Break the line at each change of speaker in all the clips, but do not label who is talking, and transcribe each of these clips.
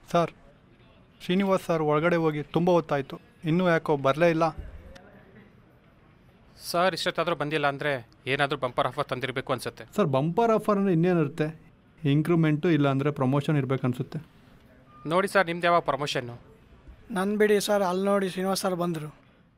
Sir Srinivas sir ಒಳಗಡೆ ಹೋಗಿ ತುಂಬ ಹೊತ್ತಾಯಿತು ಇನ್ನೂ ಯಾಕೋ ಬರಲೇ ಇಲ್ಲ
ಸರ್ ಇಷ್ಟೊತ್ತಾದರೂ ಬಂದಿಲ್ಲ ಅಂದರೆ ಏನಾದರೂ ಬಂಪರ್ ಆಫರ್ ತಂದಿರಬೇಕು ಅನ್ಸುತ್ತೆ
ಸರ್ ಬಂಪರ್ ಆಫರ್ ಅಂದರೆ ಇನ್ನೇನಿರುತ್ತೆ ಇಂಕ್ರೂಮೆಂಟು ಇಲ್ಲ ಅಂದರೆ ಪ್ರಮೋಷನ್ ಇರಬೇಕು ಅನಿಸುತ್ತೆ
ನೋಡಿ ಸರ್ ನಿಮ್ದು ಯಾವ ಪ್ರಮೋಷನ್ನು
ನನ್ನ ಬಿಡಿ ಸರ್ ಅಲ್ಲಿ ನೋಡಿ ಶ್ರೀನಿವಾಸ್ ಸರ್ ಬಂದರು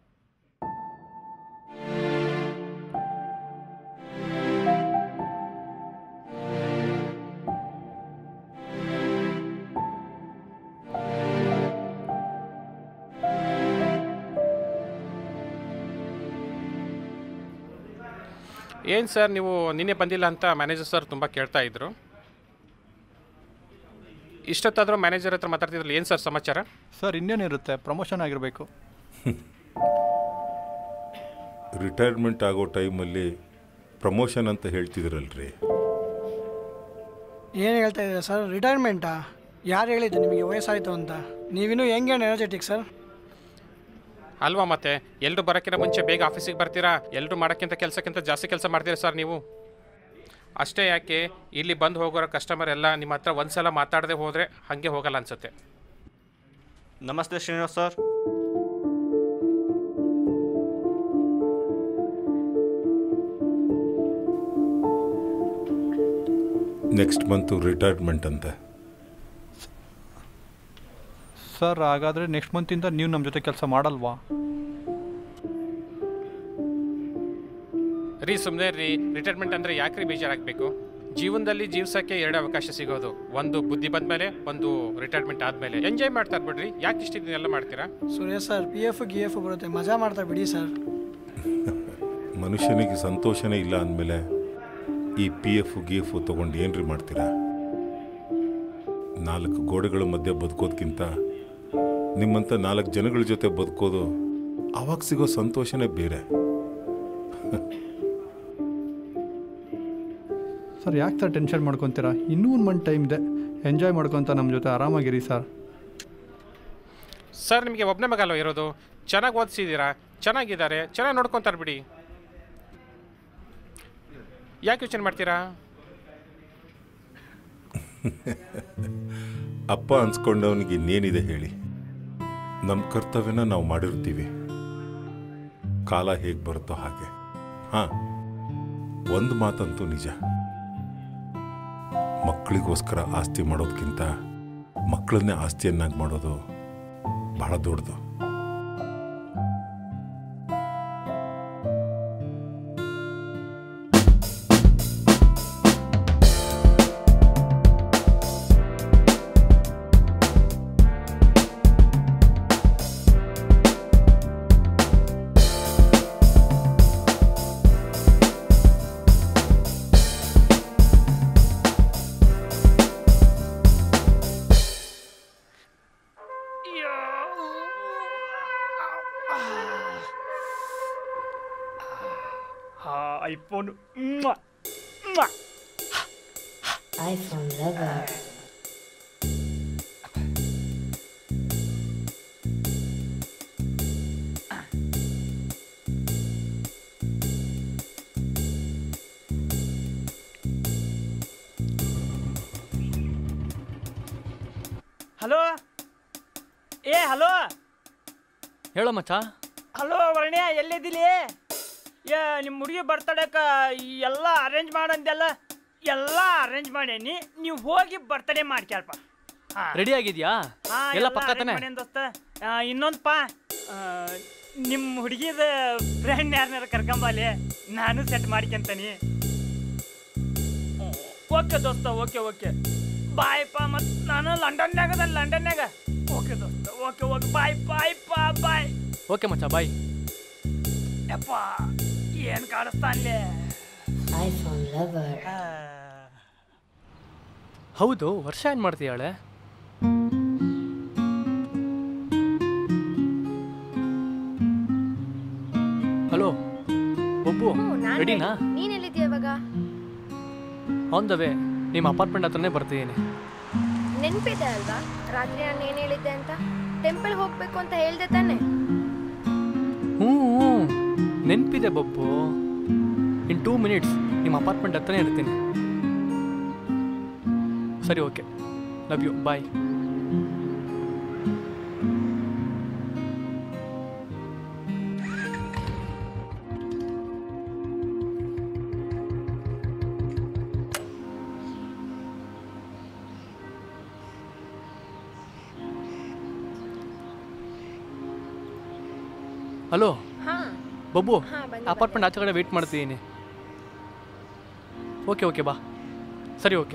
ಏನು ಸರ್ ನೀವು ನಿನ್ನೆ ಬಂದಿಲ್ಲ ಅಂತ ಮ್ಯಾನೇಜರ್ ಸರ್ ತುಂಬ ಕೇಳ್ತಾ ಇದ್ರು ಇಷ್ಟೊತ್ತಾದರೂ ಮ್ಯಾನೇಜರ್ ಹತ್ರ ಮಾತಾಡ್ತಿದ್ರಲ್ಲ ಏನು ಸರ್ ಸಮಾಚಾರ
ಸರ್ ಇನ್ನೇನಿರುತ್ತೆ ಪ್ರಮೋಷನ್ ಆಗಿರಬೇಕು
ರಿಟೈರ್ಮೆಂಟ್ ಆಗೋ ಟೈಮಲ್ಲಿ ಪ್ರಮೋಷನ್ ಅಂತ ಹೇಳ್ತಿದ್ರಲ್ರಿ
ಏನು ಹೇಳ್ತಾ ಇದ್ದೀರಾ ಸರ್ ರಿಟೈರ್ಮೆಂಟಾ ಯಾರು ಹೇಳಿದ್ದು ನಿಮಗೆ ವಯಸ್ಸಾಯಿತು ಅಂತ ನೀವಿನ್ನೂ ಹೆಂಗೆ ಎನರ್ಜೆಟಿಕ್ ಸರ್
ಅಲ್ವಾ ಮತ್ತೆ ಎಲ್ಲರೂ ಬರೋಕ್ಕಿಂತ ಮುಂಚೆ ಬೇಗ ಆಫೀಸಿಗೆ ಬರ್ತೀರಾ ಎಲ್ಲರೂ ಮಾಡೋಕ್ಕಿಂತ ಕೆಲಸಕ್ಕಿಂತ ಜಾಸ್ತಿ ಕೆಲಸ ಮಾಡ್ತೀರಾ ಸರ್ ನೀವು ಅಷ್ಟೇ ಯಾಕೆ ಇಲ್ಲಿ ಬಂದು ಹೋಗೋರೋ ಕಸ್ಟಮರ್ ಎಲ್ಲ ನಿಮ್ಮ ಹತ್ರ ಒಂದು ಸಲ ಮಾತಾಡದೆ ಹೋದರೆ ಹಾಗೆ ಹೋಗಲ್ಲ ಅನ್ಸುತ್ತೆ
ನಮಸ್ತೆ Srinivas sir
next month retirement ಅಂತ
ಸರ್ ಹಾಗಾದರೆ ನೆಕ್ಸ್ಟ್ ಮಂತಿಂದ ನೀವು ನಮ್ಮ ಜೊತೆ ಕೆಲಸ ಮಾಡಲ್ವಾ
ರೀ ಸುಮ್ಮನೆ ರೀ ರಿಟೈರ್ಮೆಂಟ್ ಅಂದರೆ ಯಾಕೆ ರೀ ಬೇಜಾರಾಗಬೇಕು ಜೀವನದಲ್ಲಿ ಜೀವ್ಸೋಕ್ಕೆ ಎರಡು ಅವಕಾಶ ಸಿಗೋದು ಒಂದು ಬುದ್ಧಿ ಬಂದಮೇಲೆ ಒಂದು ರಿಟೈರ್ಮೆಂಟ್ ಆದಮೇಲೆ ಎಂಜಾಯ್ ಮಾಡ್ತಾ ಬಿಡ್ರಿ ಯಾಕೆ ಇಷ್ಟು ಇದನ್ನೆಲ್ಲ ಮಾಡ್ತೀರಾ
ಸುರೇಶ್ ಸರ್ ಪಿ ಎಫ್ ಗಿ ಎಫ್ ಬರುತ್ತೆ ಮಜಾ ಮಾಡ್ತಾ ಬಿಡಿ ಸರ್
ಮನುಷ್ಯನಿಗೆ ಸಂತೋಷನೇ ಇಲ್ಲ ಅಂದಮೇಲೆ ಈ ಪಿ ಎಫ್ ಗಿ ಎಫ್ ತೊಗೊಂಡು ಏನ್ರಿ ಮಾಡ್ತೀರಾ ನಾಲ್ಕು ಗೋಡೆಗಳ ಮಧ್ಯೆ ಬದುಕೋದ್ಕಿಂತ ನಿಮ್ಮಂಥ ನಾಲ್ಕು ಜನಗಳ ಜೊತೆ ಬದುಕೋದು ಅವಾಗ ಸಿಗೋ ಸಂತೋಷನೇ ಬೇರೆ
ಸರ್ ಯಾಕೆ ಸರ್ ಟೆನ್ಷನ್ ಮಾಡ್ಕೊತೀರಾ ಇನ್ನೂ ಒಂದು ಮಂತ್ ಟೈಮ್ ಇದೆ ಎಂಜಾಯ್ ಮಾಡ್ಕೊತ ನಮ್ಮ ಜೊತೆ ಆರಾಮಾಗಿರಿ ಸರ್
ಸರ್ ನಿಮಗೆ ಒಬ್ಬನೇ ಮಗ ಅಲ್ವಾ ಇರೋದು ಚೆನ್ನಾಗಿ ಓದಿಸಿದ್ದೀರಾ ಚೆನ್ನಾಗಿದ್ದಾರೆ ಚೆನ್ನಾಗಿ ನೋಡ್ಕೊತಾರೆ ಬಿಡಿ ಯಾಕೆ ಯೋಚನೆ ಮಾಡ್ತೀರಾ
ಅಪ್ಪ ಅನ್ಸ್ಕೊಂಡವನಿಗೆ ಇನ್ನೇನಿದೆ ಹೇಳಿ ನಮ್ಮ ಕರ್ತವ್ಯನ ನಾವು ಮಾಡಿರ್ತೀವಿ ಕಾಲ ಹೇಗೆ ಬರುತ್ತೋ ಹಾಗೆ ಹಾಂ ಒಂದು ಮಾತಂತೂ ನಿಜ ಮಕ್ಕಳಿಗೋಸ್ಕರ ಆಸ್ತಿ ಮಾಡೋದಕ್ಕಿಂತ ಮಕ್ಕಳನ್ನೇ ಆಸ್ತಿಯನ್ನಾಗಿ ಮಾಡೋದು ಬಹಳ ದೊಡ್ಡದು
ಐಫೋನ್
iPhone lover.
ಹಲೋ ಏ ಹಲೋ
ಹೇಳೋ ಮಚ್ಚ
ಹಲೋ ವರ್ಣ್ಯ ಎಲ್ಲಿದ್ದೀಲಿ ಯಾ ನಿಮ್ಮ ಹುಡುಗಿ ಬರ್ತಡೇಕ ಎಲ್ಲ ಅರೇಂಜ್ ಮಾಡಂದೆಲ್ಲ ಎಲ್ಲ ಅರೇಂಜ್ ಮಾಡೇನಿ ನೀವು ಹೋಗಿ ಬರ್ತಡೇ ಮಾಡ್ಕ್ಯಾರಪ್ಪ
ರೆಡಿ ಆಗಿದ್ಯಾ ಎಲ್ಲ ಪಕ್ಕ ತಾನೆ
ದೋಸ್ತ ಇನ್ನೊಂದು ಪಾ ನಿಮ್ಮ ಹುಡುಗಿದ ಫ್ರೆಂಡ್ ಯಾರನ್ನಾರ ಕರ್ಕೊಂಬಲ್ಲಿ ನಾನು ಸೆಟ್ ಮಾಡ್ಕೊಂತಾನಿ ಓಕೆ ದೋಸ್ತ ಓಕೆ ಓಕೆ ಬಾಯ್ ಪಾ ಮತ್ತು ನಾನು ಲಂಡನ್ಯಾಗ ಅದ ಲಂಡನ್ಯಾಗ ಓಕೆ ದೋಸ್ತ ಓಕೆ ಓಕೆ ಬಾಯ್ ಬಾಯ್ ಪಾ ಬಾಯ್
ಓಕೆ ಮಚ್ಚ ಬಾಯ್
ಯಪ್ಪ ಏನು ಕಾಣಿಸ್ತಾನ್ಲೆ
iPhone lover.
ಹೌದು ವರ್ಷ ಏನು ಮಾಡ್ತೀಯಾಳೆ ಹಲೋ ಒಬ್ಬು ರೆಡಿನಾ
ನೀನ್ ಎಲ್ಲಿದ್ಯಾ ಇವಾಗ
ಆನ್ ದ ವೇ ನಿಮ್ಮ ಅಪಾರ್ಟ್ಮೆಂಟ್ ಹತ್ರನೇ ಬರ್ತಿದ್ದೀನಿ
ನೆನ್ಪಿದೆ ಅಲ್ವಾ ರಾತ್ರಿ ನಾನು ಏನ್ ಹೇಳಿದ್ದೆ ಅಂತ ಟೆಂಪಲ್ ಹೋಗ್ಬೇಕು ಅಂತ ಹೇಳ್ದೆ ತಾನೆ
ಹ್ಞೂ ಹ್ಞೂ ನೆನಪಿದೆ ಬಬ್ಬು ಇನ್ ಟೂ ಮಿನಿಟ್ಸ್ ನಿಮ್ಮ ಅಪಾರ್ಟ್ಮೆಂಟ್ ಹತ್ರನೇ ಇರ್ತೀನಿ ಸರಿ okay love you bye hello
ಹಾಂ
ಬಬ್ಬು
ಹಾ, ಬಂದೆ,
ಅಪಾರ್ಟ್ಮೆಂಟ್ ಆಚೆ ಕಡೆ ವೆಯ್ಟ್ ಮಾಡ್ತಿದ್ದೀನಿ ಓಕೆ ಓಕೆ ಬಾ ಸರಿ okay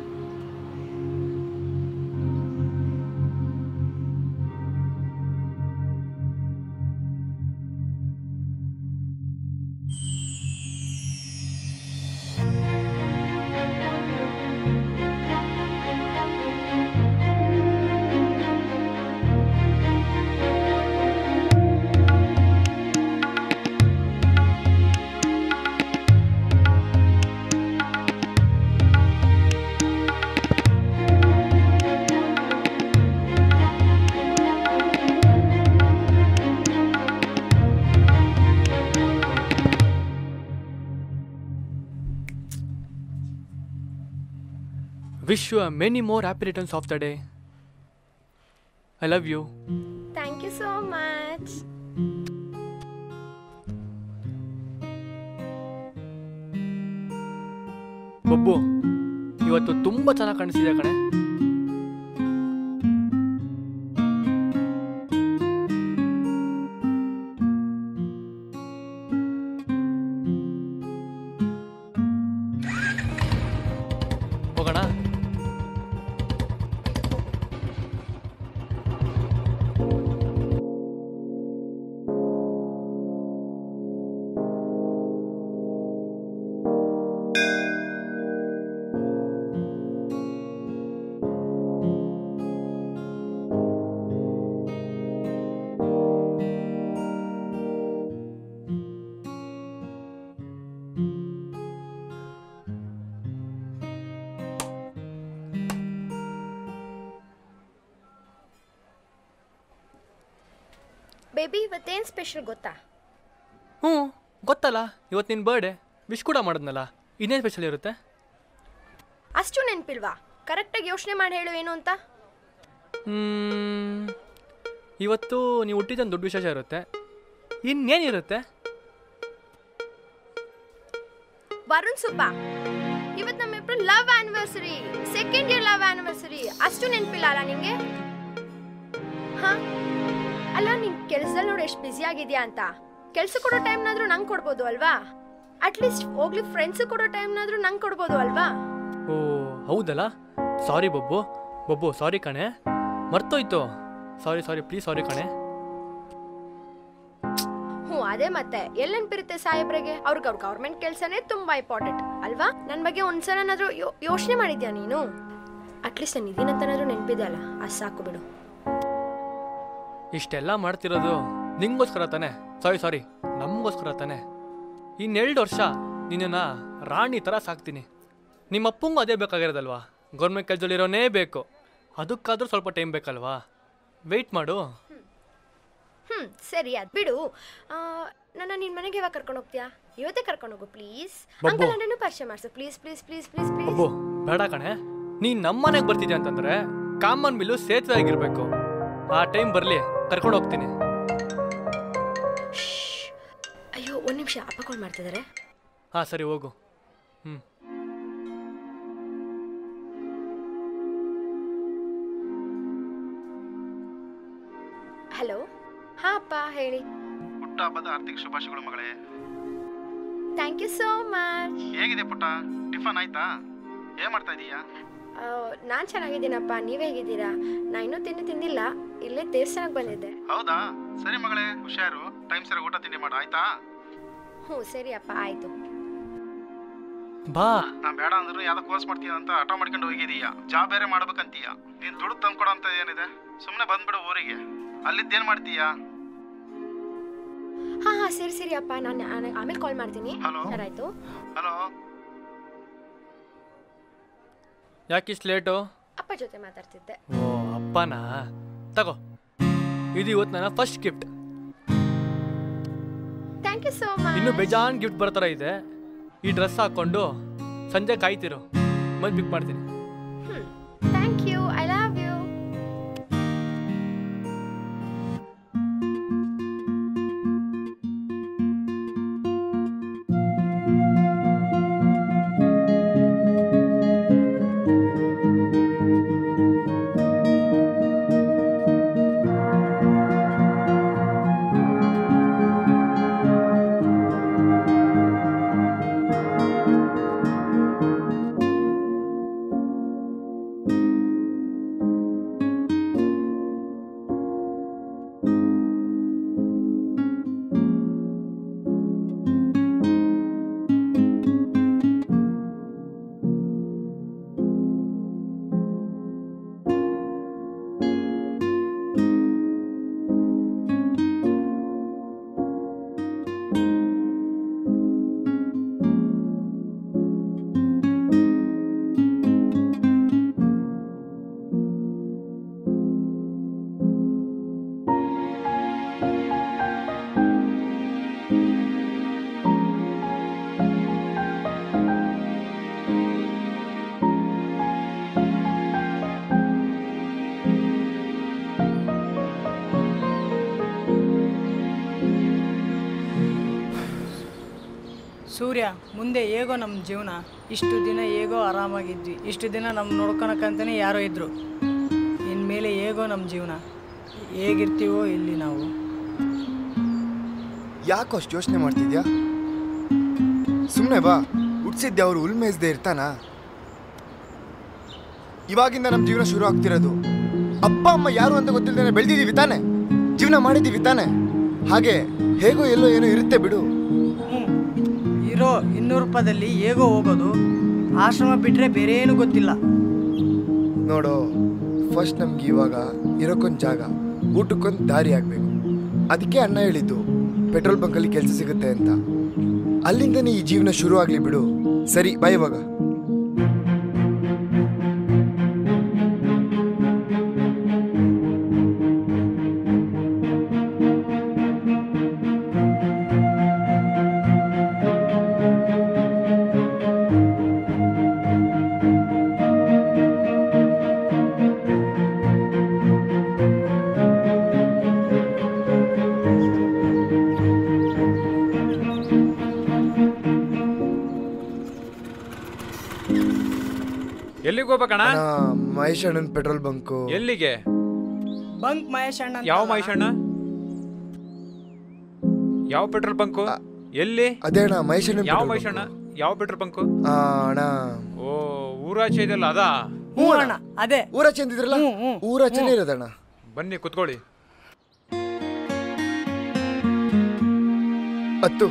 wish you many more happy returns of the day I love you
thank you so much
Babbu ಇವತ್ತು ತುಂಬ ಚೆನ್ನಾಗಿ ಕಾಣಿಸ್ತಿದೆ ಕಣೆ ಹೋಗೋಣ
ಬೇಬಿ ಇವತ್ತೇನು ಸ್ಪೆಷಲ್ ಗೊತ್ತಾ
ಹ್ಞೂ ಗೊತ್ತಲ್ಲ ಇವತ್ತು ನಿನ್ನ ಬರ್ಡೇ ವಿಶ್ ಕೂಡ ಮಾಡಿದ್ನಲ್ಲ ಇನ್ನೇನು ಸ್ಪೆಷಲ್ ಇರುತ್ತೆ
ಅಷ್ಟು ನೆನಪಿಲ್ವಾ ಕರೆಕ್ಟಾಗಿ ಯೋಚನೆ ಮಾಡಿ ಹೇಳು ಏನು ಅಂತ
ಹ್ಮ್, ಇವತ್ತು ನೀವು ಹುಟ್ಟಿದ್ದೊಂದು ದೊಡ್ಡ ವಿಶೇಷ ಇರುತ್ತೆ ಇನ್ನೇನಿರುತ್ತೆ
ವರುಣ್ ಸುಬ್ಬ ಇವತ್ತು ನಮ್ಮಿಬ್ರು love anniversary second year love anniversary ಅಷ್ಟು ನೆನಪಿಲ್ಲ ಅಲ್ಲ ನಿಂಗೆ ಹಾ ಅಲ್ಲ ನೀನ್ ಕೆಲ್ಸದಲ್ಲಿ ನೋಡಿ ಎಷ್ಟು ಬ್ಯುಸಿ ಆಗಿದ್ಯಾ ಅಂತ ಕೆಲ್ಸ ಕೊಡೋ ಟೈಮ್ನಾದ್ರೂ ನಂಗೆ ಕೊಡ್ಬೋದು ಅಲ್ವಾ ಅಟ್ಲೀಸ್ಟ್ ಹೋಗ್ಲಿ ಫ್ರೆಂಡ್ಸ್ ಕೊಡೋ ಟೈಮ್ನಾದ್ರೂ ನಂಗೆ ಕೊಡ್ಬೋದು ಅಲ್ವಾ
ಓ ಹೌದಲ್ಲ ಸಾರಿ ಬಬ್ಬು ಬಬ್ಬು ಸಾರಿ ಕಣೆ ಮರ್ತೋಯ್ತು ಸಾರಿ ಸಾರಿ ಪ್ಲೀಸ್ ಸಾರಿ ಕಣೆ
ಹ್ಞೂ ಅದೇ ಮತ್ತೆ ಎಲ್ಲಿ ನೆನಪಿರುತ್ತೆ ಸಾಹೇಬ್ರಿಗೆ ಅವ್ರಿಗೆ ಅವ್ರ ಗೌರ್ಮೆಂಟ್ ಕೆಲಸನೇ ತುಂಬಾ ಇಂಪಾರ್ಟೆಂಟ್ ಅಲ್ವಾ ನನ್ನ ಬಗ್ಗೆ ಒಂದ್ಸಲನಾದ್ರೂ ಯೋಚನೆ ಮಾಡಿದ್ಯಾ ನೀನು ಅಟ್ಲೀಸ್ಟ್ ನಾನು ಇದೀನಂತನಾದ್ರೂ ನೆನಪಿದೆ ಅಲ್ಲ ಅದು ಸಾಕು ಬಿಡು
ಇಷ್ಟೆಲ್ಲ ಮಾಡ್ತಿರೋದು ನಿಂಗೋಸ್ಕರ ತಾನೆ ಸಾರಿ ಸಾರಿ ನಮಗೋಸ್ಕರ ತಾನೆ ಇನ್ನೆರಡು ವರ್ಷ ನಿನ್ನನ್ನು ರಾಣಿ ಥರ ಸಾಕ್ತೀನಿ ನಿಮ್ಮ ಅಪ್ಪಂಗೂ ಅದೇ ಬೇಕಾಗಿರೋದಲ್ವಾ ಗೌರ್ಮೆಂಟ್ ಕೆಲಸದಲ್ಲಿರೋನೇ ಬೇಕು ಅದಕ್ಕಾದ್ರೂ ಸ್ವಲ್ಪ ಟೈಮ್ ಬೇಕಲ್ವಾ ವೆಯ್ಟ್ ಮಾಡು
ಹ್ಮ್ ಸರಿ ಅದ್ ಬಿಡು ಆ, ನನ್ನ ನಿನ್ ಮನೆಗೆ ಯಾವಾಗ ಕರ್ಕೊಂಡು ಹೋಗ್ತೀಯಾ ಇವತ್ತೇ ಕರ್ಕೊಂಡು ಹೋಗು ಪ್ಲೀಸ್
ಬಬ್ಬು.
ಅಂಕಲ್ ಅಣ್ಣನೂ ಪರಿಚಯ ಮಾಡಿಸು please please please please please
Abbu ಬೇಡ ಕಣೆ ನೀನು ನಮ್ಮನೆಗೆ ಬರ್ತಿದ್ಯಾ ಅಂತಂದ್ರೆ ಕಾಮನ್ ಬಿಲ್ಲು ಸೇತುವೆ ಆಗಿರ್ಬೇಕು ಆ ಟೈಮ್ ಬರಲಿ ಕರ್ಕೊಂಡು ಹೋಗ್ತೀನಿ
ಅಯ್ಯೋ ಒಂದ್ ನಿಮಿಷ ಅಪ್ಪ ಕಾಲ್ ಮಾಡ್ತಿದ್ದಾರೆ
ಹಾಂ ಸರಿ ಹೋಗು ಹ್ಞೂ
ಹಲೋ ಹಾ ಅಪ್ಪ ಹೇಳಿ
ಪುಟ್ಟ ಹಬ್ಬದ ಆರ್ಥಿಕ ಶುಭಾಶಯಗಳು ಮಗಳೇ
ಥ್ಯಾಂಕ್ ಯು ಸೋ ಮಚ್
ಹೇಗಿದೆ ಪುಟ್ಟ ಟಿಫನ್ ಆಯ್ತಾ ಏನ್ ಮಾಡ್ತಾ ಇದೀಯಾ
ನಾನು ಚೆನ್ನಾಗಿದ್ದೀನಪ್ಪ ನೀವು ಹೇಗಿದ್ದೀರಾ ನಾ ಇನ್ನೂ ತಿಂಡಿ ತಿಂದಿಲ್ಲ ಇಲ್ಲೇ ದೇವಸ್ಥಾನಕ್ಕೆ ಬಂದಿದ್ದೆ
ಹೌದಾ ಸರಿ ಮಗಳೇ ಹುಷಾರು ಟೈಮ್ ಸರಿ ಊಟ ತಿಂಡಿ ಮಾಡು ಆಯ್ತಾ
ಹ್ಞೂ ಸರಿ ಅಪ್ಪ ಆಯಿತು
ಬಾ
ನಾ ಬೇಡ ಅಂದ್ರು ಯಾವ್ದೋ ಕೋರ್ಸ್ ಮಾಡ್ತೀಯ ಅಂತ ಆಟೋ ಮಾಡ್ಕೊಂಡು ಹೋಗಿದೀಯ ಜಾಬ್ ಬೇರೆ ಮಾಡ್ಬೇಕಂತೀಯ ನೀನ್ ದುಡ್ಡು ತಂದ್ಕೊಡೋ ಅಂತ ಏನಿದೆ ಸುಮ್ಮನೆ ಬಂದ್ಬಿಡು ಊರಿಗೆ ಅಲ್ಲಿದ್ದೇನ್ ಮಾಡ್ತೀಯಾ
ಹಾಂ ಹಾಂ ಸರಿ ಸರಿ ಅಪ್ಪ ನಾನು ಆಮೇಲೆ ಕಾಲ್ ಮಾಡ್ತೀನಿ
Hello?
ಸರ್ ಆಯಿತು
ಹಲೋ
ಯಾಕಿಷ್ಟು ಲೇಟು
ಅಪ್ಪ ಜೊತೆ ಮಾತಾಡ್ತಿದ್ದೆ
ಓ ಅಪ್ಪನಾ ತಗೋ ಇದು ಇವತ್ತು ನನ್ನ first gift
thank you so much
ಇನ್ನು ಬೇಜಾನ್ ಗಿಫ್ಟ್ ಬರೋ ಥರ ಇದೆ ಈ ಡ್ರೆಸ್ ಹಾಕ್ಕೊಂಡು ಸಂಜೆ ಕಾಯ್ತಿರು ಮತ್ತೆ ಪಿಕ್ ಮಾಡ್ತೀನಿ
thank you I love you
Surya ಮುಂದೆ ಹೇಗೋ ನಮ್ಮ ಜೀವನ ಇಷ್ಟು ದಿನ ಹೇಗೋ ಆರಾಮಾಗಿದ್ವಿ ಇಷ್ಟು ದಿನ ನಮ್ಮ ನೋಡ್ಕೊಳಕ್ಕಂತಲೇ ಯಾರೋ ಇದ್ದರು ಇನ್ಮೇಲೆ ಹೇಗೋ ನಮ್ಮ ಜೀವನ ಹೇಗಿರ್ತೀವೋ ಇಲ್ಲಿ ನಾವು
ಯಾಕೋ ಅಷ್ಟು ಯೋಚನೆ ಮಾಡ್ತಿದ್ಯಾ ಸುಮ್ಮನೆ ಬಾ ಹುಟ್ಸಿದ್ದೆ ಅವ್ರು ಹುಲ್ ಮೇಯ್ಸ್ದೆ ಇರ್ತಾನ ಇವಾಗಿಂದ ನಮ್ಮ ಜೀವನ ಶುರು ಆಗ್ತಿರೋದು ಅಪ್ಪ ಅಮ್ಮ ಯಾರು ಅಂತ ಗೊತ್ತಿಲ್ಲದೆ ಬೆಳೆದಿದ್ದೀವಿ ತಾನೆ ಜೀವನ ಮಾಡಿದ್ದೀವಿ ತಾನೆ ಹಾಗೆ ಹೇಗೋ ಎಲ್ಲೋ ಏನೋ ಇರುತ್ತೆ ಬಿಡು
ಇರೋ ಇನ್ನೂರು ರೂಪಾಯಿದಲ್ಲಿ ಹೇಗೋ ಹೋಗೋದು ಆಶ್ರಮ ಬಿಟ್ಟರೆ ಬೇರೆ ಏನು ಗೊತ್ತಿಲ್ಲ
ನೋಡು ಫಸ್ಟ್ ನಮ್ಗೆ ಇವಾಗ ಇರೋಕ್ಕೊಂದು ಜಾಗ ಊಟಕ್ಕೊಂದು ದಾರಿ ಆಗಬೇಕು ಅದಕ್ಕೆ ಅಣ್ಣ ಹೇಳಿದ್ದು ಪೆಟ್ರೋಲ್ ಬಂಕಲ್ಲಿ ಕೆಲಸ ಸಿಗುತ್ತೆ ಅಂತ ಅಲ್ಲಿಂದನೇ ಈ ಜೀವನ ಶುರು ಆಗಲಿ ಬಿಡು ಸರಿ ಬಾ ಇವಾಗ
ಎಲ್ಲಿಗೆ ಹೋಗ್ಬೇಕಣ್ಣ
ಅಣ್ಣ ಮಹೇಶ್ ಅಣ್ಣನ ಪೆಟ್ರೋಲ್ ಬಂಕು
ಎಲ್ಲಿಗೆ
ಬಂಕ್ ಮಹೇಶ್ ಅಣ್ಣ
ಯಾವ ಮಹೇಶಣ್ಣ ಯಾವ ಪೆಟ್ರೋಲ್ ಬಂಕು ಎಲ್ಲಿ
ಅದೇ ಅಣ್ಣ ಮಹೇಶ್ ಅಣ್ಣನ
ಯಾವ
petrol
ಮಹೇಶಣ್ಣ ಯಾವ ಪೆಟ್ರೋಲ್ ಬಂಕು
ಆ, ಅಣ್ಣ
ಓ ಊರಾಚೆ ಇದೆಯಲ್ಲ ಅದಾ
ಹ್ಞೂ ಅಣ್ಣ ಅದೇ
ಊರಾಚೆ ಅಂತಿದ್ರಲ್ಲ ಊರಾಚೆನೇ ಇರೋದಣ್ಣ
ಬನ್ನಿ ಕುತ್ಕೊಳ್ಳಿ
ಹತ್ತು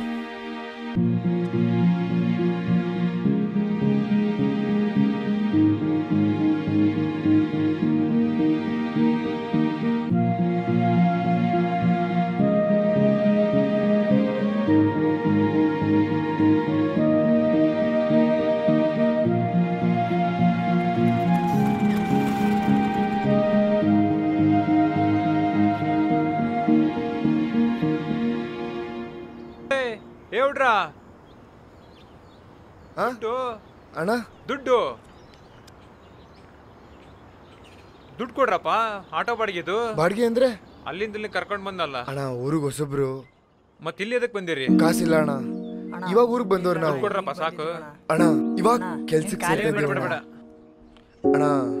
ಹೇಳ್ರಾ
ಆ?
ದುಡ್ಡು
ಅಣ್ಣ
ದುಡ್ಡು ದುಡ್ಡು ಕೊಡ್ರಪ್ಪ ಆಟೋ ಬಾಡಿಗೆದು
ಬಾಡಿಗೆ ಅಂದ್ರೆ
ಅಲ್ಲಿಂದ ಇಲ್ಲಿ ಕರ್ಕೊಂಡ್ ಬಂದಲ್ಲ
ಅಣ್ಣ ಊರಿಗೆ ಹೊಸಬ್ರು
ಮತ್ತೆ ಇಲ್ಲಿ ಎದಕ್ ಬಂದಿರಿ
ಕಾಸಿಲ್ಲ ಅಣ್ಣ ಇವಾಗ ಊರಿಗೆ ಬಂದವ್ರು ನಾವು
ದುಡ್ಡು ಕೊಡ್ರಪ್ಪ ಸಾಕು
ಅಣ್ಣ ಇವಾಗ ಕೆಲ್ಸಕ್ಕೆ
ಬೇಡ, ಬೇಡ,
ಸೇರ್ತಿದ್ದೀವಿ
ಬೇಡ, ಬೇಡ.
ಅಣ್ಣ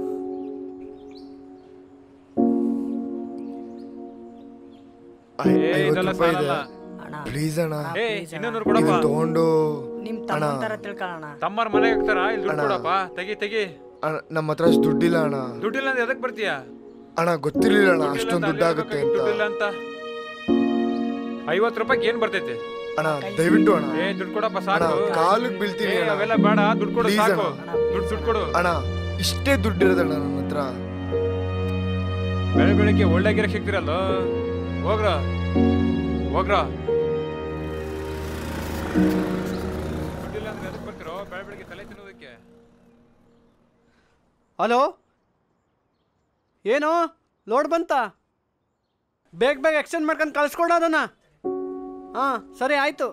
ಐ-
ಏ,
ಐವತ್ತು
ಇದೆಲ್ಲ
ರೂಪಾಯಿ ಇದೆ
ಸಾಲಲ್ಲ.
ಪ್ಲೀಸ್ ಅಣ್ಣ
ಏ ಇನ್ನೊಂದು ಕೊಡಪ್ಪ
ಇದನ್ನ ತಗೊಂಡು
ನಿಮ್ಮ
ಅಣ್ಣ
ತಮ್ಮ ಥರ ತಿಳ್ಕೊಳ್ಳೋಣ
ತಮ್ಮರ ಮನೆಗೆ ಹಾಕ್ತಾರ ಇಲ್ಲಿ ದುಡ್ಡು
ಅಣ್ಣ.
ಕೊಡಪ್ಪ ತೆಗಿ ತೆಗಿ
ಅಣ್ಣ, ನಮ್ಮ ಹತ್ರ ಅಷ್ಟು ದುಡ್ಡಿಲ್ಲ ಅಣ್ಣ
ದುಡ್ಡಿಲ್ಲ ಅಂದ್ರೆ ಎದಕ್ ಬರ್ತೀಯ
ಅಣ್ಣ ಗೊತ್ತಿರ್ಲಿಲ್ಲ ಅಣ್ಣ
ದುಡ್ಡಿಲ್ಲ
ಅಷ್ಟೊಂದು
ಅಂತ
ದುಡ್ಡು
ಅಲ್ಲಿ
ಆಗುತ್ತೆ
ಹೇಳ್ಬೇಕು,
ಅಂತ
ದುಡ್ಡಿಲ್ಲ ಅಂತ ಐವತ್ತು ರೂಪಾಯಿಗೆ ಏನ್ ಬರ್ತೈತೆ
ಅಣ್ಣ ದಯವಿಟ್ಟು ಅಣ್ಣ
ಏ ದುಡ್ಡು ಕೊಡಪ್ಪ
ಅಣ್ಣ
ಸಾಕು
ಕಾಲಿಗೆ ಬೀಳ್ತೀನಿ
ಏ,
ಅಣ್ಣ
ಅವೆಲ್ಲ ಬೇಡ ದುಡ್ಡು ಕೊಡು
Please
ಸಾಕು
ಅಣ್ಣ.
ದುಡ್ಡು ದುಡ್ಡು ಕೊಡು
ಅಣ್ಣ ಇಷ್ಟೇ ದುಡ್ಡು ಇರೋದಣ್ಣ ನನ್ನ ಹತ್ರ
ಬೆಳೆ ಬೆಳಿಗ್ಗೆ ಒಳ್ಳೆ ಗಿರಕ್ ಸಿಗ್ತಿರಲ್ಲ ಹೋಗ್ರ ಹೋಗ್ರ ದುಡ್ಡಿಲ್ಲ ಅಂದ್ರೆ ಎದಕ್ ಬರ್ತಿರೋ ಬೆಳೆ ಬೆಳಿಗ್ಗೆ ತಲೆ ತಿನ್ನೋದಕ್ಕೆ
ಹಲೋ ಏನು ಲೋಡ್ ಬಂತ ಬೇಗ ಬೇಗ ಎಕ್ಸ್ಚೇಂಜ್ ಮಾಡ್ಕೊಂಡು ಕಳ್ಸ್ಕೊಡು ಅದನ್ನ ಹಾಂ ಸರಿ ಆಯಿತು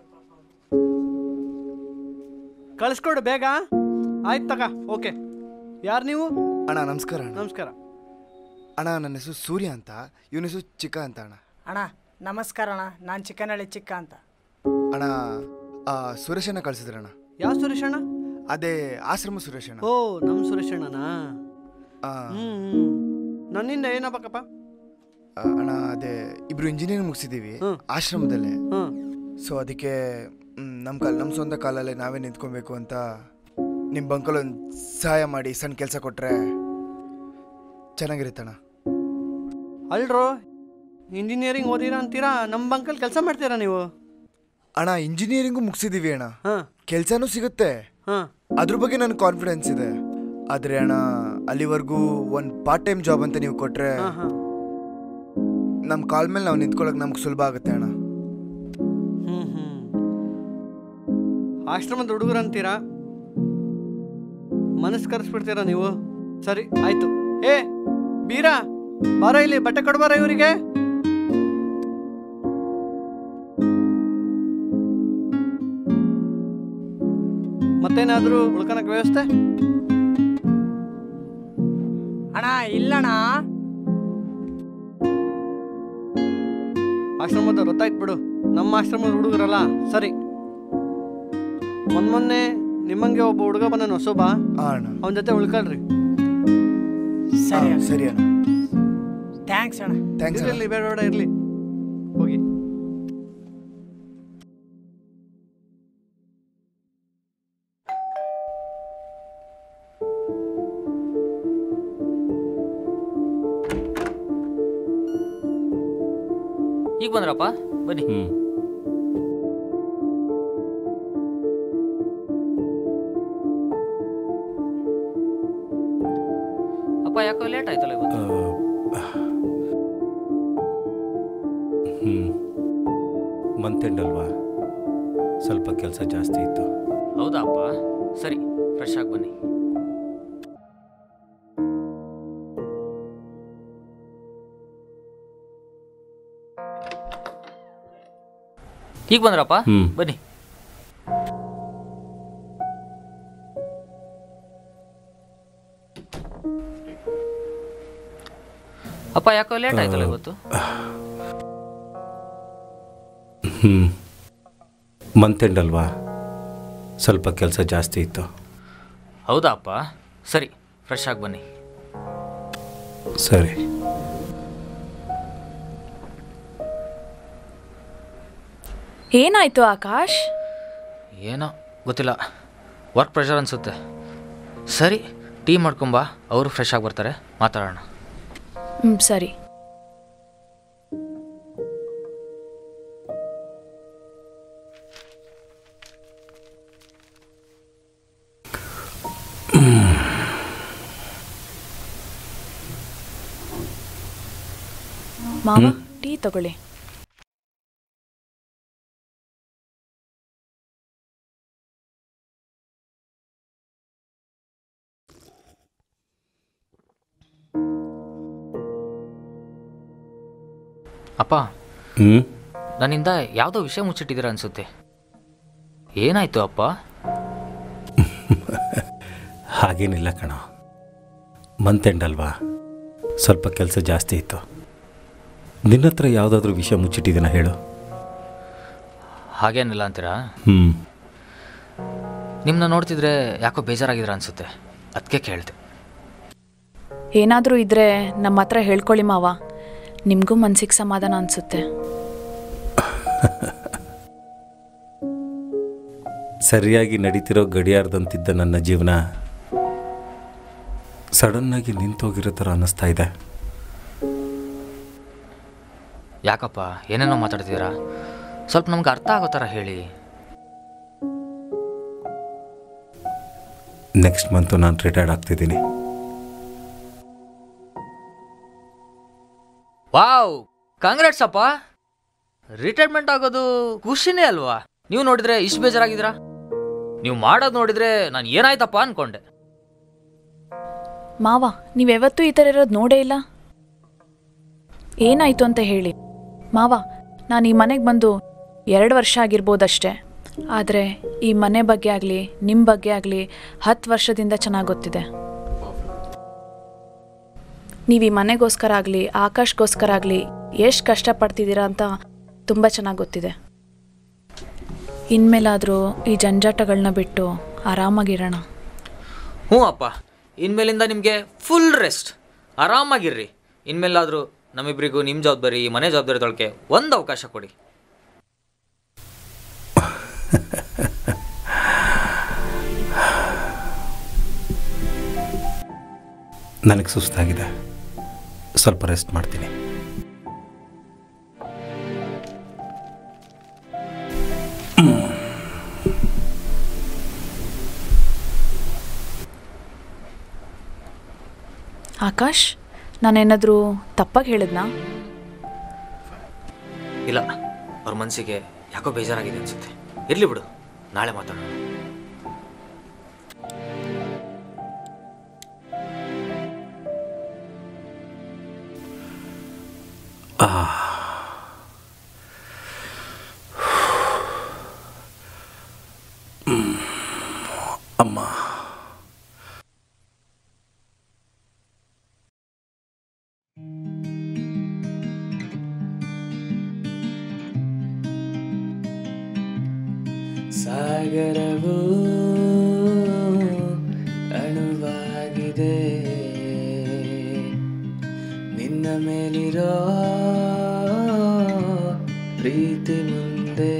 ಕಳಿಸ್ಕೊಡು ಬೇಗ ಆಯ್ತು ತಗ ಓಕೆ ಯಾರು ನೀವು
ಅಣ್ಣ ನಮಸ್ಕಾರ ಅಣ್ಣ
ನಮಸ್ಕಾರ
ಅಣ್ಣ ನನ್ನ ಹೆಸರು ಸೂರ್ಯ ಅಂತ ಇವನ ಹೆಸರು ಚಿಕ್ಕ ಅಂತ ಅಣ್ಣ
ಅಣ್ಣ ನಮಸ್ಕಾರ ಅಣ್ಣ ನಾನು ಚಿಕ್ಕನಹಳ್ಳಿ ಚಿಕ್ಕ ಅಂತ
ಅಣ್ಣ ಆ, ಸುರೇಶಣ್ಣ ಕಳ್ಸಿದ್ರಣ್ಣ
ಯಾವ ಸುರೇಶ್ ಅಣ್ಣ
ಅದೇ ಆಶ್ರಮ ಸುರೇಶಣ್ಣ
ಓ ನಮ್ಮ ಸುರೇಶ್ ಅಣ್ಣನಾ
ಆ,
ಹ್ಞೂ ಹ್ಞೂ ನನ್ನಿಂದ ಏನಾಗಬೇಕಪ್ಪ
ಆ, ಅಣ್ಣ ಅದೇ ಇಬ್ರು ಇಂಜಿನಿಯರಿಂಗ್ ಮುಗಿಸಿದ್ದೀವಿ ಆಶ್ರಮದಲ್ಲೇ ಸೊ ಅದಕ್ಕೆ ನಮ್ಮ ಕಾಲ ನಮ್ಮ ಸ್ವಂತ ಕಾಲಲ್ಲೇ ನಾವೇ ನಿಂತ್ಕೊಬೇಕು ಅಂತ ನಿಮ್ಮ ಬಂಕಲ್ ಒಂದು ಸಹಾಯ ಮಾಡಿ ಸಣ್ಣ ಕೆಲಸ ಕೊಟ್ಟರೆ ಚೆನ್ನಾಗಿರುತ್ತಣ್ಣ
ಅಲ್ರೋ ಇಂಜಿನಿಯರಿಂಗ್ ಓದಿರಾ ಅಂತೀರಾ ನಮ್ಮ ಬಂಕಲ್ಲಿ ಕೆಲಸ ಮಾಡ್ತೀರಾ ನೀವು
ಅಣ್ಣ ಇಂಜಿನಿಯರಿಂಗು ಮುಗಿಸಿದೀವಿ ಅಣ್ಣ ಕೆಲಸನೂ ಸಿಗುತ್ತೆ ಅದ್ರ ಬಗ್ಗೆ ನನಗೆ ಕಾನ್ಫಿಡೆನ್ಸ್ ಇದೆ ಆದರೆ ಅಣ್ಣ ಅಲ್ಲಿವರೆಗೂ ಒಂದು ಪಾರ್ಟ್ ಟೈಮ್ ಜಾಬ್ ಅಂತ ನೀವು ಕೊಟ್ರೆ ನಮ್ಮ ಕಾಲ್ ಮೇಲೆ ನಾವು ನಿಂತ್ಕೊಳ್ಳೋಕೆ ನಮ್ಗೆ ಸುಲಭ ಆಗುತ್ತೆ ಅಣ್ಣ
ಹ್ಞೂ ಹ್ಞೂ ಆಶ್ರಮದ ಹುಡುಗರು ಅಂತೀರಾ ಮನಸ್ಸು ಕರೆಸ್ಬಿಡ್ತೀರಾ ನೀವು ಸರಿ ಆಯ್ತು ಏ ಬೀರಾ ಬಾರ ಇಲ್ಲಿ ಬಟ್ಟೆ ಕೊಡ್ಬಾರ ಇವರಿಗೆ ಮತ್ತೇನಾದರೂ ಉಳ್ಕೊಳಕ್ ವ್ಯವಸ್ಥೆ
ಅಣ್ಣ ಇಲ್ಲಣ್ಣ
ಆಶ್ರಮದ ಗೊತ್ತಾಯ್ತು ಬಿಡು ನಮ್ಮ ಆಶ್ರಮದ ಹುಡುಗರಲ್ಲ ಸರಿ ಮೊನ್ನೆ ಮೊನ್ನೆ ನಿಮ್ಮಂಗೆ ಒಬ್ಬ ಹುಡುಗ ಬಂದನು ಹೊಸಬ
ಅಣ್ಣ
ಅವನ ಜೊತೆ ಉಳ್ಕೊಳ್ರಿ
ಸರಿ ಅಣ್ಣ
ಸರಿ ಅಣ್ಣ
ಥ್ಯಾಂಕ್ಸ್ ಅಣ್ಣ
ಥ್ಯಾಂಕ್ಸ್
ಇರ್ಲಿ ಬೇಡ ಬೇಡ ಇರ್ಲಿ ಹೋಗಿ
ಈಗ ಬಂದ್ರಪ್ಪ ಬನ್ನಿ ಅಪ್ಪ ಯಾಕೋ ಲೇಟ್ ಆಯ್ತಲ್ಲ ಇವತ್ತು
ಹ್ಞೂ ಮಂತ್ ಎಂಡ್ ಅಲ್ವಾ ಸ್ವಲ್ಪ ಕೆಲಸ ಜಾಸ್ತಿ ಇತ್ತು
ಹೌದಾ ಅಪ್ಪ ಸರಿ ಫ್ರೆಶ್ ಆಗಿ ಬನ್ನಿ ಈಗ ಬಂದ್ರಪ್ಪ
ಹ್ಮ್.
ಬನ್ನಿ ಅಪ್ಪ ಯಾಕೋ ಲೇಟ್ ಆಯ್ತಲ್ಲ ಇವತ್ತು
ಹ್ಞೂ ಮಂತ್ ಎಂಡ್ ಅಲ್ವಾ ಸ್ವಲ್ಪ ಕೆಲಸ ಜಾಸ್ತಿ ಇತ್ತು
ಹೌದಾ ಅಪ್ಪ ಸರಿ ಫ್ರೆಶ್ ಆಗಿ ಬನ್ನಿ
ಸರಿ
ಏನಾಯ್ತು ಆಕಾಶ್
ಏನೋ ಗೊತ್ತಿಲ್ಲ ವರ್ಕ್ ಪ್ರೆಷರ್ ಅನಿಸುತ್ತೆ ಸರಿ ಟೀ ಮಾಡ್ಕೊಂಬಾ ಅವರು ಫ್ರೆಶ್ ಆಗಿ ಬರ್ತಾರೆ ಮಾತಾಡೋಣ
ಹ್ಞೂ ಸರಿ ಮಾವ ಟೀ ತಗೊಳ್ಳಿ
ಅಪ್ಪ
ಹ್ಞೂ
ನನ್ನಿಂದ ಯಾವುದೋ ವಿಷಯ ಮುಚ್ಚಿಟ್ಟಿದ್ದೀರ ಅನಿಸುತ್ತೆ ಏನಾಯ್ತು ಅಪ್ಪ
ಹಾಗೇನಿಲ್ಲ ಕಣ ಮಂತ್ ಎಂಡ್ ಅಲ್ವಾ ಸ್ವಲ್ಪ ಕೆಲಸ ಜಾಸ್ತಿ ಇತ್ತು ನಿನ್ನ ಹತ್ರ ಯಾವುದಾದ್ರೂ ವಿಷಯ ಮುಚ್ಚಿಟ್ಟಿದ್ದೀನ ಹೇಳು
ಹಾಗೇನಿಲ್ಲ ಅಂತೀರಾ
ಹ್ಞೂ
ನಿಮ್ಮನ್ನ ನೋಡ್ತಿದ್ರೆ ಯಾಕೋ ಬೇಜಾರಾಗಿದ್ದೀರ ಅನಿಸುತ್ತೆ ಅದಕ್ಕೆ ಕೇಳಿದೆ
ಏನಾದರೂ ಇದ್ರೆ ನಮ್ಮ ಹತ್ರ ಹೇಳ್ಕೊಳ್ಳಿ ಮಾವ ನಿಮಗೂ ಮನ್ಸಿಗೆ ಸಮಾಧಾನ ಅನಿಸುತ್ತೆ
ಸರಿಯಾಗಿ ನಡೀತಿರೋ ಗಡಿಯಾರದಂತಿದ್ದ ನನ್ನ ಜೀವನ ಸಡನ್ನಾಗಿ ನಿಂತೋಗಿರೋ ಥರ ಅನ್ನಿಸ್ತಾ ಇದೆ
ಯಾಕಪ್ಪ ಏನೇನೋ ಮಾತಾಡ್ತಿದ್ದೀರಾ ಸ್ವಲ್ಪ ನಮ್ಗೆ ಅರ್ಥ ಆಗೋ ಥರ ಹೇಳಿ
ನೆಕ್ಸ್ಟ್ ಮಂತು ನಾನು ರಿಟೈರ್ಡ್ ಆಗ್ತಿದ್ದೀನಿ
ವಾವ್ ಕಾಂಗ್ರೆಟ್ಸ್ ಅಪ್ಪ ರಿಟೈರ್ಮೆಂಟ್ ಆಗೋದು ಖುಷಿನೇ ಅಲ್ವಾ ನೀವು ನೋಡಿದ್ರೆ ಇಷ್ಟು ಬೇಜಾರಾಗಿದ್ದೀರಾ ನೀವು ಮಾಡೋದು ನೋಡಿದ್ರೆ ನಾನು ಏನಾಯ್ತಪ್ಪ ಅನ್ಕೊಂಡೆ
ಮಾವ ನೀವ್ಯಾವತ್ತೂ ಈ ಥರ ಇರೋದು ನೋಡೇ ಇಲ್ಲ ಏನಾಯ್ತು ಅಂತ ಹೇಳಿ ಮಾವ ನಾನು ಈ ಮನೆಗೆ ಬಂದು ಎರಡು ವರ್ಷ ಆಗಿರ್ಬೋದಷ್ಟೇ ಆದರೆ ಈ ಮನೆ ಬಗ್ಗೆ ಆಗಲಿ ನಿಮ್ಮ ಬಗ್ಗೆ ಆಗಲಿ ಹತ್ತು ವರ್ಷದಿಂದ ಚೆನ್ನಾಗಿ ಗೊತ್ತಿದೆ ನೀವು ಈ ಮನೆಗೋಸ್ಕರ ಆಗಲಿ ಆಕಾಶ್ಗೋಸ್ಕರ ಆಗಲಿ ಎಷ್ಟು ಕಷ್ಟಪಡ್ತಿದ್ದೀರಾ ಅಂತ ತುಂಬ ಚೆನ್ನಾಗಿ ಗೊತ್ತಿದೆ ಇನ್ಮೇಲಾದರೂ ಈ ಜಂಜಾಟಗಳನ್ನ ಬಿಟ್ಟು ಆರಾಮಾಗಿರೋಣ
ಹ್ಞೂ ಅಪ್ಪ ಇನ್ಮೇಲಿಂದ ನಿಮಗೆ ಫುಲ್ ರೆಸ್ಟ್ ಆರಾಮಾಗಿರ್ರಿ ಇನ್ಮೇಲಾದರೂ ನಮ್ಮಿಬ್ಬರಿಗೂ ನಿಮ್ಮ ಜವಾಬ್ದಾರಿ ಈ ಮನೆ ಜವಾಬ್ದಾರಿ ತೊಳಕೆ ಒಂದು ಅವಕಾಶ ಕೊಡಿ
ನನಗೆ ಸುಸ್ತಾಗಿದೆ ಸ್ವಲ್ಪ ರೆಸ್ಟ್ ಮಾಡ್ತೀನಿ
ಆಕಾಶ್ ನಾನೇನಾದರೂ ತಪ್ಪಾಗಿ ಹೇಳಿದ್ನಾ
ಇಲ್ಲ ಅವ್ರ ಮನಸ್ಸಿಗೆ ಯಾಕೋ ಬೇಜಾರಾಗಿದೆ ಅನ್ಸುತ್ತೆ ಇರಲಿ ಬಿಡು ನಾಳೆ ಮಾತಾಡೋಣ
ಆ ಹ್ಮ್. ಅಮ್ಮ
ಸಾಗರವು ಮೇಲಿರೋ ಪ್ರೀತಿ ಮುಂದೆ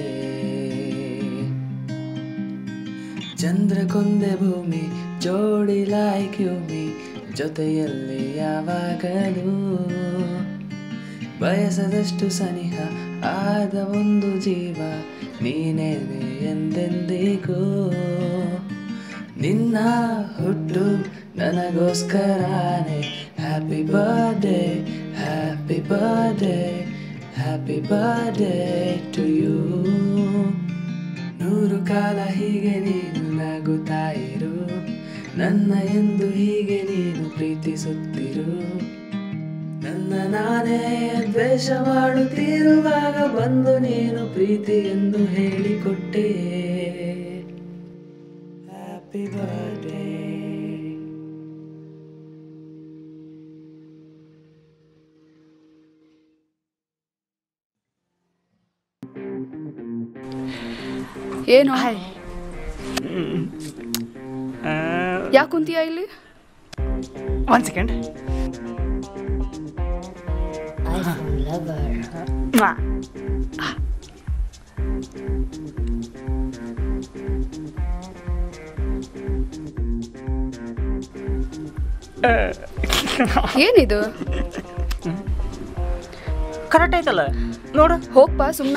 ಚಂದ್ರಕೊಂದೆ ಭೂಮಿ ಜೋಡಿ ಲೈಕ್ ಮೀ ಜೊತೆಯಲ್ಲಿ ಯಾವಾಗಲೂ ಬಯಸದಷ್ಟು ಸನಿಹ ಆದ ಒಂದು ಜೀವ ನೀನೇನೆ ಎಂದೆಂದಿಗೂ ನಿನ್ನ ಹುಟ್ಟು ನನಗೋಸ್ಕರನೇ happy birthday happy birthday happy birthday to you ನೂರು ಕಾಲ ಹೀಗೆ ನೀನು ನಗುತ್ತಾ ಇರು ನನ್ನ ಎಂದು ಹೀಗೆ ನೀನು ಪ್ರೀತಿಸುತ್ತಿರು ನನ್ನ ನಾನೇ ದ್ವೇಷ ಮಾಡುತ್ತಿರುವಾಗ ಬಂದು ನೀನು ಪ್ರೀತಿ ಎಂದು ಹೇಳಿಕೊಟ್ಟೆ ಹ್ಯಾಪಿ ಬರ್ಡೇ
ಏನು ಯಾಕೆ ಕುಂತೀಯ ಇಲ್ಲಿ
ಒನ್ ಸೆಕೆಂಡ್
iPhone lover.
ಏನಿದು
ಕರೆಕ್ಟ್ ಆಯ್ತಲ್ಲ ನೋಡು
ಹೋಗ್ಪ ಸುಮ್ಮನ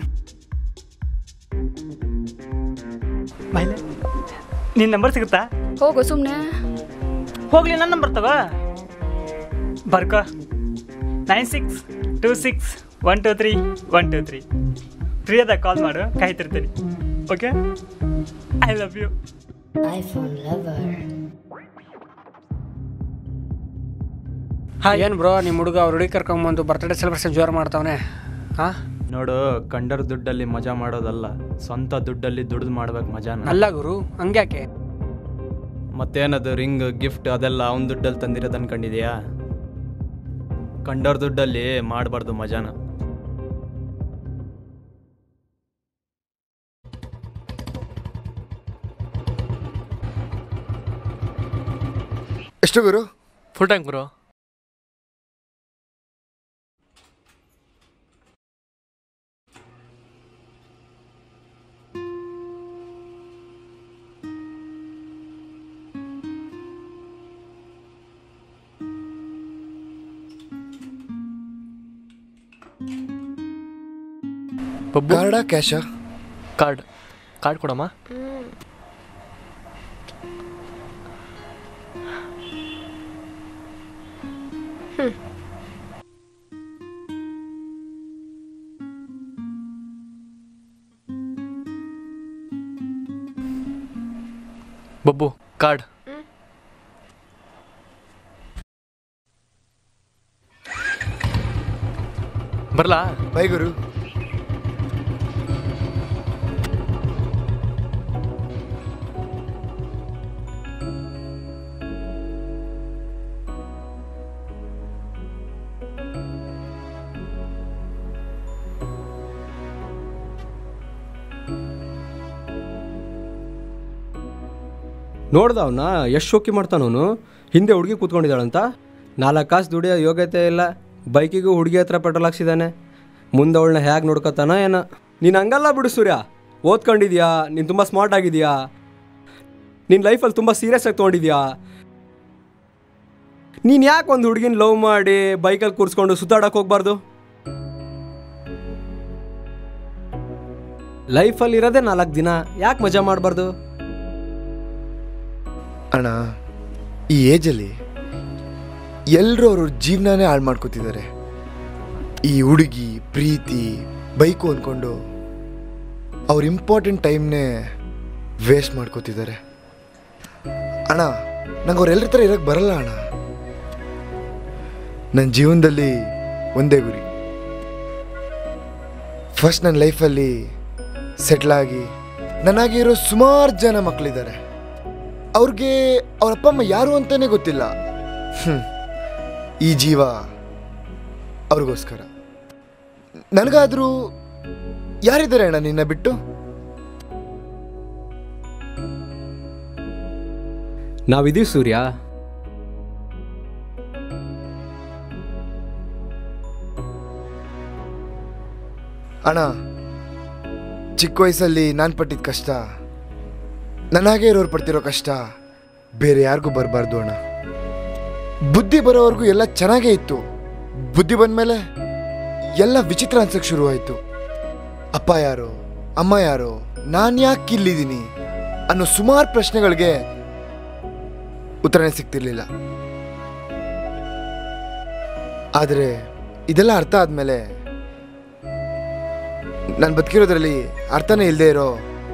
ಮಹಿಳೆ ನಿನ್ನ ನಂಬರ್ ಸಿಗುತ್ತಾ
ಹೋಗು ಸುಮ್ಮನೆ
ಹೋಗ್ಲಿ ನನ್ನ ನಂಬರ್ ತಗೋ ಬರ್ಕೋ nine six two six one two three one two three free ಅದಾಗ ಕಾಲ್ ಮಾಡು ಕಾಯ್ತಿರ್ತೀನಿ okay I love you
iPhone lover.
ಹಾಂ ಏನು ಬ್ರೋ ನಿಮ್ಮ ಹುಡುಗ ಅವ್ರ ಹುಡುಗಿ ಕರ್ಕೊಂಬಂದು ಬರ್ತ್ಡೇ ಸೆಲೆಬ್ರೇಷನ್ ಜೋರು ಮಾಡ್ತಾವನೆ ಹಾಂ
ನೋಡು ಕಂಡರ್ ದುಡ್ಡಲ್ಲಿ ಮಜಾ ಮಾಡೋದಲ್ಲ ಸ್ವಂತ ದುಡ್ಡಲ್ಲಿ ದುಡ್ದು ಮಾಡ್ಬೇಕು ಮಜಾನ
ಅಲ್ಲ ಗುರು ಹಂಗ್ಯಾಕೆ
ಮತ್ತೇನದು ರಿಂಗ್ ಗಿಫ್ಟ್ ಅದೆಲ್ಲ ಅವನ ದುಡ್ಡಲ್ಲಿ ತಂದಿರೋದು ಅನ್ಕೊಂಡಿದ್ಯಾ ಕಂಡೋರ್ ದುಡ್ಡಲ್ಲಿ ಮಾಡಬಾರ್ದು ಮಜಾನ
ಎಷ್ಟು ಗುರು
ಫುಲ್ ಟ್ಯಾಂಕ್ ಬ್ರೋ ಬಬ್ಬು
ಕಾರ್ಡಾ ಕ್ಯಾಶಾ
ಕಾರ್ಡ್ ಕಾರ್ಡ್ ಕೊಡಮ್ಮ ಬಬ್ಬು ಕಾರ್ಡ್ ಬರ್ಲಾ
ಬೈ ಗುರು
ನೋಡ್ದ ಅವನ ಎಷ್ಟು ಶೋಕಿ ಮಾಡ್ತಾನವನು ಹಿಂದೆ ಹುಡುಗಿ ಕೂತ್ಕೊಂಡಿದ್ದಾಳಂತ ನಾಲ್ಕು ಕಾಸು ದುಡಿಯೋ ಯೋಗ್ಯತೆ ಇಲ್ಲ ಬೈಕಿಗೂ ಹುಡುಗಿ ಹತ್ರ ಪೆಟ್ರೋಲ್ ಹಾಕ್ಸಿದ್ದಾನೆ ಮುಂದೆ ಅವಳನ್ನ ಹೇಗೆ ನೋಡ್ಕೊತಾನೋ ಏನೋ ನೀನು ಹಂಗಲ್ಲ ಬಿಡು ಸೂರ್ಯ ಓದ್ಕೊಂಡಿದ್ಯಾ ನೀನು ತುಂಬ ಸ್ಮಾರ್ಟ್ ಆಗಿದೆಯಾ ನಿನ್ನ ಲೈಫಲ್ಲಿ ತುಂಬ ಸೀರಿಯಸ್ ಆಗಿ ತೊಗೊಂಡಿದ್ಯಾ ನೀನು ಯಾಕೆ ಒಂದು ಹುಡುಗಿನ ಲವ್ ಮಾಡಿ ಬೈಕಲ್ಲಿ ಕೂರಿಸ್ಕೊಂಡು ಸುತ್ತಾಡಕ್ಕೆ ಹೋಗ್ಬಾರ್ದು ಲೈಫಲ್ಲಿ ಇರೋದೇ ನಾಲ್ಕು ದಿನ ಯಾಕೆ ಮಜಾ ಮಾಡಬಾರ್ದು
ಅಣ್ಣ ಈ ಏಜಲ್ಲಿ ಎಲ್ಲರೂ ಅವ್ರ ಜೀವನನೇ ಹಾಳು ಮಾಡ್ಕೋತಿದ್ದಾರೆ ಈ ಹುಡುಗಿ ಪ್ರೀತಿ ಬೈಕು ಅಂದ್ಕೊಂಡು ಅವ್ರ ಇಂಪಾರ್ಟೆಂಟ್ ಟೈಮ್ನೇ ವೇಸ್ಟ್ ಮಾಡ್ಕೋತಿದ್ದಾರೆ ಅಣ್ಣ ನಂಗೆ ಅವ್ರೆಲ್ಲರ ಥರ ಇರೋಕ್ಕೆ ಬರಲ್ಲ ಅಣ್ಣ ನನ್ನ ಜೀವನದಲ್ಲಿ ಒಂದೇ ಗುರಿ ಫಸ್ಟ್ ನನ್ನ ಲೈಫಲ್ಲಿ ಸೆಟ್ಲಾಗಿ ನನಗಿರೋ ಸುಮಾರು ಜನ ಮಕ್ಕಳಿದ್ದಾರೆ ಅವ್ರಿಗೆ ಅವ್ರ ಅಪ್ಪ ಅಮ್ಮ ಯಾರು ಅಂತಾನೆ ಗೊತ್ತಿಲ್ಲ ಹ್ಮ್. ಈ ಜೀವ ಅವ್ರಿಗೋಸ್ಕರ ನನಗಾದರೂ ಯಾರಿದ್ದಾರೆ ಅಣ್ಣ ನಿನ್ನ ಬಿಟ್ಟು
ನಾವಿದೀವಿ ಸೂರ್ಯ
ಅಣ್ಣ ಚಿಕ್ಕ ವಯಸ್ಸಲ್ಲಿ ನಾನು ಪಟ್ಟಿದ್ದ ಕಷ್ಟ ನನಗೆ ಇರೋರು ಪಡ್ತಿರೋ ಕಷ್ಟ ಬೇರೆ ಯಾರಿಗೂ ಬರಬಾರ್ದು ಅಣ್ಣ ಬುದ್ಧಿ ಬರೋವರೆಗೂ ಎಲ್ಲ ಚೆನ್ನಾಗೇ ಇತ್ತು ಬುದ್ಧಿ ಬಂದಮೇಲೆ ಎಲ್ಲ ವಿಚಿತ್ರ ಅನ್ಸಕ್ಕೆ ಶುರುವಾಯಿತು ಅಪ್ಪ ಯಾರು ಅಮ್ಮ ಯಾರು ನಾನು ಯಾಕೆ ಇಲ್ಲಿದ್ದೀನಿ ಅನ್ನೋ ಸುಮಾರು ಪ್ರಶ್ನೆಗಳಿಗೆ ಉತ್ತರನೇ ಸಿಗ್ತಿರ್ಲಿಲ್ಲ ಆದರೆ ಇದೆಲ್ಲ ಅರ್ಥ ಆದಮೇಲೆ ನಾನು ಬದುಕಿರೋದ್ರಲ್ಲಿ ಅರ್ಥನೇ ಇಲ್ಲದೆ ಇರೋ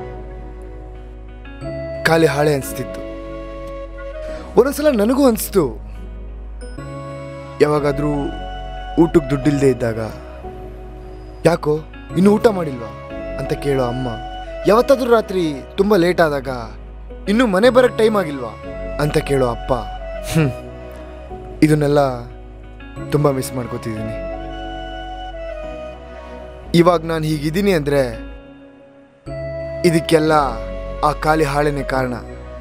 ಖಾಲಿ ಹಾಳೆ ಅನಿಸ್ತಿತ್ತು ಒಂದೊಂದ್ಸಲ ನನಗೂ ಅನಿಸ್ತು ಯಾವಾಗಾದರೂ ಊಟಕ್ಕೆ ದುಡ್ಡಿಲ್ಲದೆ ಇದ್ದಾಗ ಯಾಕೋ ಇನ್ನು ಊಟ ಮಾಡಿಲ್ವಾ ಅಂತ ಕೇಳೋ ಅಮ್ಮ ಯಾವತ್ತಾದ್ರೂ ರಾತ್ರಿ ತುಂಬ ಲೇಟ್ ಆದಾಗ ಇನ್ನೂ ಮನೆ ಬರೋಕ್ಕೆ ಟೈಮ್ ಆಗಿಲ್ವಾ ಅಂತ ಕೇಳೋ ಅಪ್ಪ ಹ್ಮ್. ಇದನ್ನೆಲ್ಲ ತುಂಬ ಮಿಸ್ ಮಾಡ್ಕೋತಿದ್ದೀನಿ ಇವಾಗ ನಾನು ಹೀಗಿದ್ದೀನಿ ಅಂದರೆ ಇದಕ್ಕೆಲ್ಲ ಆ ಖಾಲಿ ಹಾಳೆನೇ ಕಾರಣ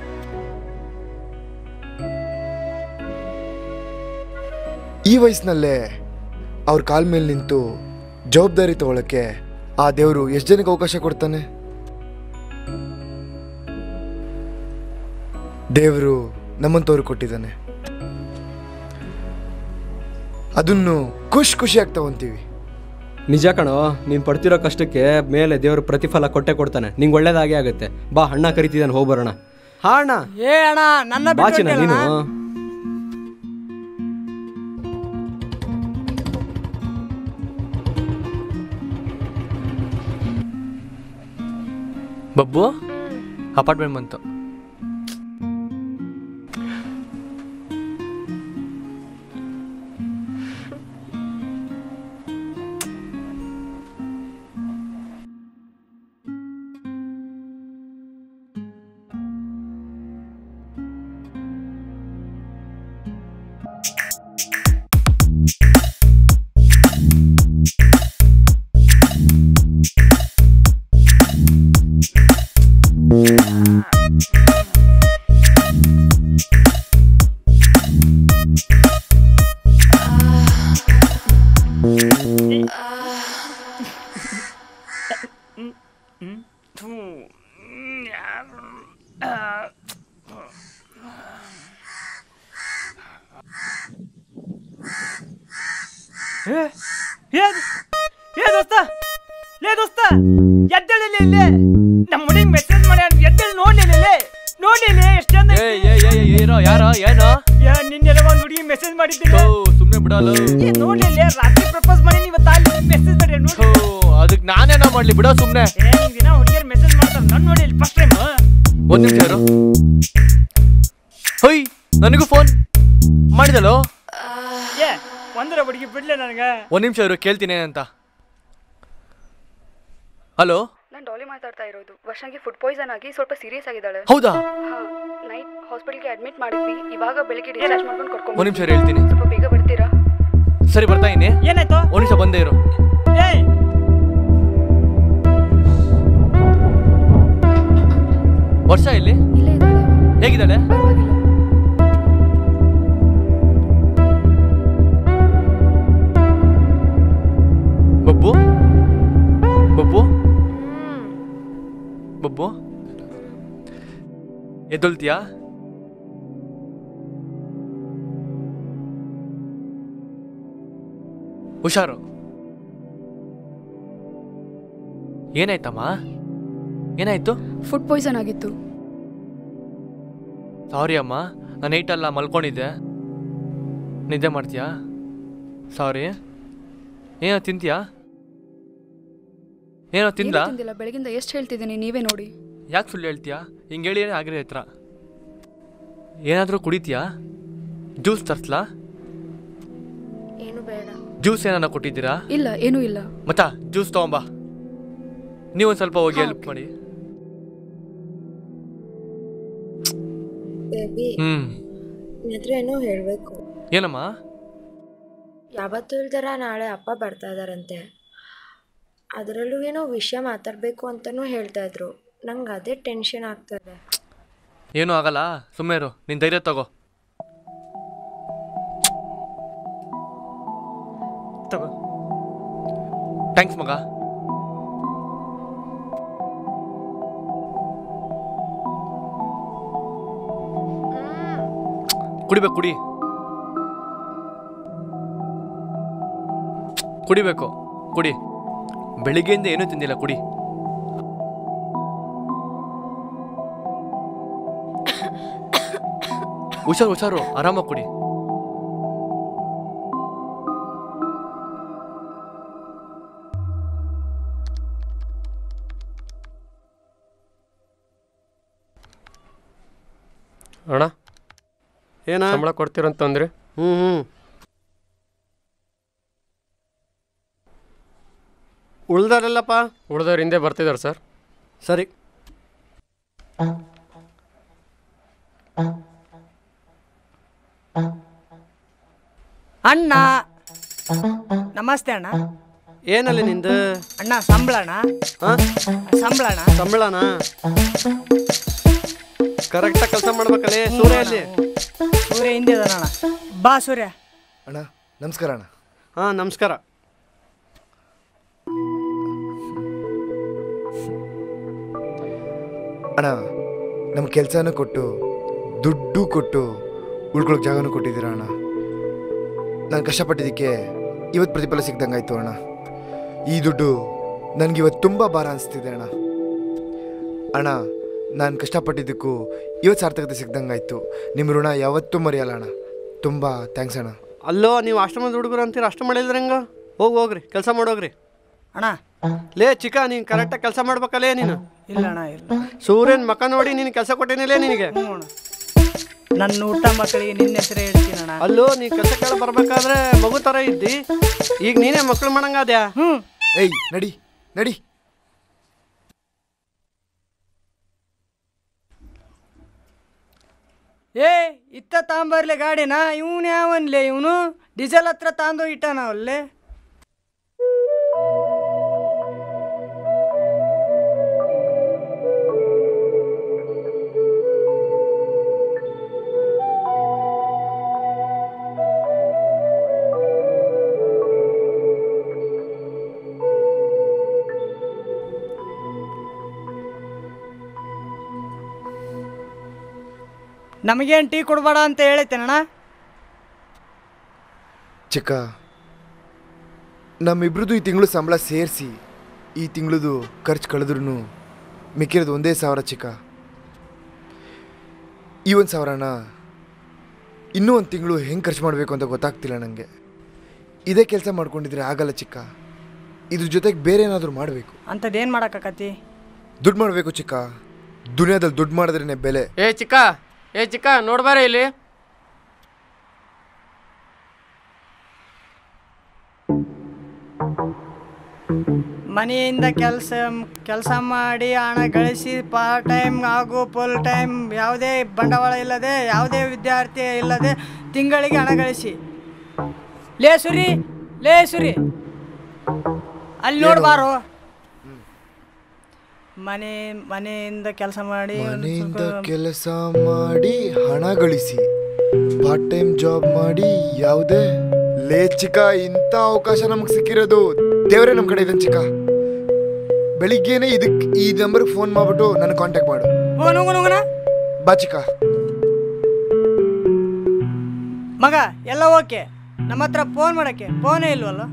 ಈ ವಯಸ್ಸಿನಲ್ಲೇ ಅವ್ರ ಕಾಲ್ ಮೇಲೆ ನಿಂತು ಜವಾಬ್ದಾರಿ ತಗೊಳಕ್ಕೆ ಆ ದೇವರು ಎಷ್ಟು ಜನಕ್ಕೆ ಅವಕಾಶ ಕೊಡ್ತಾನೆ ದೇವರು ನಮ್ಮಂತವ್ರು ಕೊಟ್ಟಿದ್ದಾನೆ ಅದನ್ನು ಖುಷಿ ಖುಷಿಯಾಗಿ ತಗೊಂತೀವಿ
ನಿಜ ಕಣೋ ನೀನು ಪಡ್ತಿರೋ ಕಷ್ಟಕ್ಕೆ ಮೇಲೆ ದೇವರು ಪ್ರತಿಫಲ ಕೊಟ್ಟೆ ಕೊಡ್ತಾನೆ ನಿಂಗೆ ಒಳ್ಳೇದಾಗೇ ಆಗುತ್ತೆ ಬಾ ಅಣ್ಣ ಕರಿತಿದ್ದಾನೆ ಹೋಗಿ ಬರೋಣ ಹಾ ಅಣ್ಣ
ಏ ಅಣ್ಣ ನನ್ನ
ಬಾಚಿನ
ಬಿಟ್ಟು
ನೀನು
ಬಬ್ಬು ಅಪಾರ್ಟ್ಮೆಂಟ್ ಬಂತು
ಏ ಏ ಏ ದೋಸ್ತ ಲೇ ದೋಸ್ತ ಎದ್ದೇಳಿ ಇಲ್ಲಿ ನಮ್ಮ ಹುಡುಗಿ ಮೆಸೇಜ್ ಮಾಡಿ ಎದ್ದೇಳಿ ನೋಡ್ಲಿ ಇಲ್ಲಿ ನೋಡ್ಲಿ ಇಲ್ಲಿ ಎಷ್ಟು ಚಂದ
ಏ ಏ ಏ ಏ, ಏನೋ ಯಾರೋ ಏನೋ
ಯಾ ನಿನ್ನೆಲ್ಲ ಒಂದು ಹುಡುಗಿ ಮೆಸೇಜ್ ಮಾಡಿದ್ದೀನಿ
ಸುಮ್ಮನೆ ಬಿಡಲ್ಲ
ಏ ನೋಡ್ಲಿ ಇಲ್ಲಿ ರಾತ್ರಿ ಪ್ರಪೋಸ್ ಮಾಡಿ ಇವತ್ತು ಅಲ್ಲಿ ಮೆಸೇಜ್ ಮಾಡಿ ನೋಡಿ
ಅದಕ್ಕೆ ನಾನೇನೋ ಮಾಡ್ಲಿ ಬಿಡೋ ಸುಮ್ಮನೆ
ಏ ನಿಂಗೆ ದಿನ ಹುಡುಗಿಯರು ಮೆಸೇಜ್ ಮಾಡ್ತಾರೆ ನಾನು ನೋಡಿ ಇಲ್ಲಿ ಫಸ್ಟ್ ಟೈಮ್
ಒಂದ್ ನಿಮಿಷ ಇರು ಹೊಯ್ ನನಗೂ ಫೋನ್ ಮಾಡಿದಲೋ
ಏ ಒಂದರ ಹುಡುಗಿ ಬಿಡ್ಲೆ ನನಗೆ
ಒಂದ್ ನಿಮಿಷ ಇರು ಕೇಳ್ತೀನಿ ಅಂತ ಹಲೋ
ನಾನು ಡಾಲಿ ಮಾತಾಡ್ತಾ ಇರೋದು ವರ್ಷಂಗೆ ಫುಡ್ ಪಾಯ್ಸನ್ ಆಗಿ ಸ್ವಲ್ಪ ಸೀರಿಯಸ್ ಆಗಿದ್ದಾಳೆ
ಹೌದಾ?
ನೈಟ್ ಹಾಸ್ಪಿಟಲ್ಗೆ ಅಡ್ಮಿಟ್ ಮಾಡಿದ್ವಿ ಇವಾಗ ಬೆಳಿಗ್ಗೆ ಡಿಸ್ಚಾರ್ಜ್ ಮಾಡ್ಕೊಂಡು ಕರ್ಕೊಂಡು
ಒಂದ್ ನಿಮಿಷ ಇರು ಹೇಳ್ತೀನಿ
ಸ್ವಲ್ಪ ಬೇಗ ಬರ್ತೀರಾ
ಸರಿ ಬರ್ತಾ ಇದೀನಿ
ಏನಾಯ್ತು
ಒಂದ್ ನಿಮಿಷ ಬಂದೇ ಇರು
ಏಯ್
ವರ್ಷ ಎಲ್ಲಿ ಹೇಗಿದ್ದಾಳೆ ಬಬ್ಬು ಬಬ್ಬು ಬಬ್ಬು ಎದ್ದೊಳ್ತೀಯಾ ಹುಷಾರು ಏನಾಯ್ತಮ್ಮ ಏನಾಯ್ತು
ಫುಡ್ ಪಾಯ್ಸನ್ ಆಗಿತ್ತು
ಸಾರಿ ಅಮ್ಮ ನಾನು ನೈಟಲ್ಲ ಮಲ್ಕೊಂಡಿದ್ದೆ ನಿದ್ದೆ ಮಾಡ್ತೀಯಾ ಸಾರಿ ಏನೋ ತಿಂತೀಯಾ ಏನೋ
ಏನೂ
ತಿಂದ
ತಿಂದಿಲ್ಲ ಬೆಳಗಿಂದ ಎಷ್ಟು ಹೇಳ್ತಿದ್ದೀನಿ ನೀವೇ ನೋಡಿ
ಯಾಕೆ ಸುಳ್ಳು ಹೇಳ್ತೀಯಾ ಹಿಂಗೆ ಹೇಳಿ ಆಗಿರೋ ಹತ್ರ ಏನಾದರೂ ಕುಡಿತೀಯಾ ಜ್ಯೂಸ್ ತರ್ಸ್ಲಾ
ಏನು ಬೇಡ
ಜ್ಯೂಸ್ ಏನಾರ ಕೊಟ್ಟಿದ್ದೀರಾ
ಇಲ್ಲ ಏನೂ ಇಲ್ಲ
ಮತ್ತ ಜ್ಯೂಸ್ ತಗೊಂಬಾ ನೀವೊಂದು ಸ್ವಲ್ಪ ಹೋಗಿ ಹೆಲ್ಪ್ ಮಾಡಿ
ಬೇಬಿ
ಹ್ಮ್
ನಿನ್ನ ಹತ್ರ ಏನೋ ಹೇಳಬೇಕು
ಏನಮ್ಮ
ಯಾವತ್ತೂ ಇಲ್ದರ ನಾಳೆ ಅಪ್ಪ ಬರ್ತಾ ಇದ್ದಾರಂತೆ ಅದರಲ್ಲೂ ಏನೋ ವಿಷಯ ಮಾತಾಡಬೇಕು ಅಂತಲೂ ಹೇಳ್ತಾ ಇದ್ರು ನಂಗೆ ಅದೇ ಟೆನ್ಷನ್ ಆಗ್ತದೆ
ಏನೂ ಆಗಲ್ಲ ಸುಮ್ಮನೆ ಇರು ನಿನ್ನ ಧೈರ್ಯ ತಗೋ
ತಗೋ
ಥ್ಯಾಂಕ್ಸ್ ಮಗ ಕುಡಿಬೇಕು ಕುಡಿ ಕುಡಿಬೇಕು ಕುಡಿ ಬೆಳಿಗ್ಗೆಯಿಂದ ಏನೂ ತಿಂದಿಲ್ಲ ಕುಡಿ ಹುಷಾರು ಹುಷಾರು ಆರಾಮಾಗಿ ಕುಡಿ
ಅಣ್ಣ ಏನ
ಸಂಬಳ ಕೊಡ್ತೀರಂತಂದ್ರೆ
ಹ್ಞೂ ಹ್ಞೂ ಉಳ್ದಾರಲ್ಲಪ್ಪ
ಉಳ್ದವ್ರು ಹಿಂದೆ ಬರ್ತಿದ್ದಾರೆ ಸರ್
ಸರಿ
ಅಣ್ಣ ನಮಸ್ತೆ ಅಣ್ಣ
ಏನಲ್ಲಿ ನಿಂದು
ಅಣ್ಣ ಸಂಬಳ ಅಣ್ಣ ಸಂಬಳ ಅಣ್ಣ
ಸಂಬಳನ ಕರೆಕ್ಟಾಗಿ ಕೆಲಸ ಮಾಡ್ಬೇಕಲ್ಲೇ ಸೂರ್ಯ ಅಲ್ಲಿ
ಸೂರ್ಯ ಹಿಂದೆ ಅದಾನ ಅಣ್ಣ ಬಾ ಸೂರ್ಯ
ಅಣ್ಣ ನಮಸ್ಕಾರ ಅಣ್ಣ
ಹಾಂ ನಮಸ್ಕಾರ
ಅಣ್ಣ ನಮ್ಮ ಕೆಲಸನೂ ಕೊಟ್ಟು ದುಡ್ಡು ಕೊಟ್ಟು ಉಳ್ಕೊಳಕ್ಕೆ ಜಾಗನೂ ಕೊಟ್ಟಿದ್ದೀರ ಅಣ್ಣ ನಾನು ಕಷ್ಟಪಟ್ಟಿದ್ದಕ್ಕೆ ಇವತ್ತು ಪ್ರತಿಫಲ ಸಿಗ್ದಂಗಾಯ್ತು ಅಣ್ಣ ಈ ದುಡ್ಡು ನನಗೆ ಇವತ್ತು ತುಂಬ ಭಾರ ಅನಿಸ್ತಿದೆ ಅಣ್ಣ ಅಣ್ಣ ನಾನು ಕಷ್ಟಪಟ್ಟಿದ್ದಕ್ಕೂ ಇವತ್ತು ಸಾರ್ಥಕತೆ ಸಿಗ್ದಂಗಾಯ್ತು ನಿಮ್ಮ ಋಣ ಯಾವತ್ತೂ ಮರೆಯಲ್ಲ ಅಣ್ಣ ತುಂಬ ಥ್ಯಾಂಕ್ಸ್ ಅಣ್ಣ
ಅಲ್ಲೋ ನೀವು ಆಶ್ರಮದ ಹುಡುಗರು ಅಂತೀರ ಅಷ್ಟು ಮಾಡಿದ್ರೆ ಹೆಂಗ ಹೋಗಿ ಹೋಗ್ರಿ ಕೆಲಸ ಮಾಡೋಗ್ರಿ
ಅಣ್ಣ
ಲೇ ಚಿಕ್ಕ ನೀನು ಕರೆಕ್ಟಾಗಿ ಕೆಲಸ ಮಾಡ್ಬೇಕಲ್ಲೇ ನೀನು
ಇಲ್ಲ ಅಣ್ಣ ಇಲ್ಲ
ಸೂರ್ಯನ ಮಕ ನೋಡಿ ನೀನು ಕೆಲಸ ಕೊಟ್ಟೇನಿಲ್ಲೇ ನಿನಗೆ
ನನ್ನ ಊಟ ಮಕ್ಕಳಿಗೆ ನಿನ್ನ ಹೆಸರೇ ಹೇಳ್ತೀನಿ ಅಣ್ಣ
ಅಲ್ಲೋ ನೀ ಕೆಲಸ ಕೇಳ ಬರ್ಬೇಕಾದ್ರೆ ಮಗು ಥರ ಇದ್ದಿ ಈಗ ನೀನೇ ಮಕ್ಳು ಮಾಡಂಗಾದ್ಯಾ
ಹ್ಞೂ
ಏಯ್ ನಡಿ ನಡಿ
ಏ ಇತ್ತ ತಾಂಬರ್ಲೆ ಗಾಡಿನ ಇವನು ಯಾವನ್ಲೆ ಇವನು ಡೀಸೆಲ್ ಹತ್ರ ತಾಂದು ಇಟ್ಟಾನ ಅಲ್ಲೇ ನಮಗೇನು ಟೀ ಕೊಡ್ಬೇಡ ಅಂತ ಹೇಳಿತೇನಣ್ಣ
ಚಿಕ್ಕ ನಮ್ಮಿಬ್ರದ್ದು ಈ ತಿಂಗಳು ಸಂಬಳ ಸೇರಿಸಿ ಈ ತಿಂಗಳದು ಖರ್ಚು ಕಳೆದ್ರೂ ಮಿಕ್ಕಿರೋದು ಒಂದೇ ಸಾವಿರ ಚಿಕ್ಕ ಈ ಒಂದು ಸಾವಿರನ ಇನ್ನೂ ಒಂದು ತಿಂಗಳು ಹೆಂಗೆ ಖರ್ಚು ಮಾಡಬೇಕು ಅಂತ ಗೊತ್ತಾಗ್ತಿಲ್ಲ ನನಗೆ ಇದೇ ಕೆಲಸ ಮಾಡ್ಕೊಂಡಿದ್ರೆ ಆಗಲ್ಲ ಚಿಕ್ಕ ಇದ್ರ ಜೊತೆಗೆ ಬೇರೆ ಏನಾದರೂ ಮಾಡಬೇಕು
ಅಂಥದ್ದೇನು ಮಾಡೋಕ್ಕಾಕತಿ
ದುಡ್ಡು ಮಾಡಬೇಕು ಚಿಕ್ಕ ದುನಿಯಾದಲ್ಲಿ ದುಡ್ಡು ಮಾಡಿದ್ರೇ ಬೆಲೆ
ಏ ಚಿಕ್ಕ ಏ ಚಿಕ್ಕ ನೋಡ್ಬಾರ ಇಲ್ಲಿ
ಮನೆಯಿಂದ ಕೆಲಸ ಕೆಲಸ ಮಾಡಿ ಹಣ ಗಳಿಸಿ ಪಾರ್ಟ್ ಟೈಮ್ ಹಾಗೂ ಫುಲ್ ಟೈಮ್ ಯಾವುದೇ ಬಂಡವಾಳ ಇಲ್ಲದೆ ಯಾವುದೇ ವಿದ್ಯಾರ್ಥಿ ಇಲ್ಲದೆ ತಿಂಗಳಿಗೆ ಹಣ ಗಳಿಸಿ ಲೇ ಸುರಿ ಲೇ ಸುರಿ ಅಲ್ಲಿ ನೋಡ್ಬಾರು ಮನೆ ಮನೆಯಿಂದ ಕೆಲಸ ಮಾಡಿ ಒಂದ್
ಮನೆಯಿಂದ
ಸ್ವಲ್ಪ-
ಕೆಲಸ ಮಾಡಿ ಹಣ ಗಳಿಸಿ ಪಾರ್ಟ್ ಟೈಮ್ ಜಾಬ್ ಮಾಡಿ ಯಾವುದೇ ಲೇ ಚಿಕ್ಕ ಇಂಥ ಅವಕಾಶ ನಮಗೆ ಸಿಕ್ಕಿರೋದು ದೇವರೇ ನಮ್ಮ ಕಡೆ ಇದ್ದಾನೆ ಚಿಕ್ಕ ಬೆಳಿಗ್ಗೆನೆ ಇದಕ್ಕೆ ಈ ನಂಬರ್ಗೆ ಫೋನ್ ಮಾಡ್ಬಿಟ್ಟು ನನಗೆ ಕಾಂಟ್ಯಾಕ್ಟ್ ಮಾಡು
ಹೋಗೋಣ ಹೋಗೋಣ ಹೋಗೋಣ
ಬಾ ಚಿಕ್ಕ
ಮಗ ಎಲ್ಲ ಓಕೆ ನಮ್ಮ ಹತ್ರ ಫೋನ್ ಮಾಡೋಕ್ಕೆ ಫೋನೇ ಇಲ್ವಲ್ಲ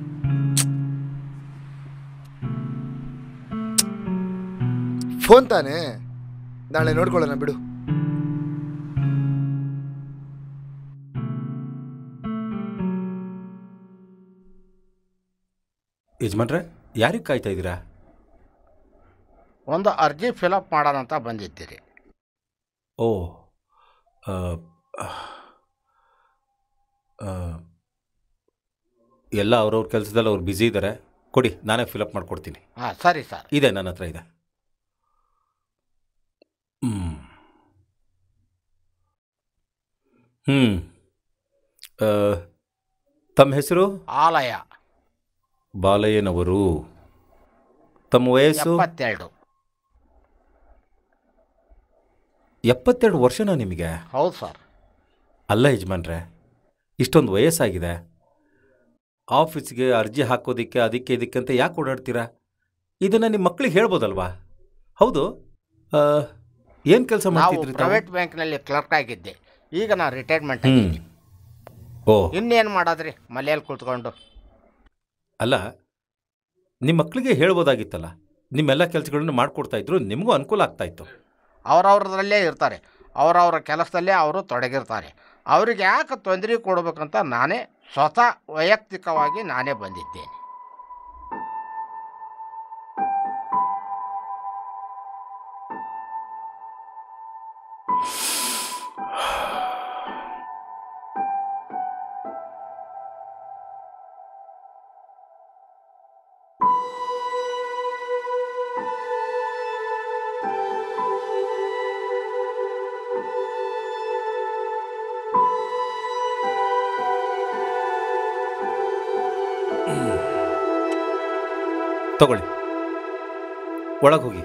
ಫೋನ್ ತಾನೇ ನಾಳೆ ನೋಡ್ಕೊಳ್ಳೋಣ ಬಿಡು
ಯಜಮಾನ್ರೆ ಯಾರಿಗೆ ಕಾಯ್ತಾ ಇದ್ದೀರಾ
ಒಂದು ಅರ್ಜಿ ಫಿಲಪ್ ಮಾಡೋಣ ಅಂತ ಬಂದಿದ್ದೀರಿ
ಓ ಆ, ಆ, ಎಲ್ಲ ಅವ್ರವ್ರ ಕೆಲಸದಲ್ಲಿ ಅವ್ರು ಬ್ಯುಸಿ ಇದ್ದಾರೆ ಕೊಡಿ ನಾನೇ ಫಿಲಪ್ ಮಾಡ್ಕೊಡ್ತೀನಿ
ಹಾಂ ಸರಿ ಸರ್
ಇದೆ ನನ್ನ ಹತ್ರ ಇದೆ ಹ್ಞೂ ಹ್ಞೂ ತಮ್ಮ ಹೆಸರು
ಆಲಯ
ಬಾಲಯ್ಯನವರು ತಮ್ಮ ವಯಸ್ಸು
ಎಪ್ಪತ್ತೆರಡು
ಎಪ್ಪತ್ತೆರಡು ವರ್ಷನಾ ನಿಮಗೆ
ಹೌದು ಸರ್
ಅಲ್ಲ ಯಜಮಾನ್ರೆ ಇಷ್ಟೊಂದು ವಯಸ್ಸಾಗಿದೆ ಆಫೀಸ್ಗೆ ಅರ್ಜಿ ಹಾಕೋದಿಕ್ಕೆ ಅದಕ್ಕೆ ಇದಕ್ಕೆ ಅಂತ ಯಾಕೆ ಓಡಾಡ್ತೀರಾ ಇದನ್ನು ನಿಮ್ಮ ಮಕ್ಕಳಿಗೆ ಹೇಳ್ಬೋದಲ್ವಾ ಹೌದು ಏನು ಕೆಲಸ
ನಾವು
ಮಾಡ್ತಿದ್ರಿ ತಾವು?
ಪ್ರೈವೇಟ್ ಬ್ಯಾಂಕ್ನಲ್ಲಿ ಕ್ಲರ್ಕ್ ಆಗಿದ್ದೆ ಈಗ ನಾನು ರಿಟೈರ್ಮೆಂಟ್
ಹ್ಞೂ ಓ
ಇನ್ನೇನು ಮಾಡೋದ್ರಿ ಮನೆಯಲ್ಲಿ ಕೂತ್ಕೊಂಡು
ಅಲ್ಲ ನಿಮ್ಮ ಮಕ್ಕಳಿಗೆ ಹೇಳ್ಬೋದಾಗಿತ್ತಲ್ಲ ನಿಮ್ಮೆಲ್ಲ ಕೆಲಸಗಳನ್ನು ಮಾಡಿಕೊಡ್ತಾ ಇದ್ರು ನಿಮಗೂ ಅನುಕೂಲ ಆಗ್ತಾ ಇತ್ತು
ಅವ್ರವ್ರದ್ರಲ್ಲೇ ಇರ್ತಾರೆ ಅವರವ್ರ ಕೆಲಸದಲ್ಲೇ ಅವರು ತೊಡಗಿರ್ತಾರೆ ಅವ್ರಿಗೆ ಯಾಕೆ ತೊಂದರೆ ಕೊಡ್ಬೇಕಂತ ನಾನೇ ಸ್ವತಃ ವೈಯಕ್ತಿಕವಾಗಿ ನಾನೇ ಬಂದಿದ್ದೇನೆ
ತಗೊಳ್ಳಿ ಒಳಗೆ ಹೋಗಿ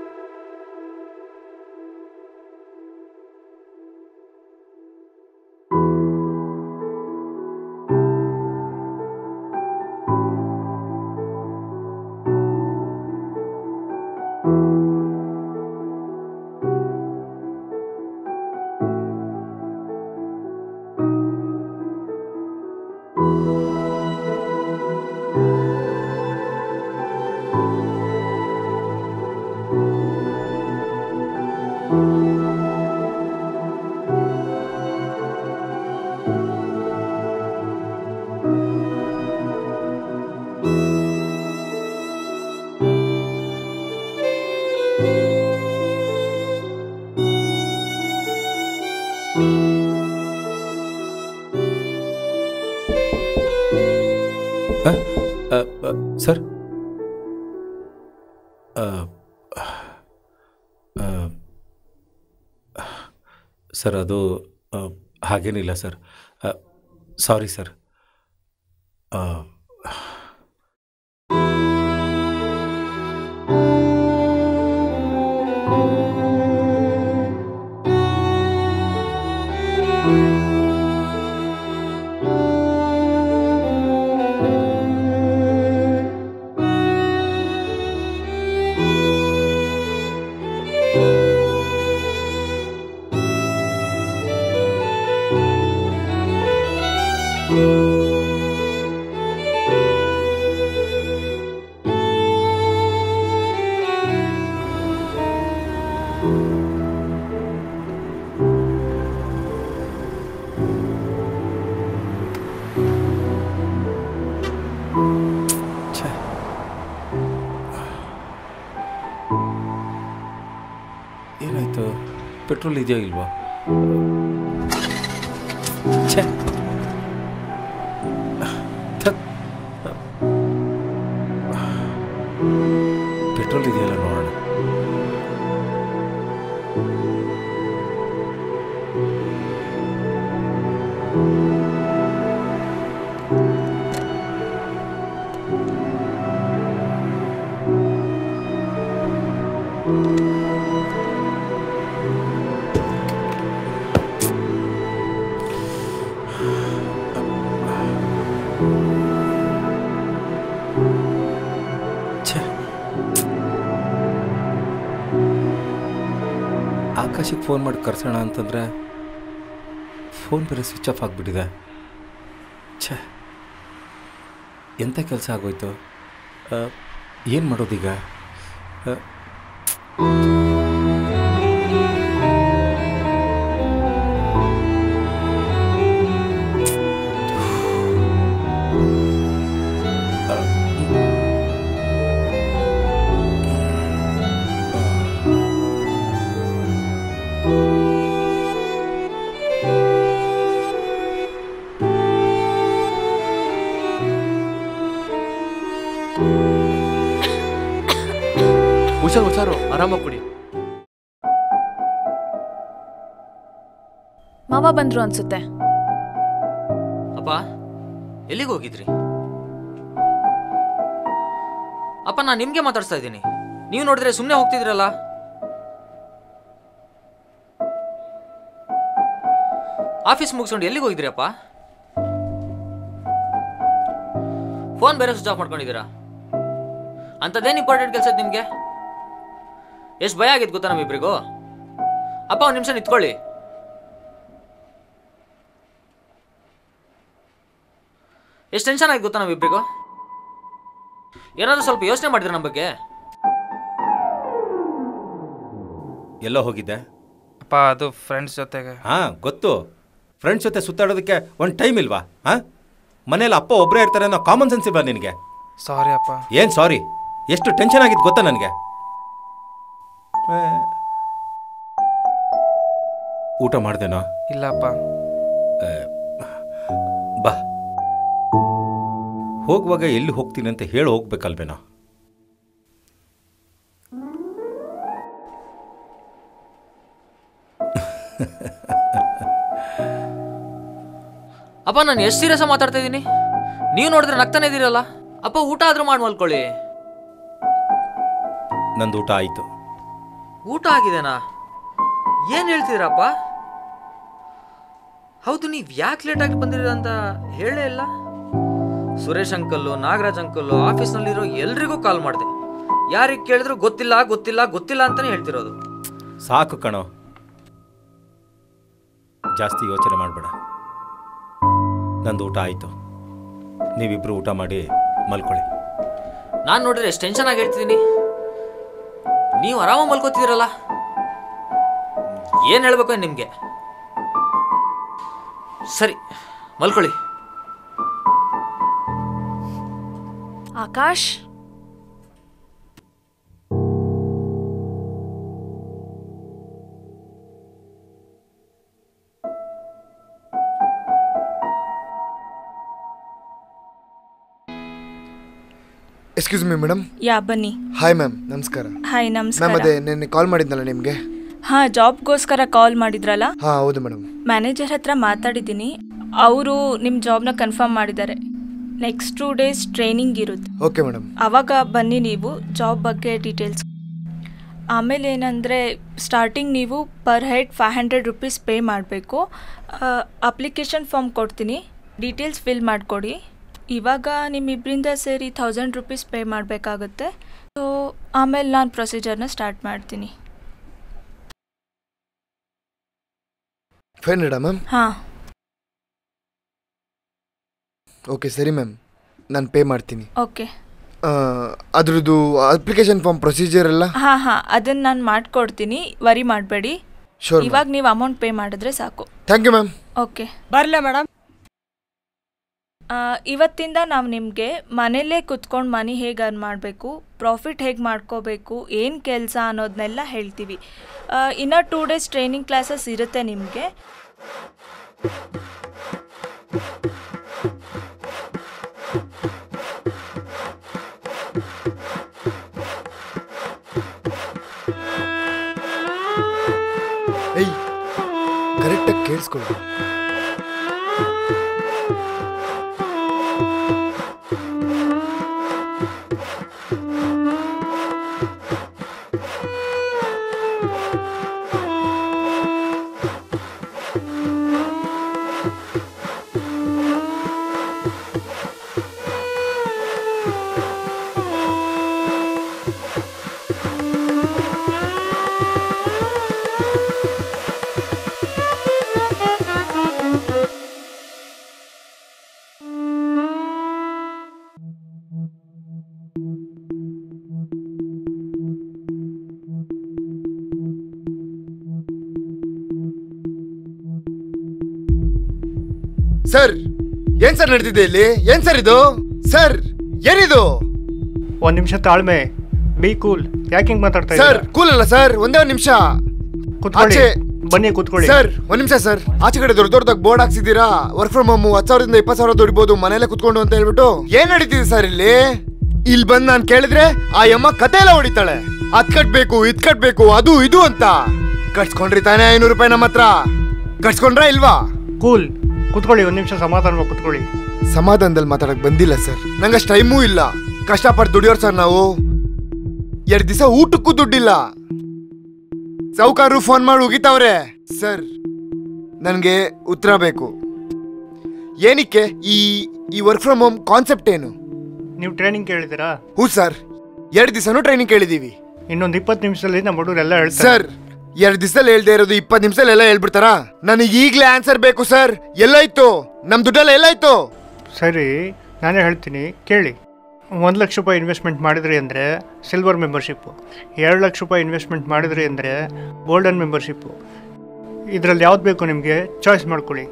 ಅ, ಅ, ಅ, ಸರ್ ಅ, ಅ, ಸರ್ ಅದು ಅ, ಹಾಗೇನಿಲ್ಲ ಸರ್ ಸಾರಿ ಸರ್ ಅ, ಏನಾಯ್ತು ಪೆಟ್ರೋಲ್ ಇದೆಯಾ ಇಲ್ವಾ ಛೇ ಥತ್. ಪೆಟ್ರೋಲ್ ಇದೆಯಲ್ಲ ನೋಡೋಣ ಛೇ ಆಕಾಶಕ್ಕೆ ಫೋನ್ ಮಾಡಿ ಕರ್ಸೋಣ ಅಂತಂದರೆ ಫೋನ್ ಬೇರೆ ಸ್ವಿಚ್ ಆಫ್ ಆಗಿಬಿಟ್ಟಿದೆ ಛೇ ಎಂಥ ಕೆಲಸ ಆಗೋಯ್ತು ಏನು ಮಾಡೋದೀಗ ಆ,
ಹುಷಾರು ಹುಷಾರು ಆರಾಮಾಗಿ ಕುಡಿ
ಮಾವ ಬಂದ್ರು ಅನ್ಸುತ್ತೆ
ಅಪ್ಪ ಎಲ್ಲಿಗೆ ಹೋಗಿದ್ರಿ ಅಪ್ಪ ನಾನು ನಿಮಗೆ ಮಾತಾಡ್ಸ್ತಾ ಇದ್ದೀನಿ ನೀವು ನೋಡಿದ್ರೆ ಸುಮ್ಮನೆ ಹೋಗ್ತಿದ್ರಲ್ಲ ಆಫೀಸ್ ಮುಗಿಸ್ಕೊಂಡು ಎಲ್ಲಿಗೆ ಹೋಗಿದ್ರಿ ಅಪ್ಪ ಫೋನ್ ಬೇರೆ ಸ್ವಿಚ್ ಆಫ್ ಮಾಡ್ಕೊಂಡಿದ್ದೀರಾ ಅಂಥದ್ದೇನು ಇಂಪಾರ್ಟೆಂಟ್ ಕೆಲಸ ನಿಮಗೆ ಎಷ್ಟು ಭಯ ಆಗಿತ್ತು ಗೊತ್ತಾ ನಮ್ಮಿಬ್ರಿಗೂ ಅಪ್ಪ ಒಂದು ನಿಮಿಷ ನಿಂತ್ಕೊಳ್ಳಿ ಎಷ್ಟು ಟೆನ್ಷನ್ ಆಗಿ ಗೊತ್ತಾ ನಾವಿಬ್ಬರಿಗೂ ಏನಾದರೂ ಸ್ವಲ್ಪ ಯೋಚನೆ ಮಾಡಿದ್ರೆ ನಮ್ಮ ಬಗ್ಗೆ
ಎಲ್ಲೋ ಹೋಗಿದ್ದೆ
ಅಪ್ಪ ಅದು ಫ್ರೆಂಡ್ಸ್ ಜೊತೆಗೆ
ಹಾಂ ಗೊತ್ತು ಫ್ರೆಂಡ್ಸ್ ಜೊತೆ ಸುತ್ತಾಡೋದಕ್ಕೆ ಒಂದು ಟೈಮ್ ಇಲ್ವಾ ಹಾಂ ಮನೇಲಿ ಅಪ್ಪ ಒಬ್ಬರೇ ಇರ್ತಾರೆ ಅನ್ನೋ ಕಾಮನ್ ಸೆನ್ಸ್ ಇಲ್ವಾ ನಿನಗೆ
ಸಾರಿ ಅಪ್ಪ
ಏನು ಸಾರಿ ಎಷ್ಟು ಟೆನ್ಷನ್ ಆಗಿತ್ತು ಗೊತ್ತಾ ನನಗೆ ಊಟ ಮಾಡ್ದೇನೋ
ಇಲ್ಲಪ್ಪ
ಬಾ ಹೋಗುವಾಗ ಎಲ್ಲಿ ಹೋಗ್ತೀನಿ ಅಂತ ಹೇಳಿ ಹೋಗ್ಬೇಕಲ್ವೇನೋ
ಅಪ್ಪ ನಾನು ಎಷ್ಟು ಸೀರಿಯಸ್ ಮಾತಾಡ್ತಾ ಇದ್ದೀನಿ ನೀವು ನೋಡಿದ್ರೆ ನಗ್ತಾನೆ ಇದ್ದೀರಲ್ಲ ಅಪ್ಪ ಊಟ ಆದ್ರೂ ಮಾಡಿ ಮಲ್ಕೊಳ್ಳಿ
ನಂದು ಊಟ ಆಯಿತು
ಊಟ ಆಗಿದೆನಾ ಏನು ಹೇಳ್ತಿದ್ದೀರಪ್ಪ ಹೌದು ನೀವು ಯಾಕೆ ಲೇಟಾಗಿ ಬಂದಿರ ಅಂತ ಹೇಳೇ ಇಲ್ಲ ಸುರೇಶ್ ಅಂಕಲ್ಲು ನಾಗರಾಜ್ ಅಂಕಲ್ಲು ಆಫೀಸ್ನಲ್ಲಿರೋ ಎಲ್ರಿಗೂ ಕಾಲ್ ಮಾಡಿದೆ ಯಾರಿಗೆ ಕೇಳಿದ್ರು ಗೊತ್ತಿಲ್ಲ ಗೊತ್ತಿಲ್ಲ ಗೊತ್ತಿಲ್ಲ ಅಂತಾನೆ ಹೇಳ್ತಿರೋದು
ಸಾಕು ಕಣೋ ಜಾಸ್ತಿ ಯೋಚನೆ ಮಾಡಬೇಡ ನಂದು ಊಟ ಆಯಿತು ನೀವಿಬ್ಬರು ಊಟ ಮಾಡಿ ಮಲ್ಕೊಳ್ಳಿ
ನಾನು ನೋಡಿದ್ರೆ ಎಷ್ಟು ಟೆನ್ಷನ್ ಆಗಿ ಹೇಳ್ತಿದ್ದೀನಿ ನೀವು ಆರಾಮ ಮಲ್ಕೋತಿದ್ದೀರಲ್ಲ ಏನು ಹೇಳ್ಬೇಕು ನಿಮಗೆ ಸರಿ ಮಲ್ಕೊಳ್ಳಿ
Akash
excuse me madam
yeah ಬನ್ನಿ
ಹಾಯ್ ಮ್ಯಾಮ್ ನಮಸ್ಕಾರ
ಹಾಯ್
ಮ್ಯಾಮ್
ನಮಸ್ಕಾರ
ಅದೇ ನಿನ್ನೆ ಕಾಲ್ ಮಾಡಿದ್ನಲ್ಲ ನಿಮಗೆ
ಹಾಂ ಜಾಬ್ಗೋಸ್ಕರ ಕಾಲ್ ಮಾಡಿದ್ರಲ್ಲ
ಹಾಂ ಹೌದು ಮೇಡಮ್
ಮ್ಯಾನೇಜರ್ ಹತ್ರ ಮಾತಾಡಿದ್ದೀನಿ ಅವರು ನಿಮ್ಮ ಜಾಬ್ನ ಕನ್ಫರ್ಮ್ ಮಾಡಿದ್ದಾರೆ ನೆಕ್ಸ್ಟ್ ಟೂ ಡೇಸ್ ಟ್ರೈನಿಂಗ್ ಇರುತ್ತೆ
ಓಕೆ ಮೇಡಮ್
ಆವಾಗ ಬನ್ನಿ ನೀವು ಜಾಬ್ ಬಗ್ಗೆ ಡೀಟೇಲ್ಸ್ ಆಮೇಲೆ ಏನಂದರೆ ಸ್ಟಾರ್ಟಿಂಗ್ ನೀವು per head five hundred rupees pay ಮಾಡಬೇಕು ಅಪ್ಲಿಕೇಶನ್ ಫಾರ್ಮ್ ಕೊಡ್ತೀನಿ ಡೀಟೇಲ್ಸ್ ಫಿಲ್ ಮಾಡಿಕೊಡಿ ಇವಾಗ ನಿಮ್ಮಿಬ್ಬರಿಂದ ಸೇರಿ ಥೌಸಂಡ್ ರುಪೀಸ್ ಪೇ ಮಾಡಬೇಕಾಗುತ್ತೆ ಸೊ ಆಮೇಲೆ ನಾನು ಪ್ರೊಸೀಜರ್ನ ಸ್ಟಾರ್ಟ್ ಮಾಡ್ತೀನಿ
ಫೈವ್ ಹಂಡ್ರೆಡಾ ಮ್ಯಾಮ್
ಹಾಂ
ಓಕೆ ಸರಿ ಮ್ಯಾಮ್ ನಾನು ಪೇ ಮಾಡ್ತೀನಿ
ಓಕೆ
ಆ, ಅದ್ರದ್ದು ಅಪ್ಲಿಕೇಶನ್ ಫಾರ್ಮ್ ಪ್ರೊಸೀಜರ್ ಎಲ್ಲ
ಹಾಂ ಹಾಂ ಅದನ್ನು ನಾನು ಮಾಡಿಕೊಡ್ತೀನಿ ವರಿ ಮಾಡಬೇಡಿ
Sure,
ಇವಾಗ ನೀವು ಅಮೌಂಟ್ ಪೇ ಮಾಡಿದ್ರೆ ಸಾಕು
ಥ್ಯಾಂಕ್ ಯು ಮ್ಯಾಮ್
ಓಕೆ
ಬರಲೇ ಮೇಡಮ್
ಇವತ್ತಿಂದ ನಾವು ನಿಮಗೆ ಮನೇಲೇ ಕುತ್ಕೊಂಡು ಮನಿ ಹೇಗೆ ಅರ್ನ್ ಮಾಡಬೇಕು ಪ್ರಾಫಿಟ್ ಹೇಗೆ ಮಾಡ್ಕೋಬೇಕು ಏನು ಕೆಲಸ ಅನ್ನೋದನ್ನೆಲ್ಲ ಹೇಳ್ತೀವಿ ಆ, ಇನ್ನು ಟೂ ಡೇಸ್ ಟ್ರೈನಿಂಗ್ ಕ್ಲಾಸಸ್ ಇರುತ್ತೆ ನಿಮಗೆ
ಏಯ್ ಕರೆಕ್ಟಾಗಿ ಕೇಳಿಸ್ಕೊಳ್ಳಿ ಸರ್ ಏನ್ ಸರ್ ನಡೀತಿದೆ ಇಲ್ಲಿ ಏನ್ ಸರ್ ಇದು ಸರ್ ಏನಿದು
ಒಂದ್ ನಿಮಿಷ ತಾಳ್ಮೆ ಬಿ ಕೂಲ್ ಯಾಕೆ ಹಿಂಗ್ ಮಾತಾಡ್ತಾ
ಸರ್
ಇದ್ದೀರಾ
ಕೂಲ್ ಅಲ್ಲ ಸರ್ ಒಂದೇ ಒಂದ್ ನಿಮಿಷ
ಕುತ್ಕೊಳ್ಳಿ
ಆಚೆ
ಬನ್ನಿ ಕುತ್ಕೊಳ್ಳಿ
ಸರ್ ಒಂದ್ ನಿಮಿಷ ಸರ್ ಆಚೆ ಕಡೆ ದೊಡ್ಡ ದೊಡ್ಡದಾಗ ಬೋರ್ಡ್ ಹಾಕ್ಸಿದ್ದೀರಾ ವರ್ಕ್ ಫ್ರಮ್ ಹೋಮ್ ಹತ್ತು ಸಾವಿರದಿಂದ ಇಪ್ಪತ್ತು ಸಾವಿರ ದುಡಿಬೋದು ಮನೇಲೆ ಕುತ್ಕೊಂಡು ಅಂತ ಹೇಳ್ಬಿಟ್ಟು ಏನ್ ನಡೀತಿದೆ ಸರ್ ಇಲ್ಲಿ ಇಲ್ಲಿ ಬಂದ್ ನಾನು ಕೇಳಿದ್ರೆ ಆ ಯಮ್ಮ ಕತೆ ಎಲ್ಲ ಹೊಡಿತಾಳೆ ಅದ್ ಕಟ್ಬೇಕು ಇದ್ ಕಟ್ಬೇಕು ಅದು ಇದು ಅಂತ ಕಟ್ಸ್ಕೊಂಡ್ರಿ ತಾನೇ ಐನೂರು ರೂಪಾಯಿ ನಮ್ಮ ಹತ್ರ ಕಟ್ಸ್ಕೊಂಡ್ರಾ ಇಲ್ವಾ
ಕೂಲ್ ಕುತ್ಕೊಳ್ಳಿ ಒಂದ್ ನಿಮಿಷ ಸಮಾಧಾನ ಕುತ್ಕೊಳ್ಳಿ
ಸಮಾಧಾನದಲ್ಲಿ ಮಾತಾಡಕ್ ಬಂದಿಲ್ಲ ಸರ್ ನಂಗೆ ಅಷ್ಟು ಟೈಮೂ ಇಲ್ಲ ಕಷ್ಟಪಟ್ಟು ದುಡಿಯೋರು ಸರ್ ನಾವು ಎರಡು ದಿವಸ ಊಟಕ್ಕೂ ದುಡ್ಡಿಲ್ಲ ಸಾವುಕಾರರು ಫೋನ್ ಮಾಡಿ ಉಗಿತಾವ್ರೆ ಸರ್ ನನಗೆ ಉತ್ತರ ಬೇಕು ಏನಕ್ಕೆ ಈ ಈ ವರ್ಕ್ ಫ್ರಮ್ ಹೋಮ್ ಕಾನ್ಸೆಪ್ಟ್ ಏನು
ನೀವು ಟ್ರೈನಿಂಗ್ ಕೇಳಿದ್ದೀರಾ
ಹ್ಞೂ ಸರ್ ಎರಡು ದಿವಸನೂ ಟ್ರೈನಿಂಗ್ ಕೇಳಿದೀವಿ
ಇನ್ನೊಂದು ಇಪ್ಪತ್ತು ನಿಮಿಷದಲ್ಲಿ ನಮ್ಮ ಹುಡುಗರೆಲ್ಲ ಹೇಳ್ತಾರೆ
ಸರ್ ಎರಡು ದಿವಸದಲ್ಲಿ ಹೇಳ್ದೆ ಇರೋದು ಇಪ್ಪತ್ತು ನಿಮಿಷದಲ್ಲಿ ಎಲ್ಲ ಹೇಳ್ಬಿಡ್ತಾರಾ ನನಗೆ ಈಗಲೇ ಆನ್ಸರ್ ಬೇಕು ಸರ್ ಎಲ್ಲಾಯ್ತು ನಮ್ ದುಡ್ಡೆಲ್ಲ ಎಲ್ಲಾಯ್ತು
ಸರಿ ನಾನೇ ಹೇಳ್ತೀನಿ ಕೇಳಿ ಒಂದು ಲಕ್ಷ ರೂಪಾಯಿ ಇನ್ವೆಸ್ಟ್ಮೆಂಟ್ ಮಾಡಿದ್ರಿ ಅಂದರೆ ಸಿಲ್ವರ್ ಮೆಂಬರ್ಶಿಪ್ಪು ಎರಡು ಲಕ್ಷ ರೂಪಾಯಿ ಇನ್ವೆಸ್ಟ್ಮೆಂಟ್ ಮಾಡಿದ್ರಿ ಅಂದರೆ ಗೋಲ್ಡನ್ ಮೆಂಬರ್ಶಿಪ್ಪು ಇದರಲ್ಲಿ ಯಾವ್ದು ಬೇಕು ನಿಮಗೆ ಚಾಯ್ಸ್ ಮಾಡ್ಕೊಳ್ಳಿ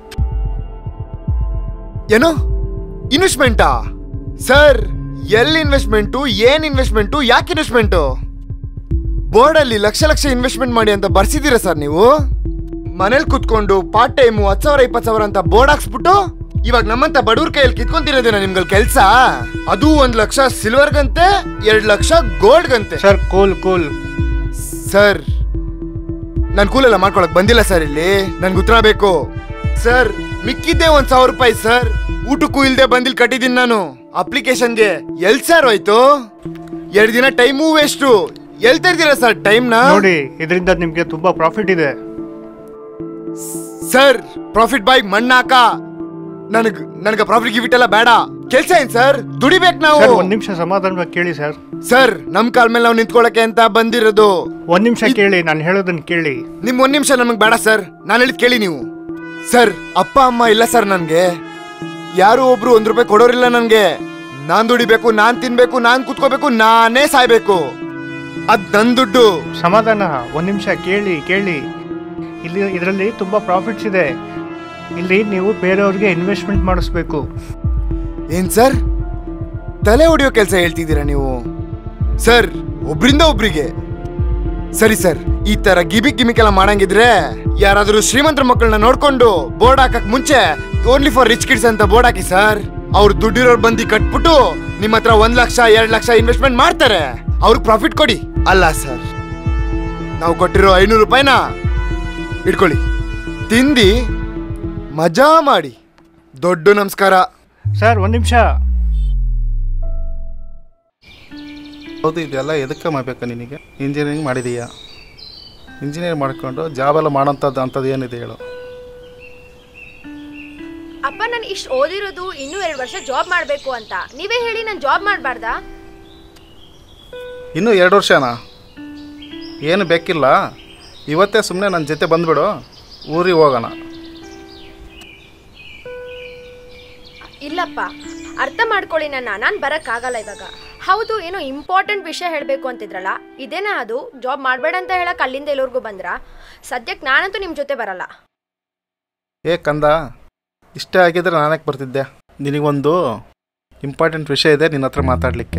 ಏನು ಇನ್ವೆಸ್ಟ್ಮೆಂಟಾ ಸರ್ ಎಲ್ಲಿ ಇನ್ವೆಸ್ಟ್ಮೆಂಟು ಏನ್ ಇನ್ವೆಸ್ಟ್ಮೆಂಟು ಯಾಕೆ ಇನ್ವೆಸ್ಟ್ಮೆಂಟು ಬೋರ್ಡಲ್ಲಿ ಲಕ್ಷ ಲಕ್ಷ ಇನ್ವೆಸ್ಟ್ಮೆಂಟ್ ಮಾಡಿ ಅಂತ ಬರ್ಸಿದ್ದೀರಾ ಸರ್ ನೀವು ಮನೇಲಿ ಕುತ್ಕೊಂಡು ಪಾರ್ಟ್ ಟೈಮು ಹತ್ತು ಸಾವಿರ ಇಪ್ಪತ್ತು ಸಾವಿರ ಅಂತ ಬೋರ್ಡ್ ಹಾಕ್ಸ್ಬಿಟ್ಟು ಇವಾಗ ನಮ್ಮಂತ ಬಡವ್ರ ಕೈಯಲ್ಲಿ ಕಿತ್ಕೊಂತಿರೋದೇನ ನಿಮ್ಗಳ ಕೆಲಸ ಅದು ಒಂದ್ ಲಕ್ಷ ಸಿಲ್ವರ್ಗಂತೆ ಎರಡ್ ಲಕ್ಷ ಗೋಲ್ಡ್ಗಂತೆ
ಸರ್ ಕೂಲ್ ಕೂಲ್
ಸರ್ ನಾನು ಕೂಲೆಲ್ಲ ಮಾಡ್ಕೊಳಕ್ ಬಂದಿಲ್ಲ ಸರ್ ಇಲ್ಲಿ ನನ್ಗೆ ಉತ್ತರ ಬೇಕು ಸರ್ ಮಿಕ್ಕಿದ್ದೆ ಒಂದ್ ಸಾವಿರ ರೂಪಾಯಿ ಸರ್ ಊಟಕ್ಕೂ ಇಲ್ದೆ ಬಂದಿಲ್ ಕಟ್ಟಿದ್ದೀನಿ ನಾನು ಅಪ್ಲಿಕೇಶನ್ಗೆ ಎಲ್ ಸರ್ ಹೋಯ್ತು ಎರಡು ದಿನ ಟೈಮು ವೇಸ್ಟು ಎಲ್ ತೆಗ್ದಿರಾ ಸರ್ ಟೈಮ್ನ
ನೋಡಿ ಇದರಿಂದ ನಿಮಗೆ ತುಂಬ ಪ್ರಾಫಿಟ್ ಇದೆ
ಸರ್ ಪ್ರಾಫಿಟ್ ಬಾಯ್ ಮಣ್ಣಾಕ ನನಗ್ ನನಗ ಪ್ರಾಫಿಟ್ ಗಿಫಿಟ್ ಎಲ್ಲ ಬೇಡ ಕೆಲ್ಸ ಏನ್ ಸರ್ ದುಡಿಬೇಕು ನಾವು
ಸರ್ ಒಂದು ನಿಮಿಷ ಸಮಾಧಾನವಾಗಿ ಕೇಳಿ ಸರ್
ಸರ್ ನಮ್ ಕಾಲ್ ಮೇಲೆ ನಾವು ನಿಂತ್ಕೊಳಕ್ಕೆ ಅಂತ ಬಂದಿರೋದು
ಒಂದು ನಿಮಿಷ ಕೇಳಿ ನಾನು ಹೇಳೋದನ್ನ ಕೇಳಿ
ನಿಮ್ ಒಂದ್ ನಿಮಿಷ ನಮಗ್ ಬೇಡ ಸರ್ ನಾನು ಹೇಳಿದ್ ಕೇಳಿ ನೀವು ಸರ್ ಅಪ್ಪ ಅಮ್ಮ ಇಲ್ಲ ಸರ್ ನನ್ಗೆ ಯಾರು ಒಬ್ರು ಒಂದ್ ರೂಪಾಯಿ ಕೊಡೋರಿಲ್ಲ ನನ್ಗೆ ನಾನ್ ದುಡಿಬೇಕು ನಾನ್ ತಿನ್ಬೇಕು ನಾನ್ ಕುತ್ಕೋಬೇಕು ನಾನೇ ಸಾಯ್ಬೇಕು ಅದ್ ನನ್ ದುಡ್ಡು
ಸಮಾಧಾನ ಒಂದು ನಿಮಿಷ ಕೇಳಿ ಕೇಳಿ ಇಲ್ಲಿ ಇದರಲ್ಲಿ ತುಂಬ ಪ್ರಾಫಿಟ್ಸ್ ಇದೆ ಇಲ್ಲಿ ನೀವು ಬೇರೆಯವ್ರಿಗೆ ಇನ್ವೆಸ್ಟ್ಮೆಂಟ್ ಮಾಡಿಸ್ಬೇಕು
ಏನ್ ಸರ್ ತಲೆ ಹೊಡಿಯೋ ಕೆಲಸ ಹೇಳ್ತಿದ್ದೀರಾ ನೀವು ಸರ್ ಒಬ್ರಿಂದ ಒಬ್ರಿಗೆ ಸರಿ ಸರ್ ಈ ತರ ಗಿಮಿಕ್ ಗಿಮಿಕ್ ಎಲ್ಲ ಮಾಡಂಗಿದ್ರೆ ಯಾರಾದ್ರೂ ಶ್ರೀಮಂತರ ಮಕ್ಕಳನ್ನ ನೋಡ್ಕೊಂಡು ಬೋರ್ಡ್ ಹಾಕಕ್ ಮುಂಚೆ ಓನ್ಲಿ ಫಾರ್ ರಿಚ್ ಕಿಡ್ಸ್ ಅಂತ ಬೋರ್ಡ್ ಹಾಕಿ ಸರ್ ಅವ್ರು ದುಡ್ಡಿರೋರ್ ಬಂದು ಕಟ್ಬಿಟ್ಟು ನಿಮ್ಮ ಹತ್ರ ಒಂದ್ ಲಕ್ಷ ಎರಡ್ ಲಕ್ಷ ಇನ್ವೆಸ್ಟ್ಮೆಂಟ್ ಮಾಡ್ತಾರೆ ಅವ್ರಿಗೆ ಪ್ರಾಫಿಟ್ ಕೊಡಿ ಅಲ್ಲ ಸರ್ ನಾವು ಕೊಟ್ಟಿರೋ ಐನೂರು ರೂಪಾಯಿನ ಇಟ್ಕೊಳ್ಳಿ ತಿಂದಿ ಮಜಾ ಮಾಡಿ ದೊಡ್ಡ ನಮಸ್ಕಾರ
ಸರ್ ಒಂದು ನಿಮಿಷ
ಹೌದು ಇದೆಲ್ಲ ಎದಕ್ಕೆ ಮಾಡಬೇಕಾ ನಿನಗೆ ಇಂಜಿನಿಯರಿಂಗ್ ಮಾಡಿದೀಯಾ ಇಂಜಿನಿಯರಿಂಗ್ ಮಾಡ್ಕೊಂಡು ಜಾಬೆಲ್ಲ ಮಾಡೋಂಥದ್ದು ಅಂಥದ್ದು ಏನಿದೆ ಹೇಳು
ಅಪ್ಪ ನಾನು ಇಷ್ಟು ಓದಿರೋದು ಇನ್ನೂ ಎರಡು ವರ್ಷ ಜಾಬ್ ಮಾಡಬೇಕು ಅಂತ ನೀವೇ ಹೇಳಿ ನಾನು ಜಾಬ್ ಮಾಡಬಾರ್ದಾ
ಇನ್ನೂ ಎರಡು ವರ್ಷನಾ ಏನು ಬೇಕಿಲ್ಲ ಇವತ್ತೇ ಸುಮ್ಮನೆ ನನ್ನ ಜೊತೆ ಬಂದುಬಿಡು ಊರಿಗೆ ಹೋಗೋಣ
ಇಲ್ಲಪ್ಪ ಅರ್ಥ ಮಾಡ್ಕೊಳ್ಳಿ ನನ್ನ ನಾನು ಬರೋಕ್ಕಾಗಲ್ಲ ಇವಾಗ ಹೌದು ಏನೋ ಇಂಪಾರ್ಟೆಂಟ್ ವಿಷಯ ಹೇಳಬೇಕು ಅಂತಿದ್ರಲ್ಲ ಇದೇನಾ ಅದು ಜಾಬ್ ಮಾಡಬೇಡ ಅಂತ ಹೇಳಕ್ಕೆ ಅಲ್ಲಿಂದ ಎಲ್ಲರಿಗೂ ಬಂದ್ರಾ ಸದ್ಯಕ್ಕೆ ನಾನಂತೂ ನಿಮ್ಮ ಜೊತೆ ಬರಲ್ಲ
ಏ ಕಂದ ಇಷ್ಟೇ ಆಗಿದ್ರೆ ನಾನ್ಯಾಕೆ ಬರ್ತಿದ್ದೆ ನಿನಗೊಂದು ಇಂಪಾರ್ಟೆಂಟ್ ವಿಷಯ ಇದೆ ನಿನ್ನ ಹತ್ರ ಮಾತಾಡಲಿಕ್ಕೆ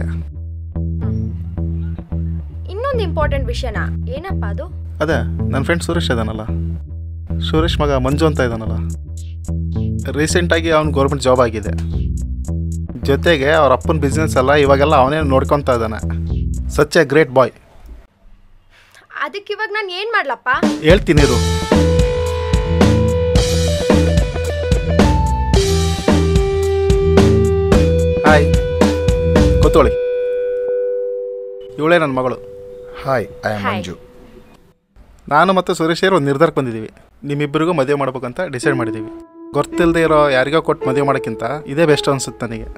ಇನ್ನೊಂದು ಇಂಪಾರ್ಟೆಂಟ್ ವಿಷಯನಾ ಏನಪ್ಪ ಅದು
ಅದೇ ನನ್ನ ಫ್ರೆಂಡ್ ಸುರೇಶ್ ಇದಾನಲ್ಲ ಸುರೇಶ್ ಮಗ ಮಂಜು ಅಂತ ಇದ್ದಾನಲ್ಲ ರೀಸೆಂಟಾಗಿ ಅವ್ನು ಗೌರ್ಮೆಂಟ್ ಜಾಬ್ ಆಗಿದೆ ಜೊತೆಗೆ ಅವ್ರ ಅಪ್ಪನ ಬಿಸ್ನೆಸ್ ಎಲ್ಲ ಇವಾಗೆಲ್ಲ ಅವನೇ ನೋಡ್ಕೊತಾ ಇದ್ದಾನೆ ಸಚ್ ಎ ಗ್ರೇಟ್ ಬಾಯ್
ಅದಕ್ಕೆ ಇವಾಗ ನಾನು ಏನು ಮಾಡ್ಲಪ್ಪ
ಹೇಳ್ತೀನಿ ಇರು ಹಾಯ್ ಕೂತ್ಕೊಳ್ಳಿ ಇವಳೇ ನನ್ನ ಮಗಳು
hi I am
Hi.
Manju
ನಾನು ಮತ್ತು ಸುರೇಶ್ ಒಂದು ನಿರ್ಧಾರಕ್ಕೆ ಬಂದಿದ್ದೀವಿ ನಿಮ್ಮಿಬ್ಬರಿಗೂ ಮದುವೆ ಮಾಡ್ಬೇಕಂತ ಡಿಸೈಡ್ ಮಾಡಿದ್ದೀವಿ ಗೊತ್ತಿಲ್ಲದೆ ಇರೋ ಯಾರಿಗೋ ಕೊಟ್ಟು ಮದುವೆ ಮಾಡೋಕ್ಕಿಂತ ಇದೇ ಬೆಸ್ಟ್ ಅನ್ಸುತ್ತೆ ನನಗೆ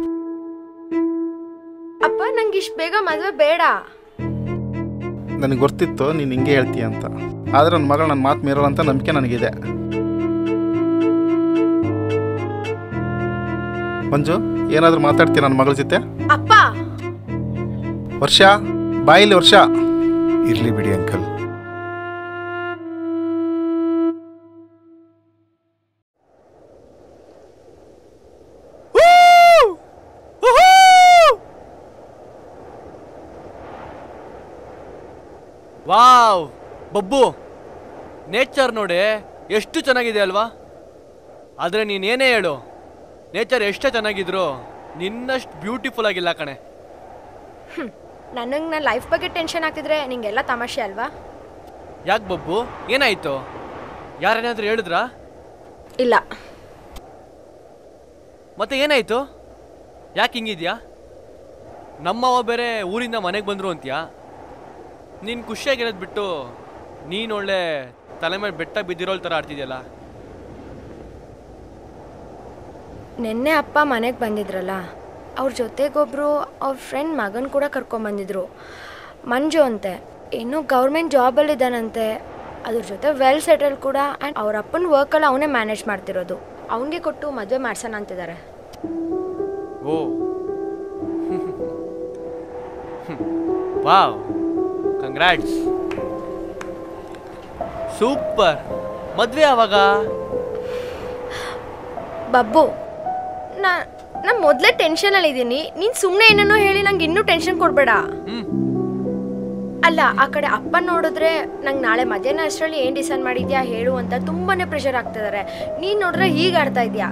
ಅಪ್ಪ ನಂಗೆ ಇಷ್ಟು ಬೇಗ ಮದುವೆ ಬೇಡ
ನನಗೆ ಗೊತ್ತಿತ್ತು ನೀನು ಹಿಂಗೆ ಹೇಳ್ತೀಯ ಅಂತ ಆದರೆ ನನ್ನ ಮಗಳು ನನ್ನ ಮಾತು ಮೀರಲ್ಲ ಅಂತ ನಂಬಿಕೆ ನನಗಿದೆ ಮಂಜು ಏನಾದರೂ ಮಾತಾಡ್ತೀಯ ನನ್ನ ಮಗಳ ಜೊತೆ
ಅಪ್ಪ
ವರ್ಷ ಬಾಯಿಲಿ ವರ್ಷ
ಇರ್ಲಿ ಬಿಡಿ ಅಂಕಲ್
ವಾವ್ ಬಬ್ಬು ನೇಚರ್ ನೋಡಿ ಎಷ್ಟು ಚೆನ್ನಾಗಿದೆ ಅಲ್ವಾ ಆದರೆ ನೀನೇನೇ ಹೇಳು ನೇಚರ್ ಎಷ್ಟೇ ಚೆನ್ನಾಗಿದ್ರು ನಿನ್ನಷ್ಟು ಬ್ಯೂಟಿಫುಲ್ ಆಗಿಲ್ಲ ಕಣೆ
ನನಗೆ ನನ್ನ ಲೈಫ್ ಬಗ್ಗೆ ಟೆನ್ಷನ್ ಆಗ್ತಿದ್ರೆ ನಿಂಗೆಲ್ಲ ತಮಾಷೆ ಅಲ್ವಾ
ಯಾಕೆ ಬಬ್ಬು ಏನಾಯ್ತು ಯಾರೇನಾದ್ರೂ ಹೇಳಿದ್ರಾ
ಇಲ್ಲ
ಮತ್ತೆ ಏನಾಯ್ತು ಯಾಕೆ ಹಿಂಗಿದ್ಯಾ ನಮ್ಮವ ಬೇರೆ ಊರಿಂದ ಮನೆಗೆ ಬಂದರು ಅಂತ್ಯಾ ನೀನು ಖುಷಿಯಾಗಿರೋದು ಬಿಟ್ಟು ನೀನು ಒಳ್ಳೆ ತಲೆ ಮೇಲೆ ಬೆಟ್ಟ ಬಿದ್ದಿರೋಳ್ ಥರ ಆಡ್ತಿದ್ಯಲ್ಲ
ನಿನ್ನೆ ಅಪ್ಪ ಮನೆಗೆ ಬಂದಿದ್ರಲ್ಲ ಅವ್ರ ಜೊತೆಗೊಬ್ಬರು ಅವ್ರ ಫ್ರೆಂಡ್ ಮಗನ ಕೂಡ ಕರ್ಕೊಂಬಂದಿದ್ರು ಮಂಜು ಅಂತೆ ಇನ್ನೂ ಗೌರ್ಮೆಂಟ್ ಜಾಬಲ್ಲಿದ್ದಾನಂತೆ ಅದ್ರ ಜೊತೆ ವೆಲ್ ಸೆಟಲ್ ಕೂಡ ಆ್ಯಂಡ್ ಅವ್ರ ಅಪ್ಪನ ವರ್ಕಲ್ಲಿ ಅವನೇ ಮ್ಯಾನೇಜ್ ಮಾಡ್ತಿರೋದು ಅವನಿಗೆ ಕೊಟ್ಟು ಮದುವೆ ಮಾಡ್ಸೋಣ ಅಂತಿದ್ದಾರೆ
ಓ ವಾವ್ ಕಂಗ್ರ್ಯಾಟ್ಸ್ ಸೂಪರ್ ಮದ್ವೆ ಯಾವಾಗ
ಬಬ್ಬು ನಾ ನಾ ಮೊದಲೇ ಟೆನ್ಷನಲ್ಲಿ ಇದ್ದೀನಿ ನೀನು ಸುಮ್ಮನೆ ಏನೇನೋ ಹೇಳಿ ನಂಗೆ ಇನ್ನೂ ಟೆನ್ಷನ್ ಕೊಡಬೇಡ ಅಲ್ಲ ಆ ಕಡೆ ಅಪ್ಪ ನೋಡಿದ್ರೆ ನಂಗೆ ನಾಳೆ ಮಧ್ಯಾಹ್ನ ಅಷ್ಟರಲ್ಲಿ ಏನು ಡಿಸೈಡ್ ಮಾಡಿದ್ಯಾ ಹೇಳು ಅಂತ ತುಂಬಾನೇ ಪ್ರೆಷರ್ ಆಗ್ತಿದ್ದಾರೆ ನೀನು ನೋಡಿದ್ರೆ ಹೀಗೆ ಆಡ್ತಾ ಇದೆಯಾ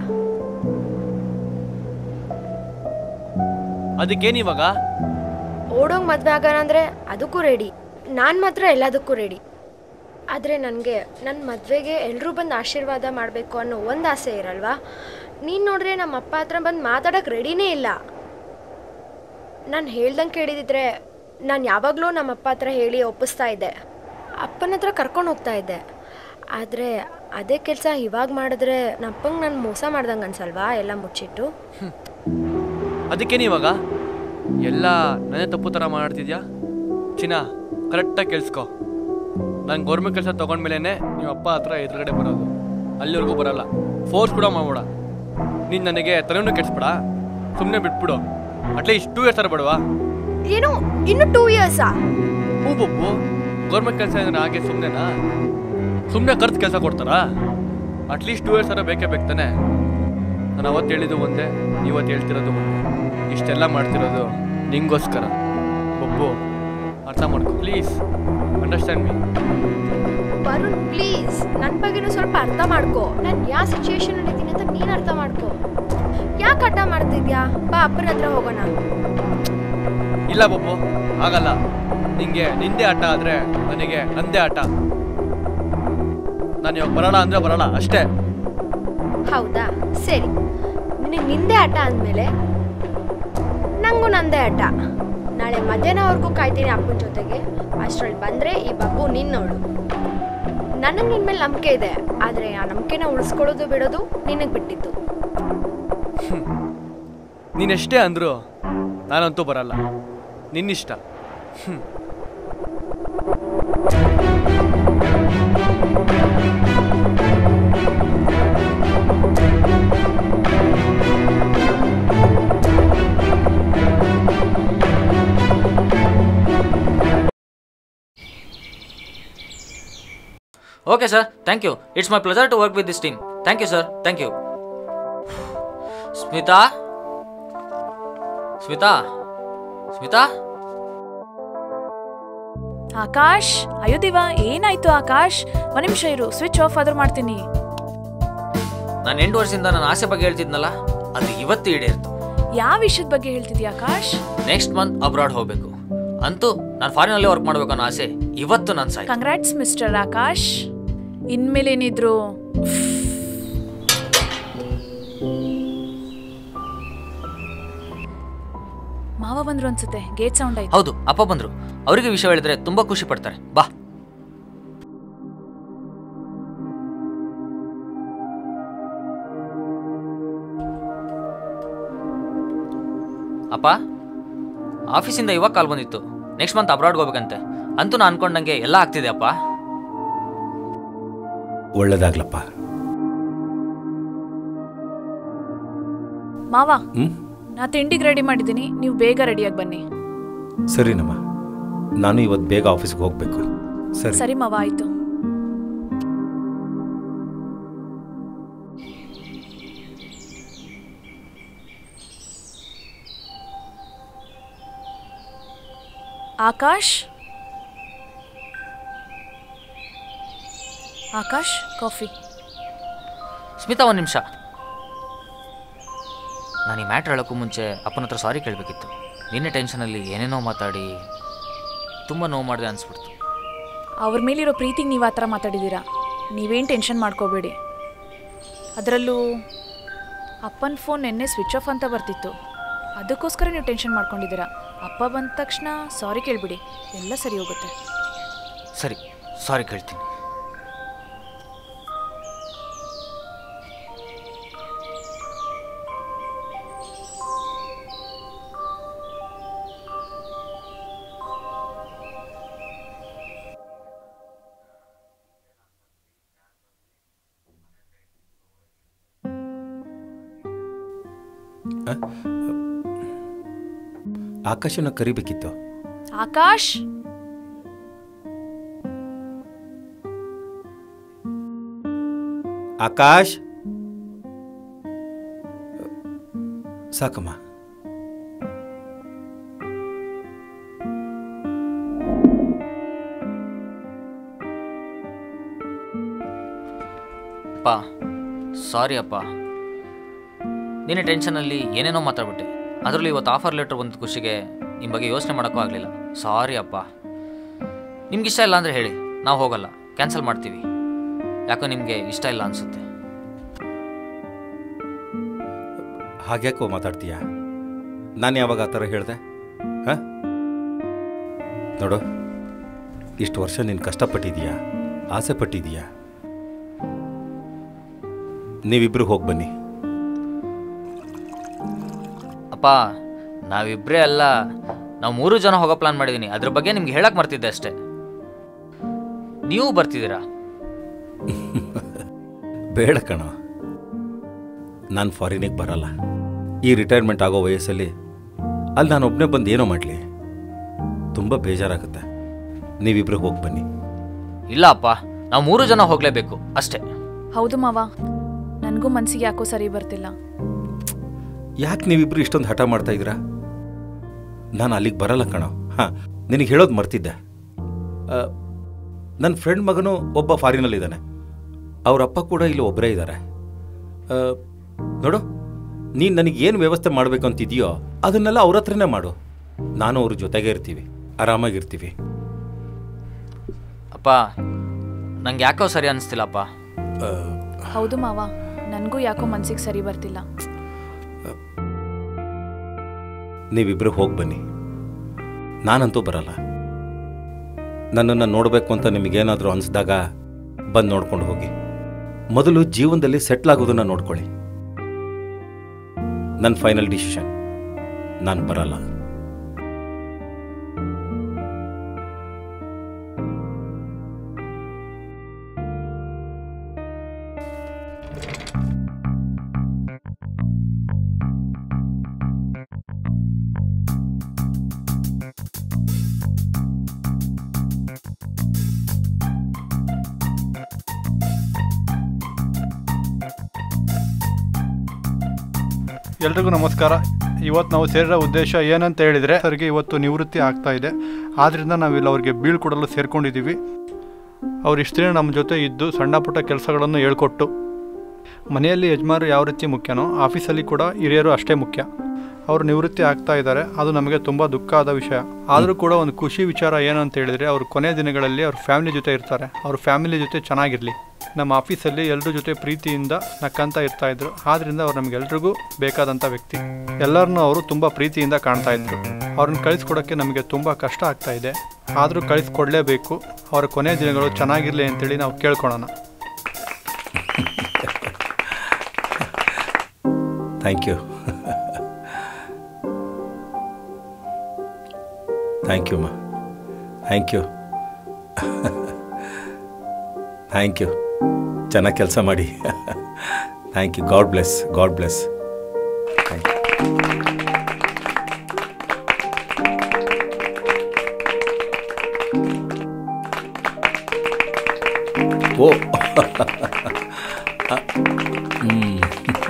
ಅದಕ್ಕೇನು ಇವಾಗ
ಓಡೋಂಗ್ ಮದುವೆ ಆಗೋಣ ಅಂದರೆ ಅದಕ್ಕೂ ರೆಡಿ ನಾನು ಮಾತ್ರ ಎಲ್ಲದಕ್ಕೂ ರೆಡಿ ಆದರೆ ನನಗೆ ನನ್ನ ಮದುವೆಗೆ ಎಲ್ಲರೂ ಬಂದು ಆಶೀರ್ವಾದ ಮಾಡಬೇಕು ಅನ್ನೋ ಒಂದು ಆಸೆ ಇರಲ್ವಾ ನೀನು ನೋಡ್ರೆ ನಮ್ಮ ಅಪ್ಪ ಹತ್ರ ಬಂದು ಮಾತಾಡೋಕೆ ರೆಡಿನೇ ಇಲ್ಲ ನಾನು ಹೇಳ್ದಂಗೆ ಕೇಳಿದಿದ್ರೆ ನಾನು ಯಾವಾಗಲೂ ನಮ್ಮ ಅಪ್ಪ ಹತ್ರ ಹೇಳಿ ಒಪ್ಪಿಸ್ತಾ ಇದ್ದೆ ಅಪ್ಪನ ಹತ್ರ ಕರ್ಕೊಂಡು ಹೋಗ್ತಾ ಇದ್ದೆ ಆದರೆ ಅದೇ ಕೆಲಸ ಇವಾಗ ಮಾಡಿದ್ರೆ ನಪ್ಪಂಗೆ ನಾನು ಮೋಸ ಮಾಡ್ದಂಗೆ ಅನ್ಸಲ್ವಾ ಎಲ್ಲ ಮುಚ್ಚಿಟ್ಟು
ಅದಕ್ಕೇನು ಇವಾಗ ಎಲ್ಲ ನನ್ನೇ ತಪ್ಪು ಥರ ಮಾಡ್ತಿದ್ಯಾ ಚಿನ್ನ ಕರೆಕ್ಟಾಗಿ ಕೇಳಿಸ್ಕೊ ನಾನು ಗೌರ್ಮೆಂಟ್ ಕೆಲಸ ತೊಗೊಂಡ್ಮೇಲೆ ನಿಮ್ಮ ಅಪ್ಪ ಹತ್ರ ಎದುರುಗಡೆ ಬರೋದು ಅಲ್ಲಿವರೆಗೂ ಬರಲ್ಲ ಫೋರ್ಸ್ ಕೂಡ ಮಾಡ್ಬೇಡ ನೀನು ನನಗೆ ತಲೆನೂ ಕೆಡಿಸ್ಬೇಡ ಸುಮ್ಮನೆ ಬಿಟ್ಬಿಡು ಅಟ್ಲೀಸ್ಟ್ ಟೂ ಇಯರ್ಸ್ ಥರ ಬೇಡವಾ
ಏನು ಇನ್ನು ಟೂ ಇಯರ್ಸಾ
ಹೂ ಬೊಬ್ಬು ಗೌರ್ಮೆಂಟ್ ಕೆಲಸ ಏನಾರ ಹಾಗೆ ಸುಮ್ಮನೆನಾ ಸುಮ್ಮನೆ ಖರ್ಚು ಕೆಲಸ ಕೊಡ್ತಾರಾ ಅಟ್ಲೀಸ್ಟ್ ಟೂ ಇಯರ್ಸ್ ಥರ ಬೇಕೇ ಬೇಕು ತಾನೆ ನಾನು ಅವತ್ತು ಹೇಳಿದ್ದು ಒಂದೇ ಇವತ್ತು ಹೇಳ್ತಿರೋದು ಒಂದೇ ಇಷ್ಟೆಲ್ಲ ಮಾಡ್ತಿರೋದು ನಿಂಗೋಸ್ಕರ ಬೊಬ್ಬು ಅರ್ಥ ಮಾಡ್ಕೊ please understand me
Varun please ನನ್ನ ಬಗ್ಗೆನೂ ಸ್ವಲ್ಪ ಅರ್ಥ ಮಾಡ್ಕೋ ನಾನು ಯಾವ ಸಿಚುವೇಶನ್ ಇದ್ದೀನಿ ಅಂತ ನೀನು ಅರ್ಥ ಮಾಡ್ಕೋ ಯಾಕೆ ಅಡ್ಡ ಮಾಡ್ತಿದ್ಯಾ ಬಾ ಅಪ್ಪನ ಹತ್ರ ಹೋಗೋಣ
ಇಲ್ಲ ಬೊಬ್ಬು ಆಗಲ್ಲ ನಿಂಗೆ ನಿಂದೆ ಆಟ ಆದರೆ ನನಗೆ ನಂದೇ ಆಟ ನಾನು ಇವಾಗ ಬರೋಣ ಅಂದರೆ ಬರೋಣ ಅಷ್ಟೇ
ಹೌದಾ ಸರಿ ನಿನಗೆ ನಿಂದೆ ಆಟ ಅಂದಮೇಲೆ ನಂಗೂ ನಂದೇ ಆಟ ನಾಳೆ ಮಧ್ಯಾಹ್ನವರೆಗೂ ಕಾಯ್ತೀನಿ ಅಪ್ಪನ ಜೊತೆಗೆ ಅಷ್ಟರಲ್ಲಿ ಬಂದರೆ ಈ ಬಬ್ಬು ನಿನ್ನೋಳು ನನಗೆ ನಿನ್ನ ಮೇಲೆ ನಂಬಿಕೆ ಇದೆ ಆದರೆ ಆ ನಂಬಿಕೆನ ಉಳಿಸ್ಕೊಳ್ಳೋದು ಬಿಡೋದು ನಿನಗೆ ಬಿಟ್ಟಿದ್ದು
ನೀನೆಷ್ಟೇ ಅಂದರೂ ನಾನಂತೂ ಬರಲ್ಲ ನಿನ್ನಿಷ್ಟ ಹ್ಞೂ
okay sir thank you it's my pleasure to work with this team thank you sir thank you Smita Smita Smita
Akash ಅಯ್ಯೋ ದಿವಾ ಏನಾಯ್ತು ಆಕಾಶ್ ಒಂದ್ ನಿಮಿಷ ಇರು ಸ್ವಿಚ್ ಆಫ್ ಆದ್ರೂ ಮಾಡ್ತೀನಿ
ನಾನು ಎಂಟು ವರ್ಷದಿಂದ ನನ್ನ ಆಸೆ ಬಗ್ಗೆ ಹೇಳ್ತಿದ್ನಲ್ಲ ಅದು ಇವತ್ತು ಈಡೇರ್ತು
ಯಾವ ವಿಷಯದ ಬಗ್ಗೆ ಹೇಳ್ತಿದ್ಯಾ ಆಕಾಶ್
ನೆಕ್ಸ್ಟ್ ಮಂತ್ ಅಬ್ರಾಡ್ ಹೋಗಬೇಕು ಅಂತೂ ನಾನು ಫಾರಿನಲ್ಲಿ ವರ್ಕ್ ಮಾಡಬೇಕು ಅನ್ನೋ ಆಸೆ ಇವತ್ತು ನನ್ನ ಸಾಯಿ
ಕಂಗ್ರಾಟ್ಸ್ ಮಿಸ್ಟರ್ ಆಕಾಶ್ ಇನ್ಮೇಲೇನಿದ್ರು ಮಾವ ಬಂದ್ರು ಅನ್ಸುತ್ತೆ ಗೇಟ್ ಸೌಂಡ್ ಆಯ್ತು
ಹೌದು ಅಪ್ಪ ಬಂದ್ರು ಅವರಿಗೆ ವಿಷಯ ಹೇಳಿದ್ರೆ ತುಂಬಾ ಖುಷಿ ಪಡ್ತಾರೆ ಬಾ ಅಪ್ಪ ಆಫೀಸಿಂದ ಇವಾಗ ಕಾಲ್ ಬಂದಿತ್ತು ನೆಕ್ಸ್ಟ್ ಮಂತ್ ಅಬ್ರಾಡ್ಗೆ ಹೋಗ್ಬೇಕಂತೆ ಅಂತೂ ನಾನು ಅನ್ಕೊಂಡಂಗೆ ಎಲ್ಲ ಆಗ್ತಿದೆ ಅಪ್ಪ
ಒಳ್ಳೇದಾಗ್ಲಪ್ಪ
ಮಾವ
ಹ್ಮ್
ನಾ ತಿಂಡಿಗೆ ರೆಡಿ ಮಾಡಿದ್ದೀನಿ ನೀವು ಬೇಗ ರೆಡಿಯಾಗಿ ಬನ್ನಿ
ಸರಿನಮ್ಮ ನಾನು ಇವತ್ತು ಬೇಗ ಆಫೀಸ್ಗೆ ಹೋಗಬೇಕು ಸರಿ
ಸರಿ ಮಾವ ಆಯ್ತು ಆಕಾಶ್ ಆಕಾಶ್ ಕಾಫಿ
ಸ್ಮಿತಾ ಒಂದು ನಿಮಿಷ ನಾನು ಈ ಮ್ಯಾಟ್ರ್ ಹೇಳೋಕ್ಕೂ ಮುಂಚೆ ಅಪ್ಪನ ಹತ್ರ ಸಾರಿ ಕೇಳಬೇಕಿತ್ತು ನಿನ್ನೆ ಟೆನ್ಷನಲ್ಲಿ ಏನೇನೋ ಮಾತಾಡಿ ತುಂಬ ನೋವು ಮಾಡಿದೆ ಅನಿಸ್ಬಿಡ್ತು
ಅವ್ರ ಮೇಲಿರೋ ಪ್ರೀತಿಗೆ ನೀವು ಆ ಥರ ಮಾತಾಡಿದ್ದೀರಾ ನೀವೇನು ಟೆನ್ಷನ್ ಮಾಡ್ಕೋಬೇಡಿ ಅದರಲ್ಲೂ ಅಪ್ಪನ ಫೋನ್ ನಿನ್ನೆ ಸ್ವಿಚ್ ಆಫ್ ಅಂತ ಬರ್ತಿತ್ತು ಅದಕ್ಕೋಸ್ಕರ ನೀವು ಟೆನ್ಷನ್ ಮಾಡ್ಕೊಂಡಿದ್ದೀರಾ ಅಪ್ಪ ಬಂದ ತಕ್ಷಣ ಸಾರಿ ಕೇಳಿಬಿಡಿ ಎಲ್ಲ ಸರಿ ಹೋಗುತ್ತೆ
ಸರಿ ಸಾರಿ ಕೇಳ್ತೀನಿ
ಆಕಾಶನ ಕರಿಬೇಕಿತ್ತು
ಆಕಾಶ್
ಆಕಾಶ್ ಸಾಕಮ್ಮ
ಅಪ್ಪ ಸಾರಿ ಅಪ್ಪ ನಿನ್ನೆ ಟೆನ್ಷನಲ್ಲಿ ಏನೇನೋ ಮಾತಾಡ್ಬಿಟ್ಟೆ ಅದರಲ್ಲಿ ಇವತ್ತು ಆಫರ್ ಲೆಟ್ರ್ ಬಂದ ಖುಷಿಗೆ ನಿಮ್ಮ ಬಗ್ಗೆ ಯೋಚನೆ ಮಾಡೋಕ್ಕೂ ಆಗಲಿಲ್ಲ ಸಾರಿ ಅಪ್ಪ ನಿಮ್ಗೆ ಇಷ್ಟ ಇಲ್ಲ ಅಂದರೆ ಹೇಳಿ ನಾವು ಹೋಗಲ್ಲ ಕ್ಯಾನ್ಸಲ್ ಮಾಡ್ತೀವಿ ಯಾಕೋ ನಿಮಗೆ ಇಷ್ಟ ಇಲ್ಲ ಅನಿಸುತ್ತೆ
ಹಾಗ್ಯಾಕೋ ಮಾತಾಡ್ತೀಯ ನಾನು ಯಾವಾಗ ಆ ಥರ ಹೇಳಿದೆ ಹಾಂ ನೋಡು ಇಷ್ಟು ವರ್ಷ ನೀನು ಕಷ್ಟಪಟ್ಟಿದೀಯಾ ಆಸೆ ಪಟ್ಟಿದೀಯಾ ನೀವಿಬ್ಬರು ಹೋಗಿ ಬನ್ನಿ
ಅಪ್ಪ ನಾವಿಬ್ಬರೇ ಅಲ್ಲ ನಾವು ಮೂರು ಜನ ಹೋಗೋ ಪ್ಲಾನ್ ಮಾಡಿದ್ದೀನಿ ಅದ್ರ ಬಗ್ಗೆ ನಿಮ್ಗೆ ಹೇಳಕ್ಕೆ ಮರ್ತಿದ್ದೆ ಅಷ್ಟೇ ನೀವು ಬರ್ತಿದ್ದೀರಾ
ಬೇಡ ಕಣ ನಾನು ಫಾರಿನಿಗೆ ಬರಲ್ಲ ಈ ರಿಟೈರ್ಮೆಂಟ್ ಆಗೋ ವಯಸ್ಸಲ್ಲಿ ಅಲ್ಲಿ ನಾನು ಒಬ್ಬನೇ ಬಂದು ಏನೋ ಮಾಡಲಿ ತುಂಬ ಬೇಜಾರಾಗುತ್ತೆ ನೀವಿಬ್ರು ಹೋಗಿ ಬನ್ನಿ
ಇಲ್ಲ ಅಪ್ಪ ನಾವು ಮೂರು ಜನ ಹೋಗಲೇಬೇಕು ಅಷ್ಟೇ
ಹೌದು ಮಾವ ನನಗೂ ಮನ್ಸಿಗೆ ಯಾಕೋ ಸರಿ ಬರ್ತಿಲ್ಲ
ಯಾಕೆ ನೀವಿಬ್ರು ಇಷ್ಟೊಂದು ಹಠ ಮಾಡ್ತಾ ಇದ್ದೀರಾ ನಾನು ಅಲ್ಲಿಗೆ ಬರಲ್ಲ ಕಣೋ ಹಾಂ ನಿನಗೆ ಹೇಳೋದು ಮರ್ತಿದ್ದೆ ನನ್ನ ಫ್ರೆಂಡ್ ಮಗನು ಒಬ್ಬ ಫಾರಿನಲ್ಲಿದ್ದಾನೆ ಅವ್ರ ಅಪ್ಪ ಕೂಡ ಇಲ್ಲಿ ಒಬ್ಬರೇ ಇದ್ದಾರೆ ನೋಡು ನೀನು ನನಗೆ ಏನು ವ್ಯವಸ್ಥೆ ಮಾಡಬೇಕು ಅಂತಿದೆಯೋ ಅದನ್ನೆಲ್ಲ ಅವ್ರ ಹತ್ರನೇ ಮಾಡು ನಾನು ಅವ್ರ ಜೊತೆಗೆ ಇರ್ತೀವಿ ಆರಾಮಾಗಿರ್ತೀವಿ
ಅಪ್ಪ ನಂಗೆ ಯಾಕೋ ಸರಿ ಅನಿಸ್ತಿಲ್ಲಪ್ಪ
ಹೌದು ಮಾವ ನನಗೂ ಯಾಕೋ ಮನ್ಸಿಗೆ ಸರಿ ಬರ್ತಿಲ್ಲ
ನೀವಿಬ್ರು ಹೋಗಿ ಬನ್ನಿ ನಾನಂತೂ ಬರಲ್ಲ ನನ್ನನ್ನು ನೋಡಬೇಕು ಅಂತ ನಿಮಗೇನಾದರೂ ಅನಿಸ್ದಾಗ ಬಂದು ನೋಡ್ಕೊಂಡು ಹೋಗಿ ಮೊದಲು ಜೀವನದಲ್ಲಿ ಸೆಟ್ಲ್ ಆಗೋದನ್ನ ನೋಡ್ಕೊಳ್ಳಿ ನನ್ನ ಫೈನಲ್ ಡಿಸಿಷನ್ ನಾನು ಬರಲ್ಲ
ಎಲ್ರಿಗೂ ನಮಸ್ಕಾರ ಇವತ್ತು ನಾವು ಸೇರಿರೋ ಉದ್ದೇಶ ಏನಂತ ಹೇಳಿದರೆ ಸರ್ಗೆ ಇವತ್ತು ನಿವೃತ್ತಿ ಆಗ್ತಾ ಇದೆ ಆದ್ದರಿಂದ ನಾವಿಲ್ಲಿ ಅವ್ರಿಗೆ ಬೀಳ್ಕೊಡಲು ಸೇರ್ಕೊಂಡಿದ್ದೀವಿ ಅವ್ರು ಇಷ್ಟು ದಿನ ನಮ್ಮ ಜೊತೆ ಇದ್ದು ಸಣ್ಣ ಪುಟ್ಟ ಕೆಲಸಗಳನ್ನು ಹೇಳ್ಕೊಟ್ಟು ಮನೆಯಲ್ಲಿ ಯಜಮಾನರು ಯಾವ ರೀತಿ ಮುಖ್ಯನೋ ಆಫೀಸಲ್ಲಿ ಕೂಡ ಹಿರಿಯರು ಅಷ್ಟೇ ಮುಖ್ಯ ಅವರು ನಿವೃತ್ತಿ ಆಗ್ತಾ ಇದ್ದಾರೆ ಅದು ನಮಗೆ ತುಂಬ ದುಃಖ ಆದ ವಿಷಯ ಆದರೂ ಕೂಡ ಒಂದು ಖುಷಿ ವಿಚಾರ ಏನು ಅಂತ ಹೇಳಿದರೆ ಅವ್ರ ಕೊನೆ ದಿನಗಳಲ್ಲಿ ಅವ್ರ ಫ್ಯಾಮಿಲಿ ಜೊತೆ ಇರ್ತಾರೆ ಅವ್ರ ಫ್ಯಾಮಿಲಿ ಜೊತೆ ಚೆನ್ನಾಗಿರಲಿ ನಮ್ಮ ಆಫೀಸಲ್ಲಿ ಎಲ್ಲರ ಜೊತೆ ಪ್ರೀತಿಯಿಂದ ನಕ್ಕಂತ ಇರ್ತಾ ಇದ್ರು ಆದ್ರಿಂದ ಅವ್ರು ನಮಗೆಲ್ರಿಗೂ ಬೇಕಾದಂಥ ವ್ಯಕ್ತಿ ಎಲ್ಲರನ್ನೂ ಅವರು ತುಂಬ ಪ್ರೀತಿಯಿಂದ ಕಾಣ್ತಾ ಇದ್ರು ಅವ್ರನ್ನ ಕಳಿಸ್ಕೊಡೋಕ್ಕೆ ನಮಗೆ ತುಂಬ ಕಷ್ಟ ಆಗ್ತಾ ಇದೆ ಆದರೂ ಕಳಿಸ್ಕೊಡ್ಲೇಬೇಕು ಅವರ ಕೊನೆ ದಿನಗಳು ಚೆನ್ನಾಗಿರಲಿ ಅಂತೇಳಿ ನಾವು ಕೇಳ್ಕೊಳೋಣ
ಥ್ಯಾಂಕ್ ಯು ಥ್ಯಾಂಕ್ ಯು ಮಾ ಥ್ಯಾಂಕ್ ಯು ಥ್ಯಾಂಕ್ ಯು ಚೆನ್ನಾಗಿ ಕೆಲಸ ಮಾಡಿ thank you God bless God bless thank you ಓ ಹ್ಮ್.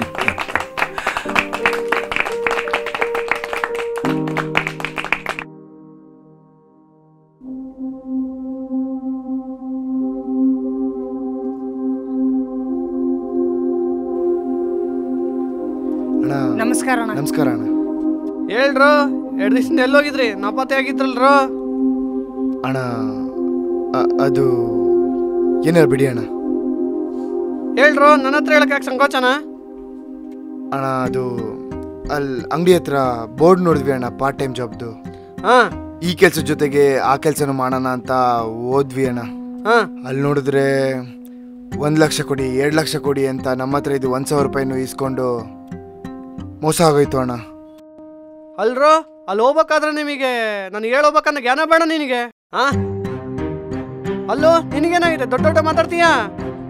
ಅಣ್ಣ
ನಮಸ್ಕಾರ ಅಣ್ಣ.
ನಮಸ್ಕಾರ ಅಣ್ಣ
ಹೇಳ್ರು ಎರಡು ದಿವಸದಿಂದ ಎಲ್ಲೋಗಿದ್ರಿ ನಾಪತ್ತೆ ಆಗಿದ್ರಲ್ರು
ಅಣ್ಣ ಅ- ಅದು ಏನಾರು ಬಿಡಿ ಅಣ್ಣ
ಹೇಳ್ರು ನನ್ನ ಹತ್ರ ಹೇಳಕ್ ಯಾಕೆ ಸಂಕೋಚನ
ಅಣ್ಣ ಅದು ಅಲ್ಲಿ ಅಂಗಡಿ ಹತ್ರ ಬೋರ್ಡ್ ನೋಡಿದ್ವಿ ಅಣ್ಣ ಪಾರ್ಟ್ ಟೈಮ್ ಜಾಬ್ದು
ಹಾಂ
ಈ ಕೆಲಸದ ಜೊತೆಗೆ ಆ ಕೆಲಸನೂ ಮಾಡೋಣ ಅಂತ ಓದ್ವಿ ಅಣ್ಣ
ಹಾಂ
ಅಲ್ಲಿ ನೋಡಿದ್ರೆ ಒಂದು ಲಕ್ಷ ಕೊಡಿ ಎರಡು ಲಕ್ಷ ಕೊಡಿ ಅಂತ ನಮ್ಮ ಹತ್ರ ಇದು ಒಂದು ಸಾವಿರ ರೂಪಾಯಿನೂ ಇಸ್ಕೊಂಡು ಮೋಸ ಆಗೋಯ್ತು ಅಣ್ಣ
ಅಲ್ರೋ ಅಲ್ಲಿ ಹೋಗ್ಬೇಕಾದ್ರೆ ನಿಮಗೆ ನನಗೆ ಹೇಳೋಬೇಕನ್ನ ಜ್ಞಾನ ಬೇಡ ನಿನಗೆ ಹಾ ಅಲ್ಲೋ ನಿನಗೇನಾಗಿದೆ ದೊಡ್ಡ ದೊಡ್ಡ ಮಾತಾಡ್ತೀಯಾ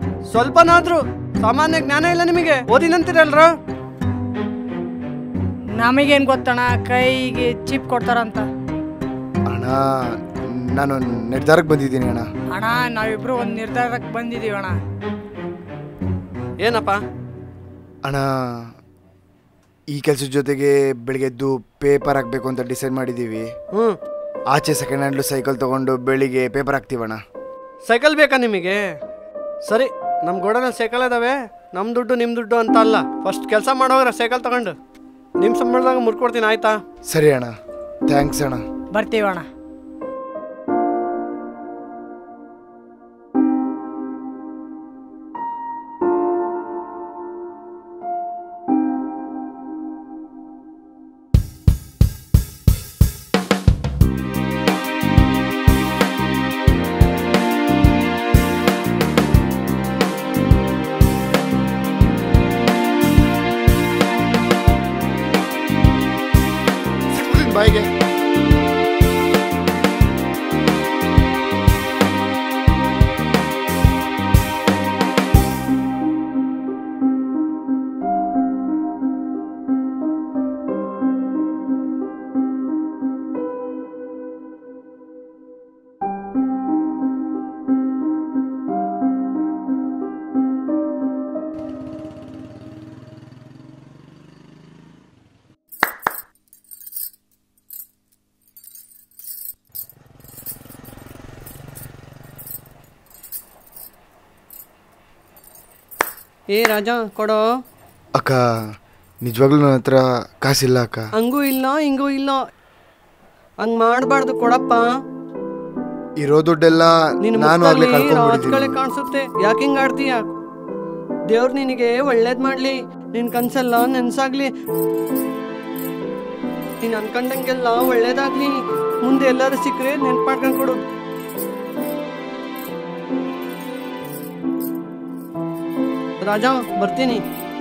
ಸ್ವಲ್ಪನಾದ್ರೂ ಸಾಮಾನ್ಯ ಜ್ಞಾನ ಇಲ್ಲ ನಿಮಗೆ ಓದಿನಂತೀರಲ್ರೋ
ನಮಗೇನು ಗೊತ್ತಣ್ಣ ಕೈಗೆ ಚಿಪ್ ಕೊಡ್ತಾರಂತ
ಅಣ್ಣ ನಾನು ನಿರ್ಧಾರಕ್ಕೆ ಬಂದಿದ್ದೀನಿ ಅಣ್ಣ
ಅಣ್ಣ ನಾವಿಬ್ರು ಒಂದು ನಿರ್ಧಾರಕ್ಕೆ ಬಂದಿದ್ದೀವಿ ಅಣ್ಣ
ಏನಪ್ಪ
ಅಣ್ಣ ಈ ಕೆಲಸದ ಜೊತೆಗೆ ಬೆಳಿಗ್ಗೆ ಎದ್ದು ಪೇಪರ್ ಹಾಕಬೇಕು ಅಂತ ಡಿಸೈಡ್ ಮಾಡಿದ್ದೀವಿ
ಹ್ಞೂ
ಆಚೆ ಸೆಕೆಂಡ್ ಹ್ಯಾಂಡ್ಲು ಸೈಕಲ್ ತೊಗೊಂಡು ಬೆಳಿಗ್ಗೆ ಪೇಪರ್ ಹಾಕ್ತೀವಣ್ಣ
ಸೈಕಲ್ ಬೇಕಾ ನಿಮಗೆ ಸರಿ ನಮ್ಮ ಗೋಡನಲ್ಲಿ ಸೈಕಲ್ ಇದಾವೆ ನಮ್ಮ ದುಡ್ಡು ನಿಮ್ಮ ದುಡ್ಡು ಅಂತ ಅಲ್ಲ ಫಸ್ಟ್ ಕೆಲಸ ಮಾಡೋಗ್ರೆ ಸೈಕಲ್ ತಗೊಂಡು ನಿಮ್ಮ ಸಂಬಳದಾಗ ಮುರ್ಕೊಡ್ತೀನಿ ಆಯ್ತಾ
ಸರಿ ಅಣ್ಣ ಥ್ಯಾಂಕ್ಸ್ ಅಣ್ಣ
ಬರ್ತೀವಿ ಅಣ್ಣ
ಬಾಯಿಗೆ
ಏ ರಾಜ ಕೊಡೋ
ಅಕ್ಕ ನಿಜವಾಗ್ಲೂ ನನ್ನ ಹತ್ರ ಕಾಸಿಲ್ಲ ಅಕ್ಕ
ಹಂಗೂ ಇಲ್ಲ ಹಿಂಗೂ ಇಲ್ಲ ಹಂಗ್ ಮಾಡಬಾರ್ದು ಕೊಡಪ್ಪ
ಇರೋ ದುಡ್ಡೆಲ್ಲ
ನಿನ್ನ
ನಾನು ಆಗ್ಲೇ
ಮುಖದಲ್ಲಿ
ಕಳ್ಕೊಂಡ್ಬಿಟ್ಟಿದ್ದೀನಿ
ರಾಜ್ಗಳೇ ಕಾಣಿಸುತ್ತೆ ಯಾಕೆ ಹಿಂಗ್ ಆಡ್ತೀಯ ದೇವ್ರು ನಿನಗೆ ಒಳ್ಳೇದ್ ಮಾಡ್ಲಿ ನಿನ್ ಕನ್ಸೆಲ್ಲ ನೆನ್ಸಾಗ್ಲಿ ನೀನ್ ಅನ್ಕೊಂಡಂಗೆಲ್ಲ ಒಳ್ಳೇದಾಗ್ಲಿ ಮುಂದೆ ಎಲ್ಲರೂ ಸಿಕ್ಕರೆ ನೆನ್ಪು ಮಾಡ್ಕೊಂಡ್ ಕೊಡು ರಾಜ ಬರ್ತೀನಿ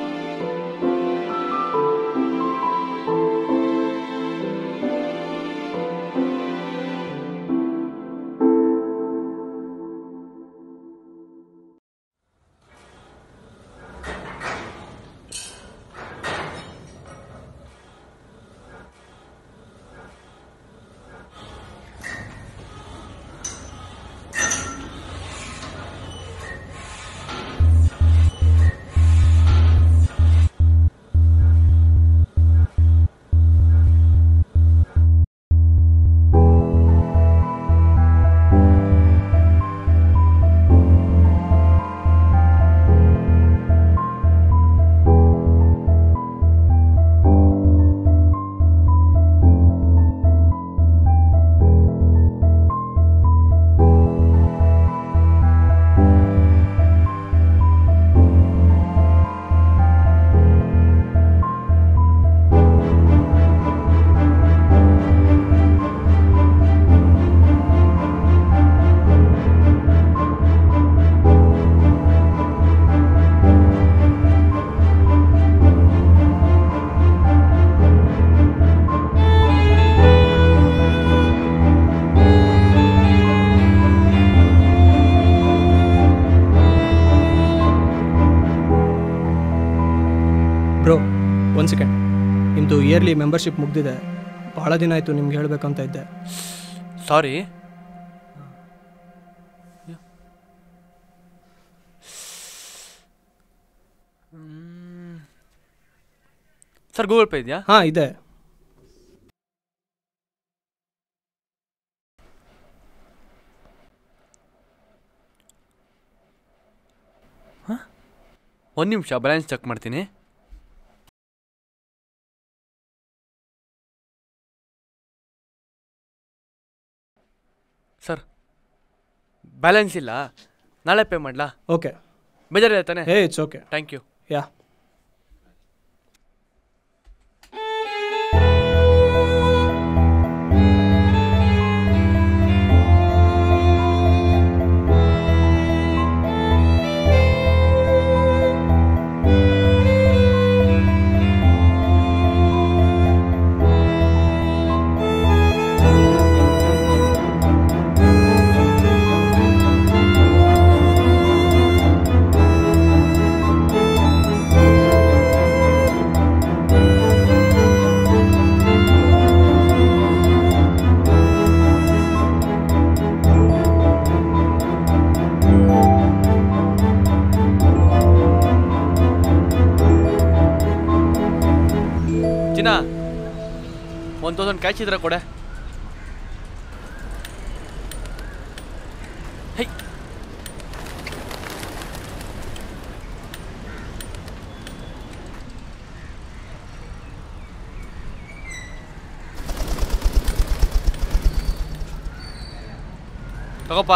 ಬ್ರೋ ಒಂದು ಸೆಕೆಂಡ್ ನಿಮ್ಮದು ಇಯರ್ಲಿ ಮೆಂಬರ್ಶಿಪ್ ಮುಗ್ದಿದೆ ಭಾಳ ದಿನ ಆಯಿತು ನಿಮ್ಗೆ ಹೇಳಬೇಕಂತ ಇದ್ದೆ
ಸಾರಿ ಸರ್ ಗೂಗಲ್ ಪೇ ಇದೆಯಾ
ಹಾಂ ಇದೆ
ಒಂದು ನಿಮಿಷ ಬ್ಯಾಲೆನ್ಸ್ ಚೆಕ್ ಮಾಡ್ತೀನಿ ಸರ್ ಬ್ಯಾಲೆನ್ಸ್ ಇಲ್ಲ ನಾಳೆ ಪೇ ಮಾಡಲಾ
ಓಕೆ
ಬೇಜಾರಿದೆ ತಾನೆ
hey it's okay
thank you
yeah
Seena one thousand cash ಇದ್ರೆ ಕೊಡೆ ಹೈ ತಗೋಪ್ಪ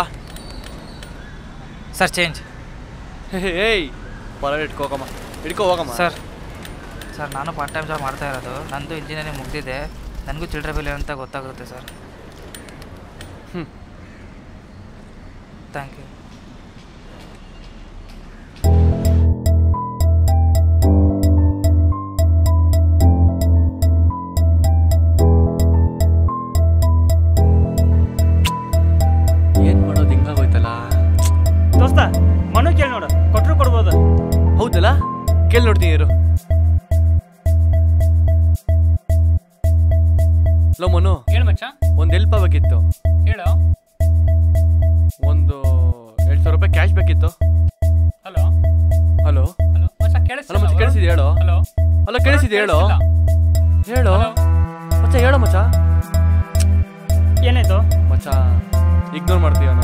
ಸರ್ ಚೇಂಜ್
ಏಯ್ ಪರ ಇಟ್ಕೋ ಹೋಗಮ್ಮ ಹಿಡ್ಕೋ ಹೋಗಮ್ಮ
ಸರ್ ಸರ್ ನಾನು ಪಾರ್ಟ್ ಟೈಮ್ ಜಾಬ್ ಮಾಡ್ತಾ ಇರೋದು ನಂದು ಇಂಜಿನಿಯರಿಂಗ್ ಮುಗ್ದಿದೆ ನನಗೂ ಚಿಲ್ಡ್ರ ಬಿಲ್ ಅಂತ ಗೊತ್ತಾಗುತ್ತೆ ಸರ್
ಹ್ಞೂ
ಥ್ಯಾಂಕ್ ಯು
ಏನು ಮಾಡೋದು ಹಿಂಗಾಗೋಯ್ತಲ್ಲ
ದೋಸ್ತ ಮನು ಕೇಳಿ ನೋಡು ಕೊಟ್ಟರು ಕೊಡ್ಬೋದು
ಹೌದಲ್ಲ ಕೇಳಿ ನೋಡ್ತೀನಿ ಇರು ಲೋ ಮನು
ಹೇಳು ಮಚ್ಚ
ಒಂದು ಹೆಲ್ಪ್ ಆಗಬೇಕಿತ್ತು
ಹೇಳು
ಒಂದು ಎರಡು ಸಾವಿರ ರೂಪಾಯಿ ಕ್ಯಾಶ್ ಬೇಕಿತ್ತು
ಹಲೋ
ಹಲೋ
ಹಲೋ ಮಚ್ಚ
ಅಲ್ಲ ಮತ್ತೆ ಕೇಳಿಸಿದೆ ಹೇಳು
ಹಲೋ
ಅಲ್ಲ ಕೇಳಿಸಿದೆ ಹೇಳು ಹೇಳು ಮಚ್ಚ ಹೇಳು ಮಚ್ಚ
ಏನಾಯ್ತು
ಮಚ್ಚ ಇಗ್ನೋರ್ ಮಾಡ್ತೀವನು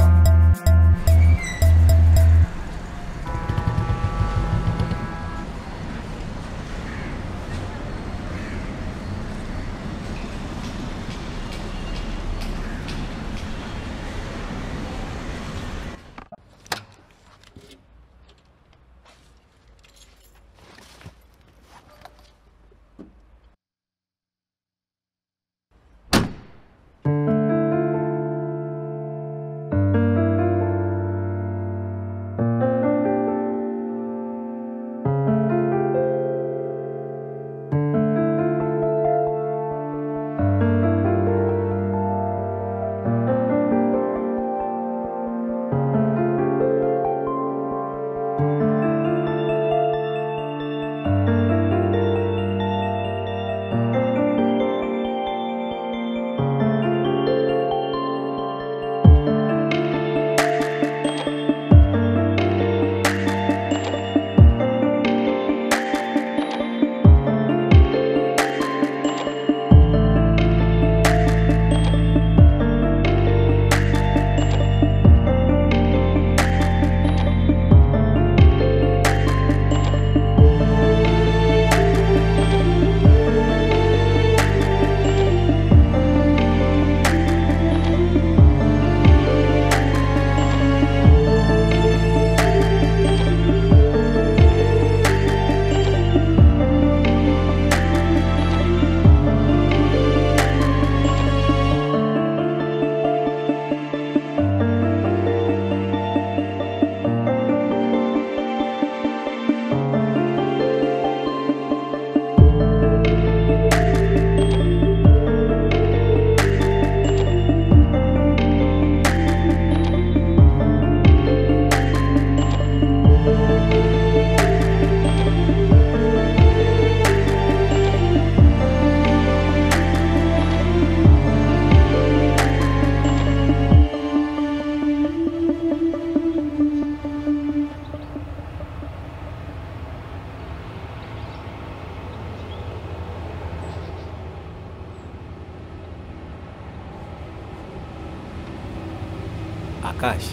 ಆಕಾಶ್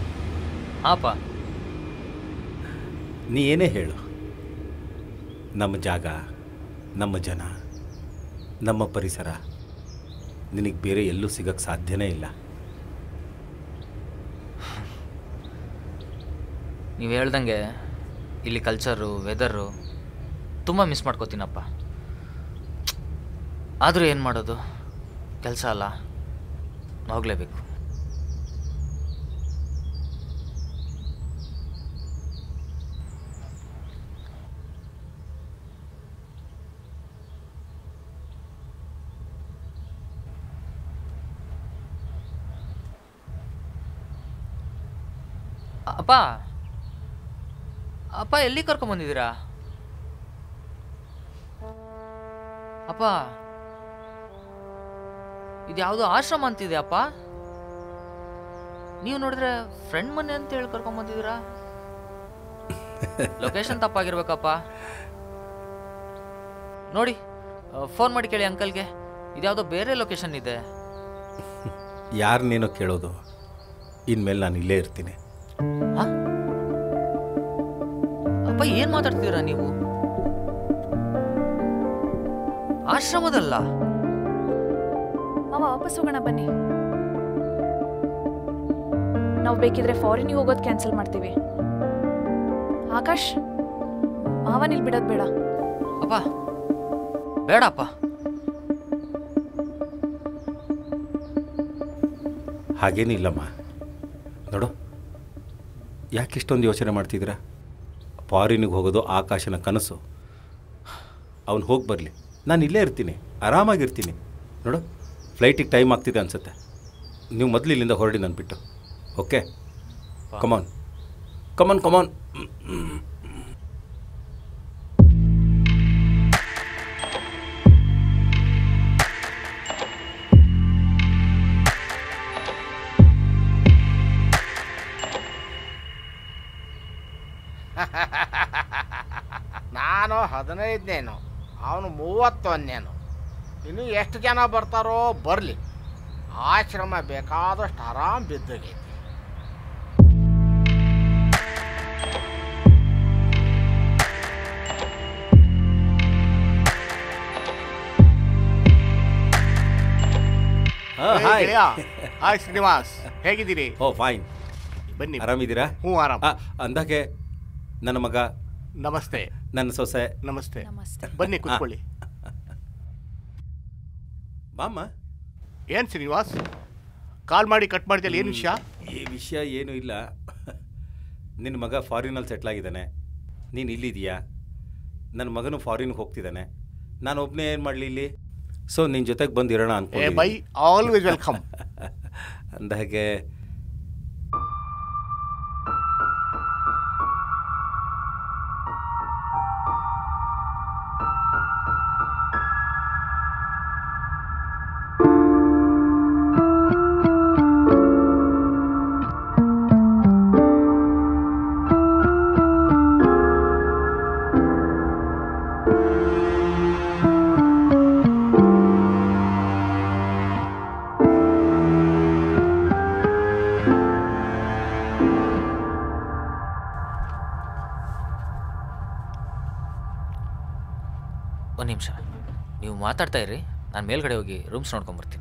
ಹಾಪ
ನೀ ಏನೇ ಹೇಳು ನಮ್ಮ ಜಾಗ ನಮ್ಮ ಜನ ನಮ್ಮ ಪರಿಸರ ನಿನಗೆ ಬೇರೆ ಎಲ್ಲೂ ಸಿಗಕ್ಕೆ ಸಾಧ್ಯನೇ ಇಲ್ಲ
ನೀವು ಹೇಳ್ದಂಗೆ ಇಲ್ಲಿ ಕಲ್ಚರು ವೆದರು ತುಂಬ ಮಿಸ್ ಮಾಡ್ಕೋತೀನಪ್ಪ ಆದರೂ ಏನು ಮಾಡೋದು ಕೆಲಸ ಅಲ್ಲ ಹೋಗಲೇಬೇಕು ಅಪ್ಪ ಅಪ್ಪ ಎಲ್ಲಿ ಕರ್ಕೊಂಬಂದಿದ್ದೀರಾ ಅಪ್ಪ ಇದು ಯಾವುದೋ ಆಶ್ರಮ ಅಂತಿದೆ ಅಪ್ಪ ನೀವು ನೋಡಿದ್ರೆ ಫ್ರೆಂಡ್ ಮನೆ ಅಂತ ಹೇಳಿ ಕರ್ಕೊಂಬಂದಿದ್ದೀರಾ ಲೊಕೇಶನ್ ತಪ್ಪಾಗಿರ್ಬೇಕಪ್ಪ ನೋಡಿ ಫೋನ್ ಮಾಡಿ ಕೇಳಿ ಅಂಕಲ್ಗೆ ಇದ್ಯಾವುದೋ ಬೇರೆ ಲೊಕೇಶನ್ ಇದೆ
ಯಾರನ್ನೇನೋ ಕೇಳೋದು ಇನ್ಮೇಲೆ ನಾನು ಇಲ್ಲೇ ಇರ್ತೀನಿ
ಅಪ್ಪ ಏನು ಮಾತಾಡ್ತೀರಾ ನೀವು ಆಶ್ರಮದಲ್ಲ
ಮಾವ ವಾಪಸ್ ಹೋಗೋಣ ಬನ್ನಿ ನಾವು ಬೇಕಿದ್ರೆ ಫಾರಿನಿಗೆ ಹೋಗೋದು ಕ್ಯಾನ್ಸಲ್ ಮಾಡ್ತೀವಿ ಆಕಾಶ್ ಮಾವನ್ ಇಲ್ಲಿ ಬಿಡೋದು ಬೇಡ
ಅಪ್ಪ ಬೇಡಪ್ಪ
ಹಾಗೇನಿಲ್ಲಮ್ಮ ನೋಡು ಯಾಕೆ ಇಷ್ಟೊಂದು ಯೋಚನೆ ಮಾಡ್ತಿದ್ದೀರಾ ಫಾರಿನಿಗೆ ಹೋಗೋದು ಆಕಾಶನ ಕನಸು ಅವನು ಹೋಗಿ ಬರಲಿ ನಾನು ಇಲ್ಲೇ ಇರ್ತೀನಿ ಆರಾಮಾಗಿರ್ತೀನಿ ನೋಡು ಫ್ಲೈಟಿಗೆ ಟೈಮ್ ಆಗ್ತಿದೆ ಅನಿಸುತ್ತೆ ನೀವು ಮೊದಲು ಇಲ್ಲಿಂದ ಹೊರಡಿ ನಾನು ಬಿಟ್ಟು ಓಕೆ ಕಮಾನ್ ಕಮಾನ್ ಕಮಾನ್
ನಾನು ಹದಿನೈದನೇನು ಅವನು ಮೂವತ್ತೊಂದನೇನು ಇನ್ನು ಎಷ್ಟು ಜನ ಬರ್ತಾರೋ ಬರಲಿ ಆಶ್ರಮ ಬೇಕಾದಷ್ಟು ಆರಾಮ್ ಬಿದ್ದಗೈತಿ
ಹಾಯ್
ಗೆಳೆಯ. ಹಾಯ್ ಶ್ರೀನಿವಾಸ್ ಹೇಗಿದ್ದೀರಿ
ಓ ಫೈನ್
ಬನ್ನಿ
ಆರಾಮಿದ್ದೀರಾ
ಹ್ಞೂ ಆರಾಮ್
ಆ, ಅಂದಾಗೆ ನನ್ನ ಮಗ
ನಮಸ್ತೆ
ನನ್ನ ಸೊಸೆ
ನಮಸ್ತೆ ಬನ್ನಿ ಕೂತ್ಕೊಳ್ಳಿ
ಬಾಮ್ಮ
ಏನು ಶ್ರೀನಿವಾಸ್ ಕಾಲ್ ಮಾಡಿ ಕಟ್ ಮಾಡ್ತಿಲ್ಲ ಏನು ವಿಷಯ
ಈ ವಿಷಯ ಏನೂ ಇಲ್ಲ ನಿನ್ನ ಮಗ ಫಾರಿನಲ್ಲಿ ಸೆಟ್ಲ್ ಆಗಿದ್ದಾನೆ ನೀನು ಇಲ್ಲಿದೆಯಾ ನನ್ನ ಮಗನು ಫಾರಿನ್ಗೆ ಹೋಗ್ತಿದ್ದಾನೆ ನಾನು ಒಬ್ಬನೇ ಏನು ಮಾಡಲಿ ಇಲ್ಲಿ ಸೊ ನಿನ್ನ ಜೊತೆಗೆ ಬಂದಿರೋಣ
ಏ
ಅನ್ಕೊಂಡು
ಬೈ ಆಲ್ವೇಸ್ ವೆಲ್ಕಮ್
ಅಂದಾಗೆ
ಒಂದು ನಿಮಿಷ ನೀವು ಮಾತಾಡ್ತಾ ಇರಿ ನಾನು ಮೇಲ್ಗಡೆ ಹೋಗಿ ರೂಮ್ಸ್ ನೋಡ್ಕೊಂಬರ್ತೀನಿ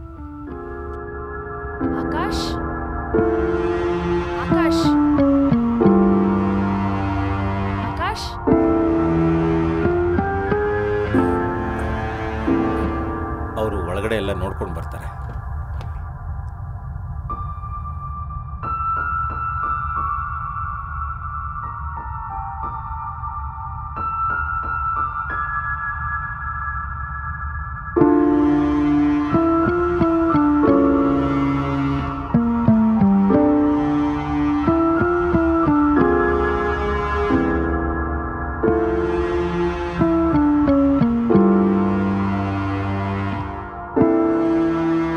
ಆಕಾಶ್ ಆಕಾಶ್ ಆಕಾಶ್
ಅವರು ಒಳಗಡೆ ಎಲ್ಲ ನೋಡ್ಕೊಂಡು ಬರ್ತಾರೆ
ಆ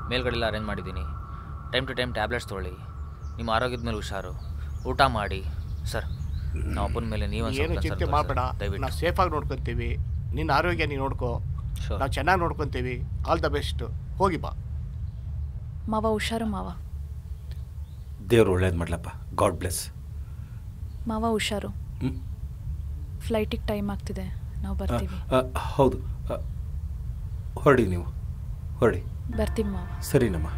ಮೇಲ್ಗಡೆ ಎಲ್ಲ ಅರೇಂಜ್ ಮಾಡಿದ್ದೀನಿ ಟೈಮ್ ಟು ಟೈಮ್ ಟ್ಯಾಬ್ಲೆಟ್ಸ್ ತೊಗೊಳ್ಳಿ ನಿಮ್ಮ ಆರೋಗ್ಯದ ಮೇಲೆ ಹುಷಾರು ಊಟ ಮಾಡಿ ಸರ್ ನಮ್ಮ ಅಪ್ಪನ ಮೇಲೆ ನೀವು
ಏನು ಚಿಂತೆ ಮಾಡಬೇಡ ನಾವು ಸೇಫಾಗಿ ನೋಡ್ಕೊತೀವಿ ನಿನ್ನ ಆರೋಗ್ಯ ನೀನು ನೋಡ್ಕೋ ನಾವು ಚೆನ್ನಾಗಿ ನೋಡ್ಕೊತೀವಿ ಆಲ್ ದ ಬೆಸ್ಟ್ ಹೋಗಿ ಬಾ
ಮಾವ ಹುಷಾರು ಮಾವ
ದೇವ್ರು ಒಳ್ಳೇದು ಮಾಡ್ಲಪ್ಪ ಗಾಡ್ ಬ್ಲೆಸ್
ಮಾವ ಹುಷಾರು
ಹ್ಮ್.
ಫ್ಲೈಟಿಗೆ ಟೈಮ್ ಆಗ್ತಿದೆ ನಾವು ಬರ್ತೀವಿ
ಹೌದು ಆ, ಹೊರಡಿ ನೀವು ಹೊರಡಿ
ಬರ್ತೀವಿ ಮಾವ
ಸರಿನಮ್ಮ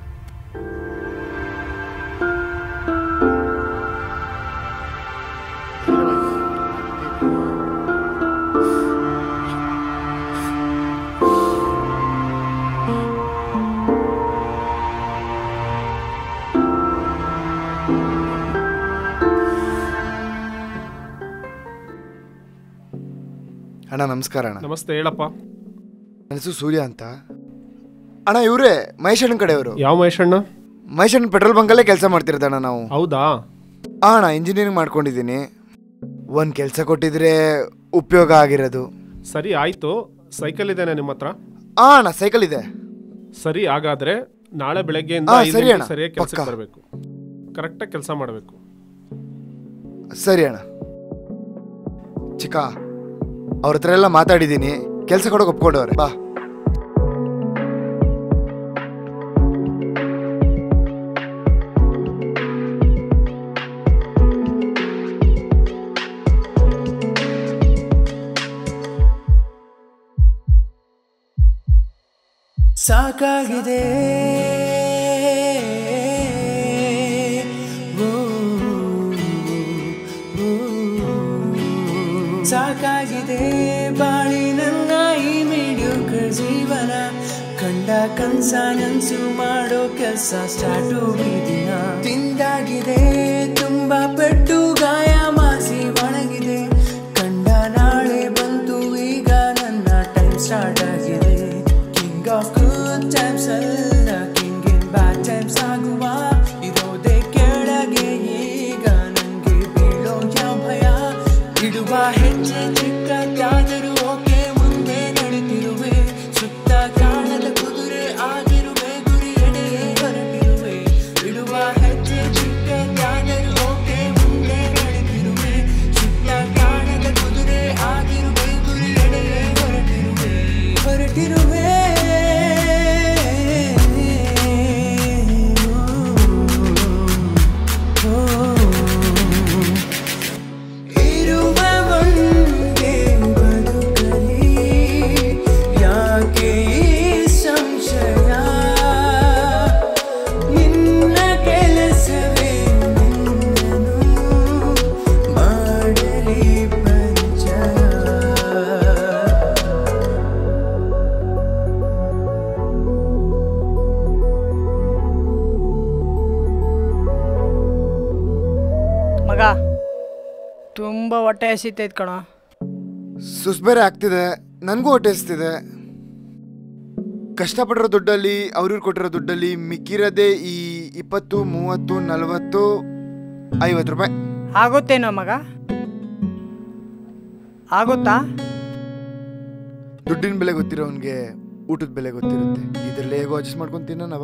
ಅಣ್ಣ ನಮಸ್ಕಾರ ಅಣ್ಣ
ನಮಸ್ತೆ ಹೇಳಪ್ಪ
ನನ್ನ ಹೆಸರು ಸೂರ್ಯ ಅಂತ ಅಣ್ಣ ಇವರೇ ಮಹೇಶ್ ಅಣ್ಣನ ಕಡೆಯವರು
ಯಾವ ಮಹೇಶ್ ಅಣ್ಣ
ಮಹೇಶ್ ಅಣ್ಣ ಪೆಟ್ರೋಲ್ ಬಂಕಲ್ಲೇ ಕೆಲಸ ಮಾಡ್ತಿರೋದಣ್ಣ ನಾವು
ಹೌದಾ
ಆ ಅಣ್ಣ ಇಂಜಿನಿಯರಿಂಗ್ ಮಾಡ್ಕೊಂಡಿದ್ದೀನಿ ಒಂದು ಕೆಲಸ ಕೊಟ್ಟಿದ್ರೆ ಉಪಯೋಗ ಆಗಿರೋದು
ಸರಿ ಆಯ್ತು ಸೈಕಲ್ ಇದೆನಾ ನಿಮ್ಮ ಹತ್ರ
ಆ ಅಣ್ಣ ಸೈಕಲ್ ಇದೆ
ಸರಿ ಹಾಗಾದ್ರೆ ನಾಳೆ ಬೆಳಗ್ಗೆಯಿಂದ
ಆ,
ಐದು
ಸರಿ
ಗಂಟೆಗೆ
ಅಣ್ಣ,
ಸರಿಯಾಗಿ ಕೆಲಸಕ್ಕೆ
ಪಕ್ಕಾ.
ಬರಬೇಕು ಕರೆಕ್ಟಾಗಿ ಕೆಲಸ ಮಾಡಬೇಕು
ಸರಿ ಅಣ್ಣ ಚಿಕ್ಕ ಅವ್ರ ಹತ್ರ ಎಲ್ಲ ಮಾತಾಡಿದ್ದೀನಿ ಕೆಲಸ ಕೊಡೋಕೆ ಒಪ್ಕೊಂಡವ್ರೆ ಬಾ
ಸಾಕಾಗಿದೆ ಓ, ಓ, ಸಾಕಾಗಿದೆ ಬಾಳಿ ನನ್ನ ಈ ಮಿಡಿಯೋಕರ್ ಜೀವನ ಕಂಡ ಕನ್ಸ ನನ್ಸು ಮಾಡೋ ಕೆಲಸ ಸ್ಟಾರ್ಟು ದಿನ ತಿಂದಾಗಿದೆ ತುಂಬಾ ಪೆಟ್ಟು ಗಾಯ ಮಾಸಿ ಒಣಗಿದೆ ಕಂಡ ನಾಳೆ ಬಂತು ಈಗ ನನ್ನ ಟೈಮ್ ಸ್ಟಾರ್ಟ್ ಆಗಿದೆ ಕಿಂಗ್ ಆಫ್ ಗುಡ್ ಟೈಮ್ಸ್ ಅಲ್ಲ ಕಿಂಗ್ ಇನ್ ಬ್ಯಾಡ್ ಟೈಮ್ಸ್ ಆಗುವ ಇರೋದೇ ಕೆಳಗೆ ಈಗ ನಂಗೆ ಬೀಳೋ ಯಾವ ಭಯ ಇಡುವ ಹೆಜ್ಜೆ ಚಿಕ್ಕದಾದರೂ ಓಕೆ ಮುಂದೆ ನಡೀತಿರುವೆ ಸುತ್ತ ಕಾಣದ ಕುದುರೆ ಆಗಿರುವೆ ಗುರಿ ಎಡೆಗೆ ಹೊರಟಿರುವೆ ಇಡುವ ಹೆಜ್ಜೆ ಚಿಕ್ಕದಾದರೂ ಓಕೆ ಮುಂದೆ ನಡೀತಿರುವೆ ಸುತ್ತ ಕಾಣದ ಕುದುರೆ ಆಗಿರುವೆ ಗುರಿ ಎಡೆಗೆ ಹೊರಟಿರುವೆ ಹೊರಟಿರುವೆ ಇರುವ ಒಂದೇ ಬದುಕಲಿ ಯಾಕೆ ಈ ಸಂಶಯ ನಿನ್ನ ಕೆಲಸವೇ ನಿನ್ನನು ಮಾಡಲಿ ಪರಿಚಯ
ಮಗ ತುಂಬ ಹೊಟ್ಟೆ ಹಸಿತೈತ್ ಕಣ
ಸುಸ್ಬೇರೆ ಆಗ್ತಿದೆ ನನಗೂ ಹೊಟ್ಟೆ ಹಸ್ತಿದೆ ಕಷ್ಟಪಟ್ಟಿರೋ ದುಡ್ಡಲ್ಲಿ ಅವ್ರಿವ್ರು ಕೊಟ್ಟಿರೋ ದುಡ್ಡಲ್ಲಿ ಮಿಕ್ಕಿರೋದೇ ಈ ಇಪ್ಪತ್ತು ಮೂವತ್ತು ನಲವತ್ತು ಐವತ್ತು ರೂಪಾಯಿ
ಆಗುತ್ತೇನೋ ಮಗ ಆಗುತ್ತಾ
ದುಡ್ಡಿನ ಬೆಲೆ ಗೊತ್ತಿರೋನ್ಗೆ ಊಟದ ಬೆಲೆ ಗೊತ್ತಿರುತ್ತೆ ಇದ್ರಲ್ಲಿ ಹೇಗೋ ಅಡ್ಜಸ್ಟ್ ಮಾಡ್ಕೊಂಡು ತಿನ್ನೋಣವ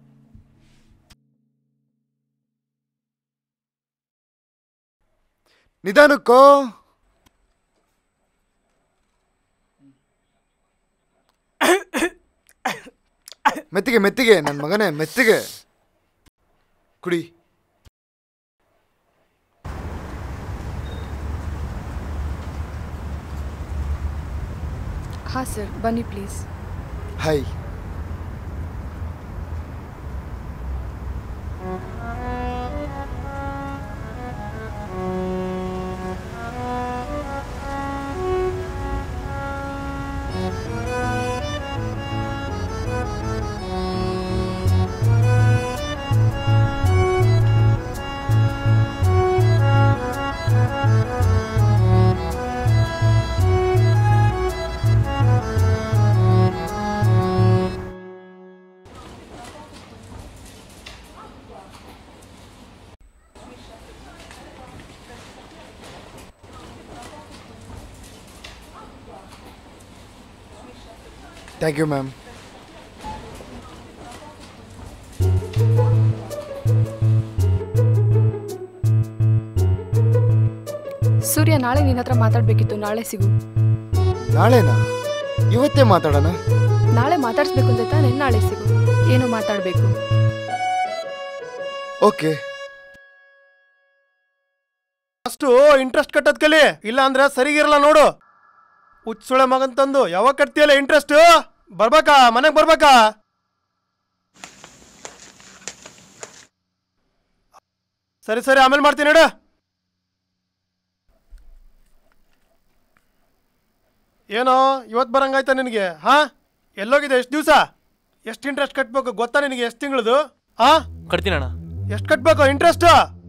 ನಿಧಾನಕ್ಕೋ ಮೆತ್ತಿಗೆ ಮೆತ್ತಿಗೆ ನನ್ನ ಮಗನೇ ಮೆತ್ತಿಗೆ ಕುಡಿ
ಹಾಂ ಸರ್ ಬನ್ನಿ please
hi thank you ma'am
ನಾಳೆ ನಿನ್ನ ಹತ್ರ ಮಾತಾಡಬೇಕಿತ್ತು ನಾಳೆ ಸಿಗು
ನಾಳೆನಾ ಇವತ್ತೇ ಮಾತಾಡೋಣ
ನಾಳೆ ಮಾತಾಡಿಸ್ಬೇಕು ಅಂತ ತಾನೇ ನಾಳೆ ಸಿಗು ಏನು ಮಾತಾಡಬೇಕು
ಓಕೆ
ಅಷ್ಟು ಇಂಟ್ರೆಸ್ಟ್ ಕಟ್ಟೋದ್ ಕಲಿ ಇಲ್ಲ ಅಂದ್ರೆ ಸರಿಗಿರಲ್ಲ ನೋಡು ಹುಚ್ಚುಳೆ ಮಗನ್ ತಂದು ಯಾವಾಗ ಕಟ್ತೀಯಲ್ಲ ಇಂಟ್ರೆಸ್ಟ್ ಬರ್ಬೇಕಾ ಮನೆಗೆ ಬರ್ಬೇಕಾ ಸರಿ ಸರಿ ಆಮೇಲೆ ಮಾಡ್ತೀನಿ ಇಡು ಏನೋ ಇವತ್ತು ಬರಂಗಾಯ್ತಾ ನಿನಗೆ ಹಾ ಎಲ್ಲೋಗಿದೆ ಎಷ್ಟು ದಿವಸ ಎಷ್ಟು ಇಂಟ್ರೆಸ್ಟ್ ಕಟ್ಬೇಕು ಗೊತ್ತಾ ನಿನಗೆ ಎಷ್ಟು ತಿಂಗಳದು ಹಾ
ಕಟ್ತೀನಣ್ಣ
ಎಷ್ಟು ಕಟ್ಬೇಕು ಇಂಟ್ರೆಸ್ಟ್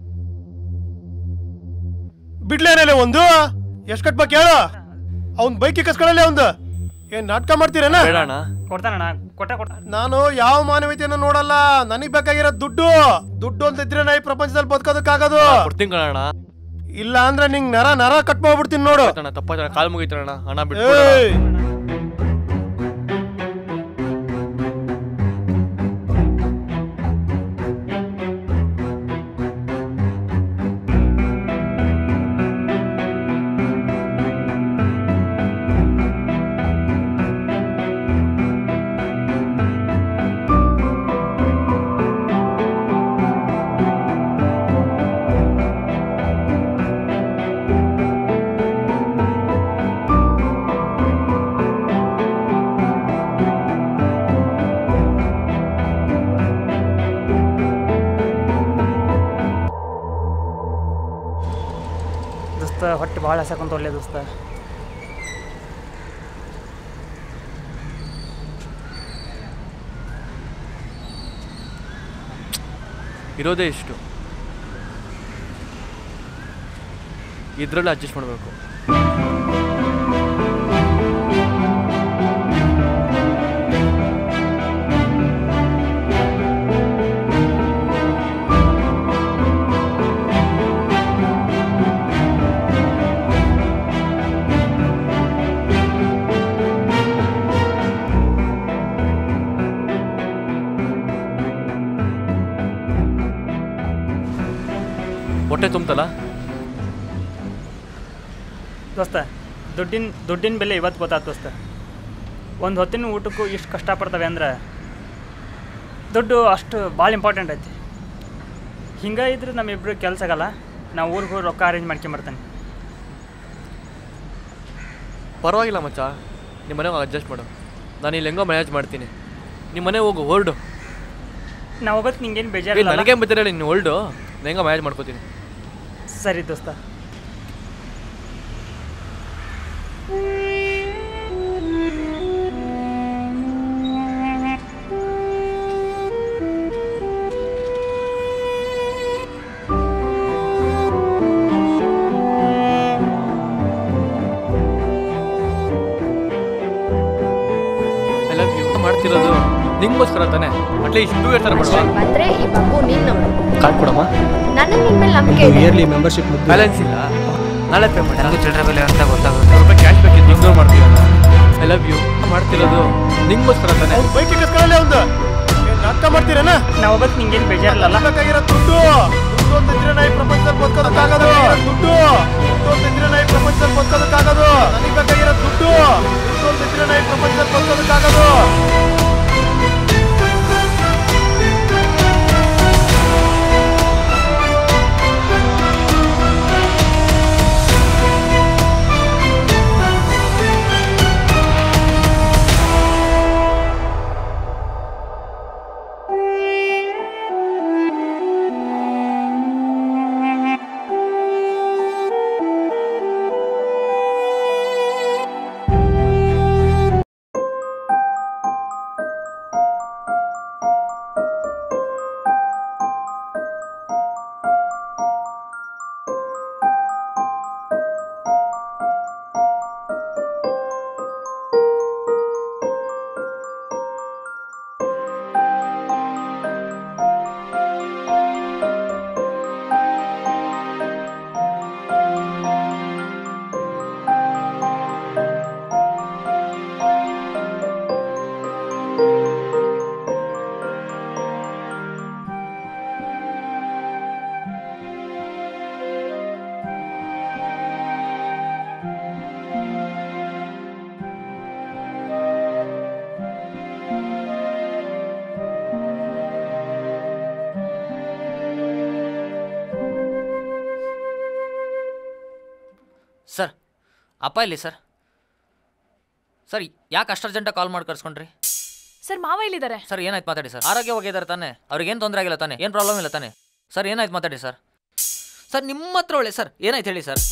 ಬಿಡ್ಲೇನಲ್ಲ ಒಂದು ಎಷ್ಟು ಕಟ್ಬೇಕು ಹೇಳು ಅವ್ನ್ ಬೈಕ್ ಕಸ್ಕೊಳ್ಳಲ್ಲ ಒಂದು ಏನ್ ನಾಟಕ ಮಾಡ್ತೀರೇನ
ಬೇಡಣ್ಣ
ಕೊಡ್ತಾನಣ್ಣ ಕೊಟ್ಟ ಕೊಡ್ತ
ನಾನು ಯಾವ ಮಾನವೀಯತೆಯನ್ನು ನೋಡಲ್ಲ ನನಗ್ ಬೇಕಾಗಿರೋ ದುಡ್ಡು ದುಡ್ಡು ಅಂತ ಇದ್ರೆ ನಾ ಈ ಪ್ರಪಂಚದಲ್ಲಿ ಬದುಕೋದಕ್ಕಾಗೋದು
ಕೊಡ್ತೀನಿ ಕಣಣ್ಣ
ಇಲ್ಲ ಅಂದ್ರೆ ನಿಂಗ್ ನರ ನರ ಕಟ್ ಮಾಡ್ಬಿಡ್ತೀನಿ ನೋಡು
ಅಣ್ಣ ತಪ್ಪಾಯ್ತಣ್ಣ ಕಾಲು ಮುಗಿತಣ್ಣ ಹಣ ಬಿಟ್ಟು
ಏಯ್!
ದೋಸ್ತ ಹೊಟ್ಟೆ ಭಾಳ ಹಸಕೊಂತ ಒಳ್ಳೆ ದೋಸ್ತ
ಇರೋದೇ ಇಷ್ಟು ಇದರಲ್ಲಿ ಅಡ್ಜಸ್ಟ್ ಮಾಡಬೇಕು ಹೊಟ್ಟೆ ತುಂಬತಲ್ಲ
ದೋಸ್ತ ದುಡ್ಡಿನ ದುಡ್ಡಿನ ಬೆಲೆ ಇವತ್ತು ಗೊತ್ತಾಯ್ತು ದೋಸ್ತ ಒಂದು ಹೊತ್ತಿನ ಊಟಕ್ಕೂ ಇಷ್ಟು ಕಷ್ಟಪಡ್ತವೆ ಅಂದ್ರೆ ದುಡ್ಡು ಅಷ್ಟು ಭಾಳ ಇಂಪಾರ್ಟೆಂಟ್ ಐತಿ ಹಿಂಗೆ ಇದ್ರೆ ನಮ್ಮಿಬ್ರು ಕೆಲಸ ಆಗಲ್ಲ ನಾವು ಊರಿಗೆ ಹೋಗಿ ರೊಕ್ಕ ಅರೇಂಜ್ ಮಾಡ್ಕೊಂಬರ್ತಾನೆ
ಪರವಾಗಿಲ್ಲ ಮಚ್ಚ ನಿಮ್ಮ ಮನೆಗೆ ಅಡ್ಜಸ್ಟ್ ಮಾಡು ನಾನು ಇಲ್ಲಿ ಹೆಂಗೋ ಮ್ಯಾನೇಜ್ ಮಾಡ್ತೀನಿ ನಿಮ್ಮ ಮನೆ ಹೋಗು ಹೊರಡು
ನಾವು ಹೋಗೋದು ನಿಂಗೇನು ಬೇಜಾರಿಲ್ಲ
ನನಗೆ ಬರ್ತೀರ ನೀನು ಹೊರಡು ನಾನು ಹೆಂಗೋ ಮ್ಯಾನೇಜ್ ಮಾಡ್ಕೋತೀನಿ
ಸರಿ ದೋಸ್ತ
ಐ ಲವ್ ಯು ಮಾಡ್ತಿರೋದು ನಿಂಗೋಸ್ಕರ ತಾನೆ ಅಟ್ಲೀಸ್ಟ್ ಟೂ ಇಯರ್ಸ್ ಥರ ಮಾಡುವ
ಬಂದ್ರೆ ಈ ಮಗು ನೀನ್ ನೋಡು
ಕಾರ್ಡ್ ಕೊಡಮ್ಮ
ನನಗೆ ನಿನ್ ಮೇಲೆ ನಂಬಿಕೆ ಇದೆ
ಇಯರ್ಲಿ ಮೆಂಬರ್ಶಿಪ್
ಬ್ಯಾಲೆನ್ಸ್ ಇಲ್ಲ ನಾಳೆ ಪೇ ಮಾಡಿ
ನನಗೂ ಚಿಲ್ಲರೆ ಬೆಲೆ ಅಂತ ಗೊತ್ತಾಗುತ್ತೆ
ರೂಪಾಯಿ ಕ್ಯಾಶ್ ಬೇಕಿತ್ತು ಇಗ್ನೋರ್ ಮಾಡ್ತೀರಲ್ಲ ಐ ಲವ್ ಯು ಮಾಡ್ತಿರೋದು ನಿಂಗೋಸ್ಕರ ತಾನೆ
ಬೈಕ್ ಕಸ್ಕೊಳ್ಳಲ್ಲ ಒಂದು ಏನ್ ನಾಟಕ ಮಾಡ್ತೀರೇನ
ನಾವು ಹೋಗೋದು ನಿಂಗೇನು ಬೇಜಾರಿಲ್ಲ
ಬೇಕಾಗಿರೋ ದುಡ್ಡು ದುಡ್ಡು ಅಂತ ಇದ್ರೆ ನಾ ಈ ಪ್ರಪಂಚದಲ್ಲಿ ಬದುಕೋದಕ್ಕಾಗೋದು ದುಡ್ಡು ದುಡ್ಡು ಅಂತ ಇದ್ರೆ ನಾ ಈ ಪ್ರಪಂಚದಲ್ಲಿ ಬದುಕೋದಕ್ಕಾಗೋದು ನನಗೆ ಬೇಕಾಗಿರೋ ದುಡ್ಡು ದುಡ್ಡು ಅಂತ ಇದ್ರೆ ನಾ ಈ ಪ್ರಪಂಚದಲ್ಲಿ ಬದುಕೋದಕ್ಕಾಗೋದು
Thank
ಅಪ್ಪ ಇಲ್ಲಿ ಸರ್ ಸರ್ ಯಾಕೆ ಅಷ್ಟು ಅರ್ಜೆಂಟಾಗಿ ಕಾಲ್ ಮಾಡಿ ಕರ್ಸ್ಕೊಂಡ್ರಿ
ಸರ್ ಮಾವ ಇಲ್ಲಿದ್ದಾರೆ
ಸರ್ ಏನಾಯ್ತು ಮಾತಾಡಿ ಸರ್ ಆರೋಗ್ಯವಾಗಿದ್ದಾರೆ ತಾನೆ ಅವ್ರಿಗೇನು ತೊಂದರೆ ಆಗಿಲ್ಲ ತಾನೆ ಏನು ಪ್ರಾಬ್ಲಮ್ ಇಲ್ಲ ತಾನೆ ಸರ್ ಏನಾಯ್ತು ಮಾತಾಡಿ ಸರ್ ಸರ್ ನಿಮ್ಮ ಹತ್ರ ಒಳ್ಳೆ ಸರ್ ಏನಾಯ್ತು ಹೇಳಿ ಸರ್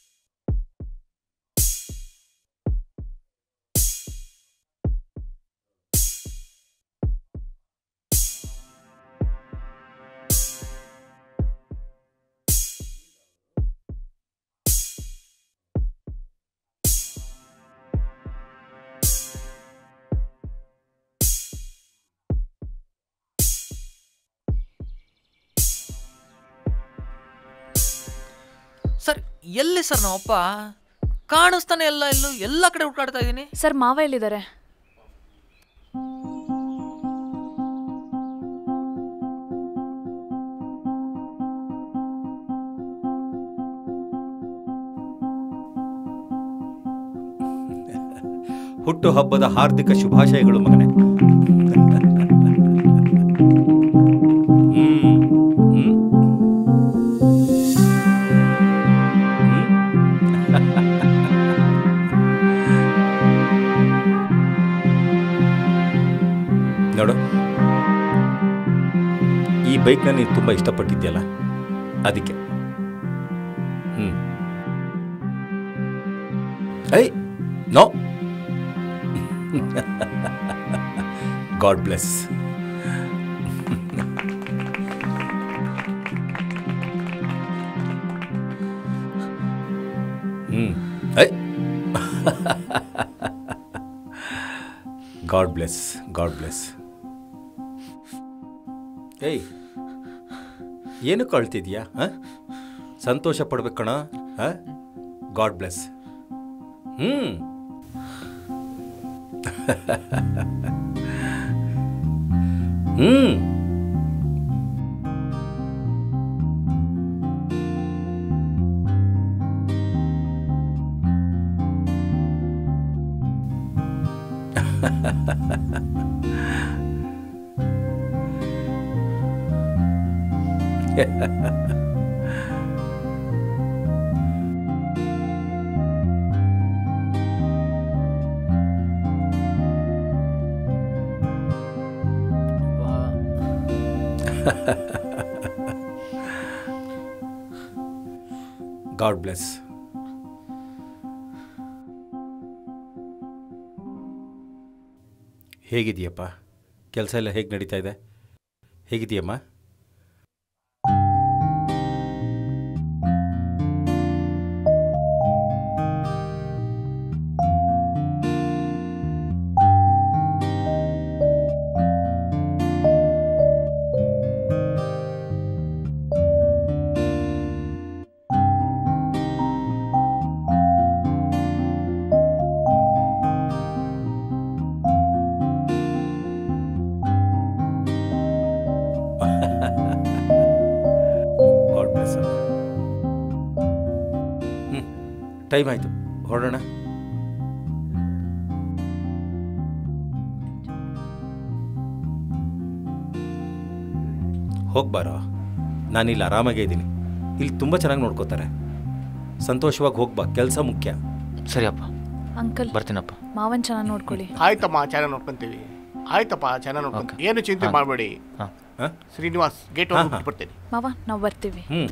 ಸರ್ ಎಲ್ಲಿ ಸರ್ ನಮ್ಮಪ್ಪ ಕಾಣಿಸ್ತಾನೆ ಎಲ್ಲ ಎಲ್ಲೂ ಎಲ್ಲ ಕಡೆ ಹುಡ್ಕಾಡ್ತಾ ಇದ್ದೀನಿ
ಸರ್ ಮಾವ ಎಲ್ಲಿದ್ದಾರೆ
ಹುಟ್ಟು ಹಬ್ಬದ ಹಾರ್ದಿಕ ಶುಭಾಶಯಗಳು ಮಗನೇ ಹ್ಮ್, ಹ್ಮ್. ನೋಡು ಈ ಬೈಕ್ನ ನೀನು ತುಂಬ ಇಷ್ಟಪಟ್ಟಿದ್ಯಲ್ಲ ಅದಕ್ಕೆ hmm I know God bless hmm I God bless God bless ಏಯ್ ಏನಕ್ಕೆ ಅಳ್ತಿದ್ಯಾ ಹಾಂ ಸಂತೋಷ ಪಡ್ಬೇಕು ಕಣ ಹಾಂ ಗಾಡ್ ಬ್ಲೆಸ್ ಹ್ಞೂ ಹ್ಞೂ ಗಾಡ್ ಬ್ಲೆಸ್ ಹೇಗಿದೆಯಪ್ಪ ಕೆಲಸ ಎಲ್ಲ ಹೇಗೆ ನಡೀತಾ ಇದೆ ಹೇಗಿದೆಯಮ್ಮ ಗಾಡ್ ಬ್ಲೆಸ್ ಅಮ್ಮ ಹ್ಞೂ ಟೈಮ್ ಆಯಿತು ಹೊರಡೋಣ ಹೋಗ್ಬಾರೋ ನಾನಿಲ್ಲಿ ಆರಾಮಾಗೇ ಇದ್ದೀನಿ ಇಲ್ಲಿ ತುಂಬ ಚೆನ್ನಾಗಿ ನೋಡ್ಕೋತಾರೆ ಸಂತೋಷವಾಗಿ ಹೋಗ್ಬಾ ಕೆಲಸ ಮುಖ್ಯ
ಸರಿಯಪ್ಪ
ಅಂಕಲ್
ಬರ್ತೀನಪ್ಪ
ಮಾವನ್ ಚೆನ್ನಾಗಿ ನೋಡ್ಕೊಳ್ಳಿ
ಆಯ್ತಮ್ಮ ಚೆನ್ನಾಗಿ ನೋಡ್ಕೊಂತೀವಿ ಆಯ್ತಪ್ಪ ಚೆನ್ನಾಗಿ ನೋಡ್ಕೊಂತೀವಿ ಏನು ಚಿಂತೆ
ಹಾ.
ಮಾಡಬೇಡಿ
ಹಾ.
ಶ್ರೀನಿವಾಸ್ ಗೇಟ್
ಹಾ,
ಹೋಗಿ
ಹಾ.
ಬರ್ತೀನಿ
ಮಾವ ನಾವು ಬರ್ತೀವಿ
ಹ್ಞೂ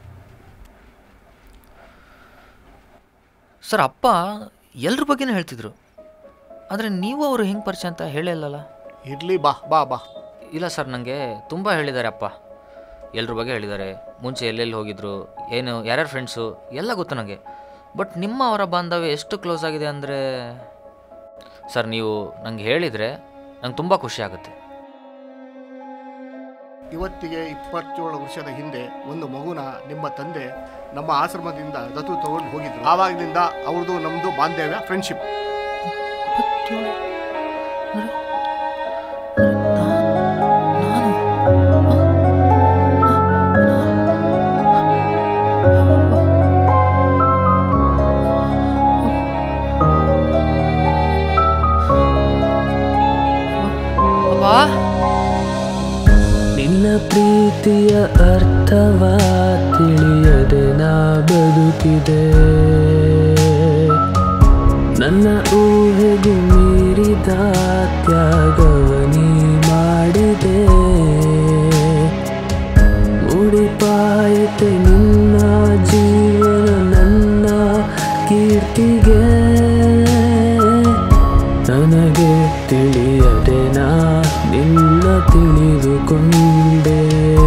ಸರ್ ಅಪ್ಪ ಎಲ್ರ ಬಗ್ಗೆನೂ ಹೇಳ್ತಿದ್ರು ಆದರೆ ನೀವು ಅವರು ಹೆಂಗೆ ಪರಿಚಯ ಅಂತ ಹೇಳಿಲ್ಲಲ್ಲ
ಇರ್ಲಿ ಬಾ ಬಾ ಬಾ
ಇಲ್ಲ ಸರ್ ನನಗೆ ತುಂಬ ಹೇಳಿದ್ದಾರೆ ಅಪ್ಪ ಎಲ್ರ ಬಗ್ಗೆ ಹೇಳಿದ್ದಾರೆ ಮುಂಚೆ ಎಲ್ಲೆಲ್ಲಿ ಹೋಗಿದ್ರು ಏನು ಯಾರ್ಯಾರು ಫ್ರೆಂಡ್ಸು ಎಲ್ಲ ಗೊತ್ತು ನನಗೆ ಬಟ್ ನಿಮ್ಮ ಅವರ ಬಾಂಧವ್ಯ ಎಷ್ಟು ಕ್ಲೋಸ್ ಆಗಿದೆ ಅಂದರೆ ಸರ್ ನೀವು ನಂಗೆ ಹೇಳಿದರೆ ನಂಗೆ ತುಂಬ ಖುಷಿ ಆಗುತ್ತೆ
ಇವತ್ತಿಗೆ ಇಪ್ಪತ್ತೇಳು ವರ್ಷದ ಹಿಂದೆ ಒಂದು ಮಗುನ ನಿಮ್ಮ ತಂದೆ ನಮ್ಮ ಆಶ್ರಮದಿಂದ ದತ್ತು ತಗೊಂಡು ಹೋಗಿದ್ರು ಆವಾಗಿನಿಂದ ಅವ್ರದ್ದು ನಮ್ಮದು ಬಾಂಧವ್ಯ ಫ್ರೆಂಡ್ಶಿಪ್
ನಿನ್ನ ಪ್ರೀತಿಯ ಅರ್ಥವ ತಿಳಿಯದೆ ನಾ ಬದುಕಿದೆ ನನ್ನ ಊಹೆಗೂ ಮೀರಿದ ತ್ಯಾಗವ ನೀ ಮಾಡಿದೆ ಮುಡಿಪಾಯಿತೆ ನಿನ್ನ ಜೀವನ ನನ್ನ ಕೀರ್ತಿಗೆ ನನಗೆ ತಿಳಿಯದೆ ನಾ ನಿನ್ನ ತಿಳಿದುಕೊಂಡೆ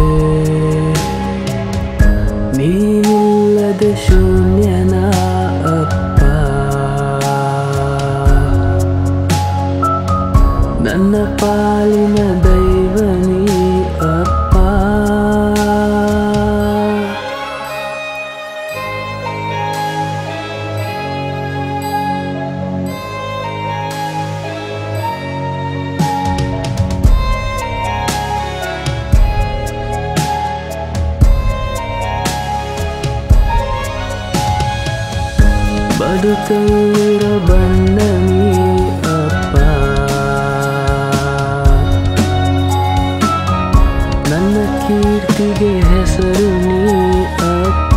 ನೀನಿಲ್ಲದೆ ಶೂನ್ಯನ ಅಪ್ಪ ನನ್ನ ಪಾಲಿನ ದೈವ ನೀ ಅಪ್ಪ ಬದುಕೈರ ಬಣ್ಣ ನೀ ಅಪ್ಪ ನನ್ನ ಕೀರ್ತಿಗೆ ಹೆಸರು ನೀ ಅಪ್ಪ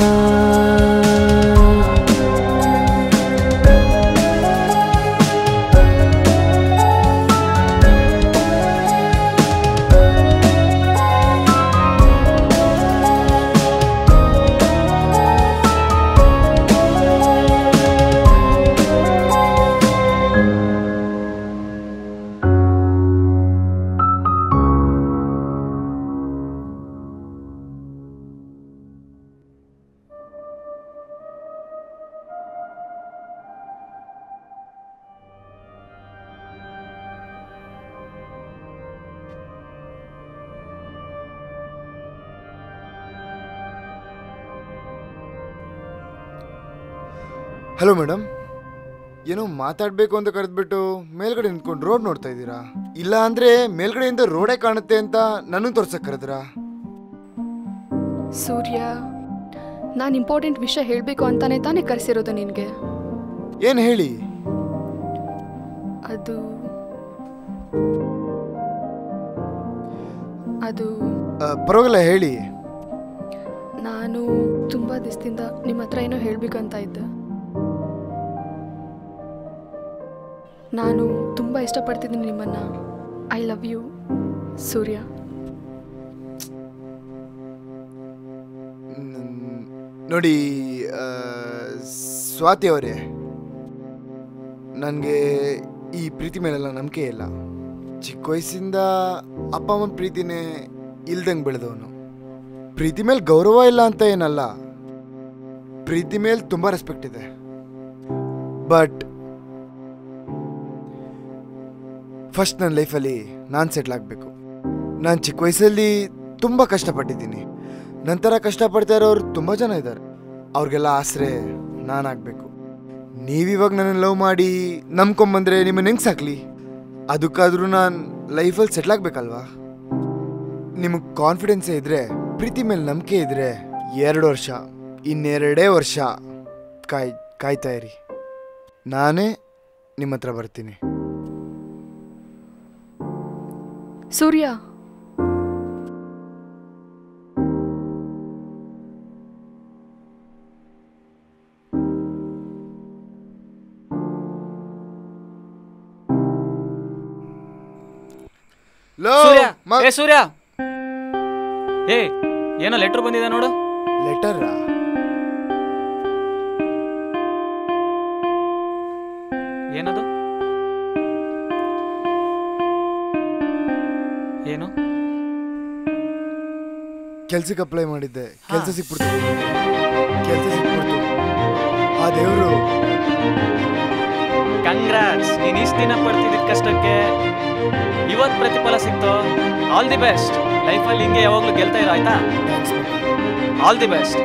ಹಲೋ ಮೇಡಮ್ ಏನೋ ಮಾತಾಡಬೇಕು ಅಂತ ಕರೆದ್ಬಿಟ್ಟು ಮೇಲ್ಗಡೆ ನಿಂತ್ಕೊಂಡು ರೋಡ್ ನೋಡ್ತಾ ಇದ್ದೀರಾ ಇಲ್ಲ ಅಂದ್ರೆ ಮೇಲ್ಗಡೆಯಿಂದ ರೋಡೇ ಕಾಣುತ್ತೆ ಅಂತ ನನ್ನ ತೋರ್ಸಕ್ ಕರೆದ್ರಾ
ಸೂರ್ಯ ನಾನು ಇಂಪಾರ್ಟೆಂಟ್ ವಿಷಯ ಹೇಳಬೇಕು ಅಂತಾನೆ ತಾನೇ ಕರೆಸಿರೋದು ನಿನಗೆ
ಏನು ಹೇಳಿ
ಅದು ಅದು
ಆ, ಪರವಾಗಿಲ್ಲ ಹೇಳಿ
ನಾನು ತುಂಬ ದಿವಸದಿಂದ ನಿಮ್ಮ ಹತ್ರ ಏನೋ ಹೇಳಬೇಕಂತ ಇದ್ದೆ ನಾನು ತುಂಬ ಇಷ್ಟಪಡ್ತಿದ್ದೀನಿ ನಿಮ್ಮನ್ನ ಐ ಲವ್ ಯು ಸೂರ್ಯ
ನೋಡಿ ಆ, ಸ್ವಾತಿ ಅವರೇ ನನಗೆ ಈ ಪ್ರೀತಿ ಮೇಲೆಲ್ಲ ನಂಬಿಕೆ ಇಲ್ಲ ಚಿಕ್ಕ ವಯಸ್ಸಿಂದ ಅಪ್ಪ ಅಮ್ಮನ ಪ್ರೀತಿನೇ ಇಲ್ದಂಗೆ ಬೆಳೆದವನು ಪ್ರೀತಿ ಮೇಲೆ ಗೌರವ ಇಲ್ಲ ಅಂತ ಏನಲ್ಲ ಪ್ರೀತಿ ಮೇಲೆ ತುಂಬ ರೆಸ್ಪೆಕ್ಟ್ ಇದೆ ಬಟ್ ಫಸ್ಟ್ ನನ್ನ ಲೈಫಲ್ಲಿ ನಾನು ಸೆಟ್ಲ್ ಆಗಬೇಕು ನಾನು ಚಿಕ್ಕ ವಯಸ್ಸಲ್ಲಿ ತುಂಬ ಕಷ್ಟಪಟ್ಟಿದ್ದೀನಿ ನಂತರ ಕಷ್ಟಪಡ್ತಾ ಇರೋರು ತುಂಬ ಜನ ಇದ್ದಾರೆ ಅವ್ರಿಗೆಲ್ಲ ಆಸರೆ ನಾನಾಗಬೇಕು ನೀವಿವಾಗ ನನ್ನ ಲವ್ ಮಾಡಿ ನಂಬ್ಕೊಂಬಂದ್ರೆ ನಿಮ್ಮನ್ನ ಹೆಂಗೆ ಸಾಕ್ಲಿ ಅದಕ್ಕಾದ್ರೂ ನಾನು ಲೈಫಲ್ಲಿ ಸೆಟ್ಲ್ ಆಗಬೇಕಲ್ವಾ ನಿಮಗೆ ಕಾನ್ಫಿಡೆನ್ಸೇ ಇದ್ರೆ ಪ್ರೀತಿ ಮೇಲೆ ನಂಬಿಕೆ ಇದ್ರೆ ಎರಡು ವರ್ಷ ಇನ್ನೆರಡೇ ವರ್ಷ ಕಾಯ್ ಕಾಯ್ತಾ ಇರಿ ನಾನೇ ನಿಮ್ಮ ಹತ್ರ ಬರ್ತೀನಿ
ಸೂರ್ಯ
ಲೋ,
ಸೂರ್ಯ
ಮ-
ಏ ಸೂರ್ಯ ಏ ಏನೋ ಲೆಟ್ರ್ ಬಂದಿದೆ ನೋಡು
ಲೆಟರ್
ಏನದು ಏನು
ಕೆಲ್ಸಕ್ಕೆ ಅಪ್ಲೈ ಮಾಡಿದ್ದೆ ಕೆಲಸ ಸಿಕ್ಬಿಡ್ತು ಕೆಲಸ ಸಿಕ್ಬಿಡ್ತು ಆ ದೇವರು
ಕಂಗ್ರಾಟ್ಸ್ ನೀನ್ ಇಷ್ಟು ದಿನ ಪಡ್ತಿದ್ದ ಕಷ್ಟಕ್ಕೆ ಇವತ್ತು ಪ್ರತಿಫಲ ಸಿಕ್ತು ಆಲ್ ದಿ ಬೆಸ್ಟ್ ಲೈಫಲ್ಲಿ ಹಿಂಗೆ ಯಾವಾಗಲೂ ಗೆಲ್ತಾ ಇರೋ ಆಯ್ತಾ ಆಲ್ ದಿ ಬೆಸ್ಟ್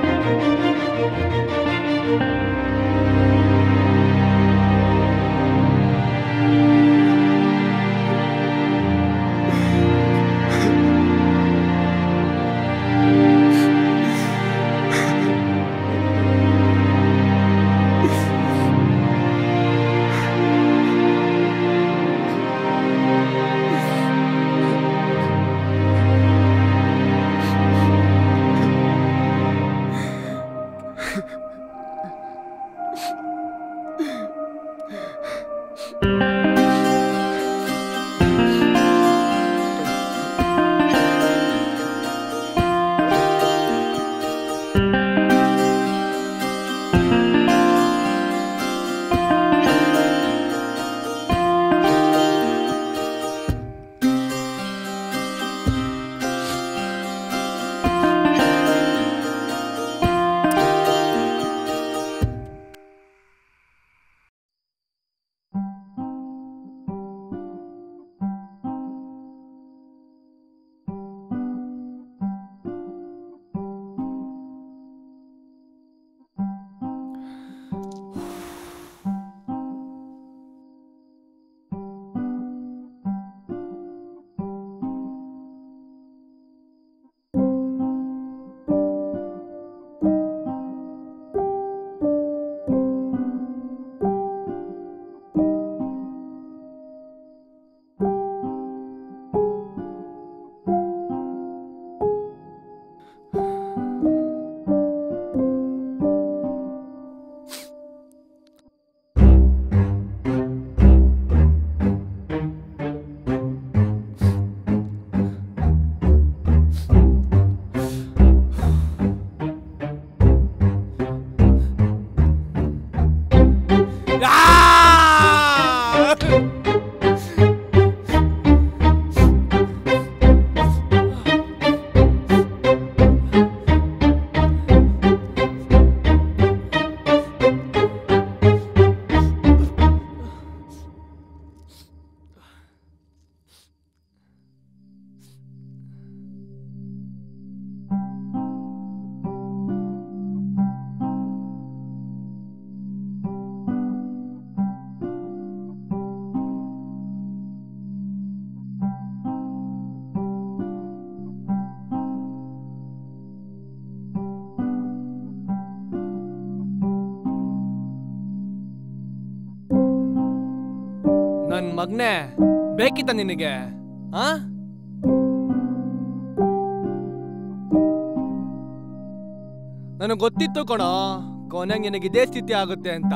ನನ್ ಮಗ್ನೆ ಬೇಕಿತ್ತ ನಿನಗೆ ಆ ನನಗೆ ಗೊತ್ತಿತ್ತು ಕಣೋ ಕೊನೆಗೆ ನಿನಗೆ ಇದೇ ಸ್ಥಿತಿ ಆಗುತ್ತೆ ಅಂತ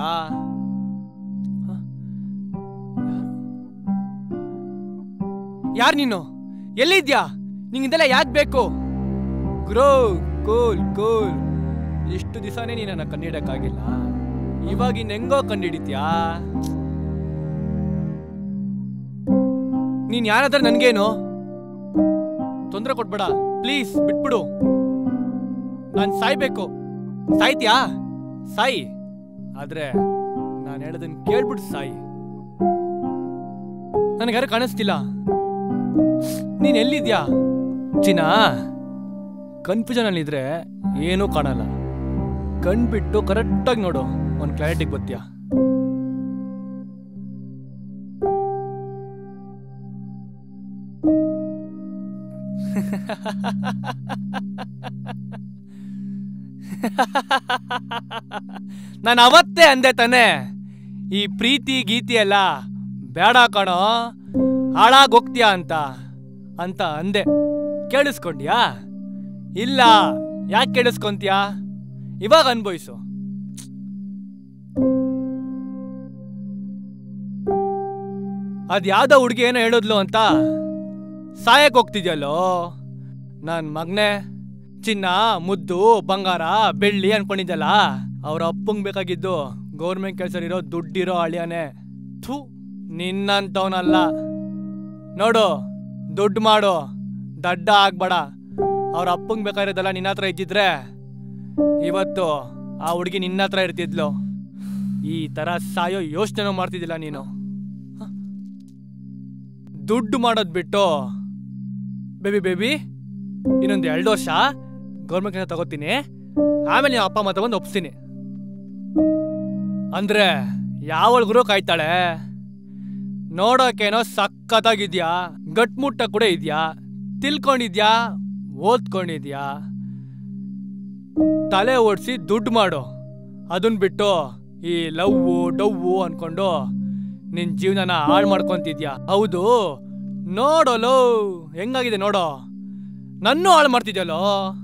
ಯಾರು ನೀನು ಎಲ್ಲಿದ್ಯಾ ನಿಂಗಿದೆಲ್ಲ ಯಾಕೆ ಬೇಕು ಗ್ರೋ ಕೂಲ್ ಕೂಲ್ ಇಷ್ಟು ದಿವಸನೇ ನೀನು ನನ್ನ ಕಂಡಿಡಕ್ಕಾಗಿಲ್ಲ ಇವಾಗ ಇನ್ ಹೆಂಗೋ ಕಂಡಿಡಿತ್ಯಾ ನೀನ್ ಯಾರಾದ್ರೆ ನನ್ಗೇನು ತೊಂದರೆ ಕೊಟ್ಬೇಡ ಪ್ಲೀಸ್ ಬಿಟ್ಬಿಡು ನಾನ್ ಸಾಯ್ಬೇಕು ಸಾಯ್ತ್ಯಾ ಸಾಯಿ ಆದ್ರೆ ನಾನು ಹೇಳೋದನ್ನ ಕೇಳ್ಬಿಟ್ಟು ಸಾಯಿ ನನಗಾರು ಕಾಣಿಸ್ತಿಲ್ಲ ನೀನ್ ಎಲ್ಲಿದ್ಯಾ ಚಿನ್ನ ಕನ್ಫ್ಯೂಷನ್ ಅಲ್ಲಿ ಇದ್ರೆ ಏನೂ ಕಾಣಲ್ಲ ಕಣ್ಬಿಟ್ಟು ಕರೆಕ್ಟಾಗಿ ನೋಡು ಒಂದು ಕ್ಲಾರಿಟಿಗೆ ಬರ್ತೀಯಾ ನಾನು ಅವತ್ತೇ ಅಂದೆ ತಾನೆ ಈ ಪ್ರೀತಿ ಗೀತಿ ಎಲ್ಲ ಬೇಡ ಕಣೋ ಹಾಳಾಗ್ ಹೋಗ್ತೀಯಾ ಅಂತ ಅಂತ ಅಂದೆ ಕೇಳಿಸ್ಕೊಂಡ್ಯಾ ಇಲ್ಲ ಯಾಕೆ ಕೇಳಿಸ್ಕೊಂತೀಯಾ ಇವಾಗ ಅನ್ಭವಿಸು ಅದ್ಯಾವ್ದೋ ಹುಡುಗಿ ಏನೋ ಹೇಳಿದ್ಲು ಅಂತ ಸಾಯಕ್ ಹೋಗ್ತಿದ್ಯಲ್ಲೋ ನನ್ ಮಗ್ನೆ ಚಿನ್ನ ಮುದ್ದು ಬಂಗಾರ ಬೆಳ್ಳಿ ಅನ್ಕೊಂಡಿದ್ದಲ್ಲ ಅವ್ರ ಅಪ್ಪಂಗ್ ಬೇಕಾಗಿದ್ದು ಗೌರ್ಮೆಂಟ್ ಕೆಲಸ ಇರೋ ದುಡ್ಡಿರೋ ಅಳಿಯಾನೆ ಥೂ ನಿನ್ನಂತವನಲ್ಲ ನೋಡು ದುಡ್ಡು ಮಾಡು ದಡ್ಡ ಆಗ್ಬೇಡ ಅವ್ರ ಅಪ್ಪಂಗ್ ಬೇಕಾಗಿರೋದಲ್ಲ ನಿನ್ನ ಹತ್ರ ಇದ್ದಿದ್ರೆ ಇವತ್ತು ಆ ಹುಡುಗಿ ನಿನ್ನ ಹತ್ರ ಇರ್ತಿದ್ಲು ಈ ತರ ಸಾಯೋ ಯೋಚನೆ ಮಾಡ್ತಿದ್ದಿಲ್ಲ ನೀನು ಹ? ದುಡ್ಡು ಮಾಡೋದ್ ಬಿಟ್ಟು ಬೇಬಿ ಬೇಬಿ ಇನ್ನೊಂದು ಎರಡು ವರ್ಷ ಗೌರ್ಮೆಂಟ್ ಕೆಲಸ ತಗೋತೀನಿ ಆಮೇಲೆ ನಿಮ್ಮ ಅಪ್ಪ ಅಮ್ಮ ಬಂದು ಒಪ್ಸ್ತೀನಿ ಅಂದ್ರೆ ಯಾವಳ್ಗುರು ಕಾಯ್ತಾಳೆ ನೋಡೋಕೇನೋ ಸಖತ್ತಾಗಿದ್ಯಾ ಗಟ್ಮುಟ್ಟ ಕೂಡ ಇದ್ಯಾ ತಿಳ್ಕೊಂಡಿದ್ಯಾ ಓದ್ಕೊಂಡಿದ್ಯಾ ತಲೆ ಓಡಿಸಿ ದುಡ್ಡು ಮಾಡು ಅದನ್ ಬಿಟ್ಟು ಈ ಲವ್ವು ಡವ್ವು ಅನ್ಕೊಂಡು ನಿನ್ ಜೀವನನ ಹಾಳು ಮಾಡ್ಕೊಂತಿದ್ಯಾ ಹೌದು ನೋಡೋಲೋ ಹೆಂಗಾಗಿದೆ ನೋಡೋ ನನ್ನೂ ಹಾಳು ಮಾಡ್ತಿದ್ಯಲ್ಲೋ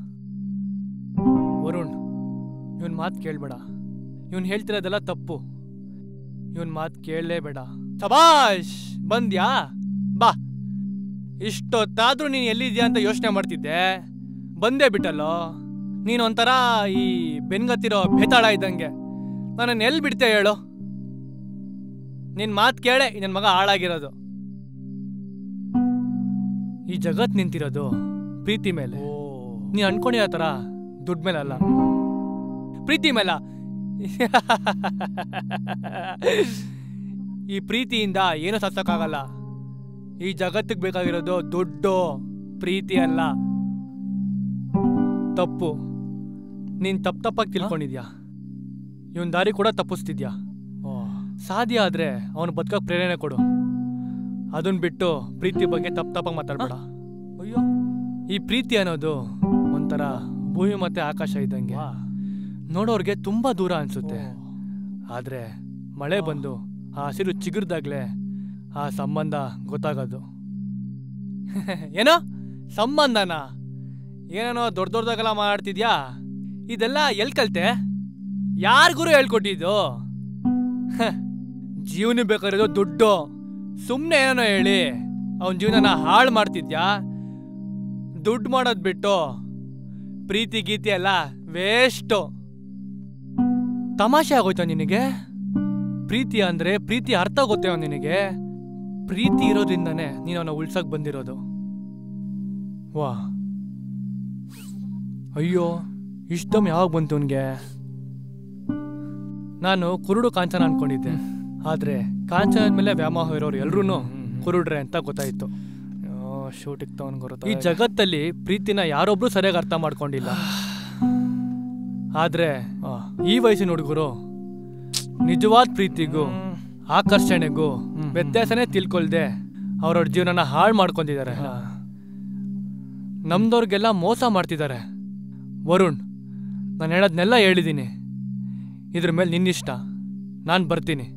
ವರುಣ್ ಇವನ್ ಮಾತು ಕೇಳ್ಬೇಡ ಇವನ್ ಹೇಳ್ತಿರೋದೆಲ್ಲ ತಪ್ಪು ಇವನ್ ಮಾತು ಕೇಳಲೇಬೇಡ ಸಬಾಷ್ ಬಂದ್ಯಾ ಬಾ ಇಷ್ಟೊತ್ತಾದ್ರೂ ನೀನು ಎಲ್ಲಿದ್ಯಾ ಅಂತ ಯೋಚನೆ ಮಾಡ್ತಿದ್ದೆ ಬಂದೇ ಬಿಟ್ಟಲ್ಲೋ ನೀನು ಒಂಥರ ಈ ಬೆನ್ಗತ್ತಿರೋ ಬೇತಾಳ ಇದ್ದಂಗೆ ನನ್ನನ್ನು ಎಲ್ಲಿ ಬಿಡ್ತೆ ಹೇಳು ನಿನ್ನ ಮಾತು ಕೇಳೆ ನನ್ನ ಮಗ ಹಾಳಾಗಿರೋದು ಈ ಜಗತ್ ನಿಂತಿರೋದು ಪ್ರೀತಿ ಮೇಲೆ ನೀ ಅನ್ಕೊಂಡಿರೋ ಥರ ದುಡ್ಡು ಮೇಲೆ ಅಲ್ಲ ಪ್ರೀತಿ ಮೇಲ ಈ ಪ್ರೀತಿಯಿಂದ ಏನೂ ಸತ್ತಕ್ಕಾಗಲ್ಲ ಈ ಜಗತ್ತಿಗೆ ಬೇಕಾಗಿರೋದು ದುಡ್ಡು ಪ್ರೀತಿ ಅಲ್ಲ ತಪ್ಪು ನೀನ್ ತಪ್ಪು ತಪ್ಪಾಗಿ ತಿಳ್ಕೊಂಡಿದ್ಯಾ ಇವನ್ ದಾರಿ ಕೂಡ ತಪ್ಪಿಸ್ತಿದ್ಯಾ ಸಾಧ್ಯ ಆದ್ರೆ ಅವನು ಬದುಕಕ್ಕೆ ಪ್ರೇರಣೆ ಕೊಡು ಅದನ್ನ ಬಿಟ್ಟು ಪ್ರೀತಿ ಬಗ್ಗೆ ತಪ್ಪು ತಪ್ಪಾಗಿ ಮಾತಾಡ್ಬೇಡ ಅಯ್ಯೋ ಈ ಪ್ರೀತಿ ಅನ್ನೋದು ಒಂಥರ ಭೂಮಿ ಮತ್ತೆ ಆಕಾಶ ಇದ್ದಂಗೆ ನೋಡೋರ್ಗೆ ತುಂಬಾ ದೂರ ಅನ್ಸುತ್ತೆ ಆದ್ರೆ ಮಳೆ ಬಂದು ಆ ಹಸಿರು ಚಿಗುರ್ದಾಗ್ಲೇ ಆ ಸಂಬಂಧ ಗೊತ್ತಾಗೋದು ಏನೋ ಸಂಬಂಧನಾ ಏನೇನೋ ದೊಡ್ಡ ದೊಡ್ಡದಾಗೆಲ್ಲ ಮಾಡ್ತಿದ್ಯಾ ಇದೆಲ್ಲ ಎಲ್ ಕಲ್ತೆ ಯಾರಿಗೂ ಹೇಳ್ಕೊಟ್ಟಿದ್ದು ಹ, ಜೀವನ ಬೇಕಾಗಿರೋದು ದುಡ್ಡು ಸುಮ್ಮನೆ ಏನೇನೋ ಹೇಳಿ ಅವನ ಜೀವನನ ಹಾಳು ಮಾಡ್ತಿದ್ಯಾ ದುಡ್ಡು ಮಾಡೋದು ಬಿಟ್ಟು ಪ್ರೀತಿ ಗೀತಿ ಎಲ್ಲ ವೇಸ್ಟು ತಮಾಷೆ ಆಗೋಯ್ತಾ ನಿನಗೆ ಪ್ರೀತಿ ಅಂದ್ರೆ ಪ್ರೀತಿ ಅರ್ಥ ಗೊತ್ತೇವ ನಿನಗೆ ಪ್ರೀತಿ ಇರೋದ್ರಿಂದಾನೇ ನೀನು ಅವನ ಉಳ್ಸಕ್ ಬಂದಿರೋದು ವಾ ಅಯ್ಯೋ ಇಷ್ಟಮ್ ಯಾವಾಗ ಬಂತು ಅವನಿಗೆ ನಾನು ಕುರುಡು ಕಾಂಚನ ಅನ್ಕೊಂಡಿದ್ದೆ ಆದ್ರೆ ಕಾಂಚನದ ಮೇಲೆ ವ್ಯಾಮೋಹ ಇರೋರು ಎಲ್ರೂ ಕುರುಡ್ರೆ ಅಂತ ಗೊತ್ತಾಯ್ತು ಶೂಟಿಗೆ ತಗೊಂಡ್ ಈ ಜಗತ್ತಲ್ಲಿ ಪ್ರೀತಿನ ಯಾರೊಬ್ರು ಸರಿಯಾಗಿ ಅರ್ಥ ಮಾಡ್ಕೊಂಡಿಲ್ಲ ಆದ್ರೆ ಆ, ಈ ವಯಸ್ಸಿನ ಹುಡುಗರು ನಿಜವಾದ ಪ್ರೀತಿಗೂ ಆಕರ್ಷಣೆಗೂ ವ್ಯತ್ಯಾಸನೇ ತಿಳ್ಕೊಳ್ದೆ ಅವ್ರವ್ರ ಜೀವನನ ಹಾಳು ಮಾಡ್ಕೊಂಡಿದ್ದಾರೆ ನಮ್ದವ್ರಿಗೆಲ್ಲ ಮೋಸ ಮಾಡ್ತಿದ್ದಾರೆ ವರುಣ್ ನಾನು ಹೇಳೋದ್ನೆಲ್ಲ ಹೇಳಿದ್ದೀನಿ ಇದ್ರ ಮೇಲೆ ನಿನ್ನಿಷ್ಟ ನಾನು ಬರ್ತೀನಿ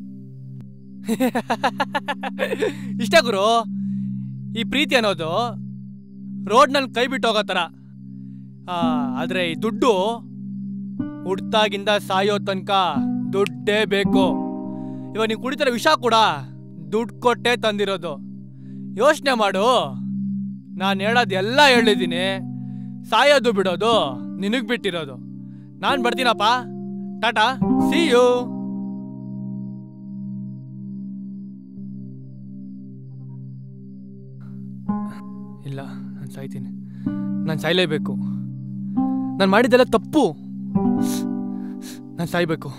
ಇಷ್ಟ ಗುರು ಈ ಪ್ರೀತಿ ಅನ್ನೋದು ರೋಡ್ನಲ್ಲಿ ಕೈ ಬಿಟ್ಟು ಹೋಗೋ ಥರ ಆ, ಆದ್ರೆ ಈ ದುಡ್ಡು ಹುಡ್ತಾಗಿಂದ ಸಾಯೋ ತನಕ ದುಡ್ಡೇ ಬೇಕು ಇವಾಗ ನೀವು ಕುಡಿತಾರ ವಿಷ ಕೂಡ ದುಡ್ಡು ಕೊಟ್ಟೆ ತಂದಿರೋದು ಯೋಚನೆ ಮಾಡು ನಾನು ಹೇಳೋದು ಎಲ್ಲ ಹೇಳಿದ್ದೀನಿ ಸಾಯೋದು ಬಿಡೋದು ನಿನಗ್ ಬಿಟ್ಟಿರೋದು ನಾನು ಬರ್ತೀನಪ್ಪ ಟಾಟಾ ಸಿ ಯು ಇಲ್ಲ ನಾನು ಸಾಯ್ತೀನಿ ನಾನು ಸಾಯ್ಲೇಬೇಕು ನಾನು ಮಾಡಿದ್ದೆಲ್ಲ ತಪ್ಪು ನಾನು ಸಾಯ್ಬೇಕು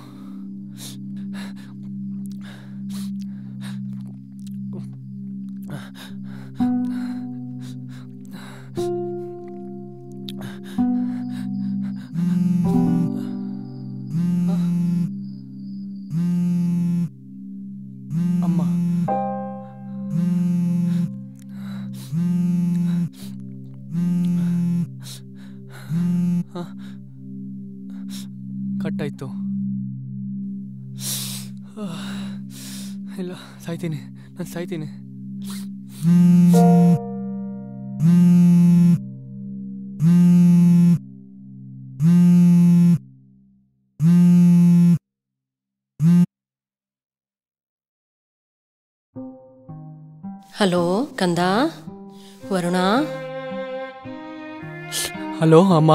ಅಮ್ಮ ಹ. ಕಟ್ಟಾಯ್ತು ಇಲ್ಲ ಸಾಯ್ತೀನಿ ನಾನು ಸಾಯ್ತೀನಿ
ಹಲೋ ಕಂದ ವರುಣ
ಹಲೋ ಅಮ್ಮ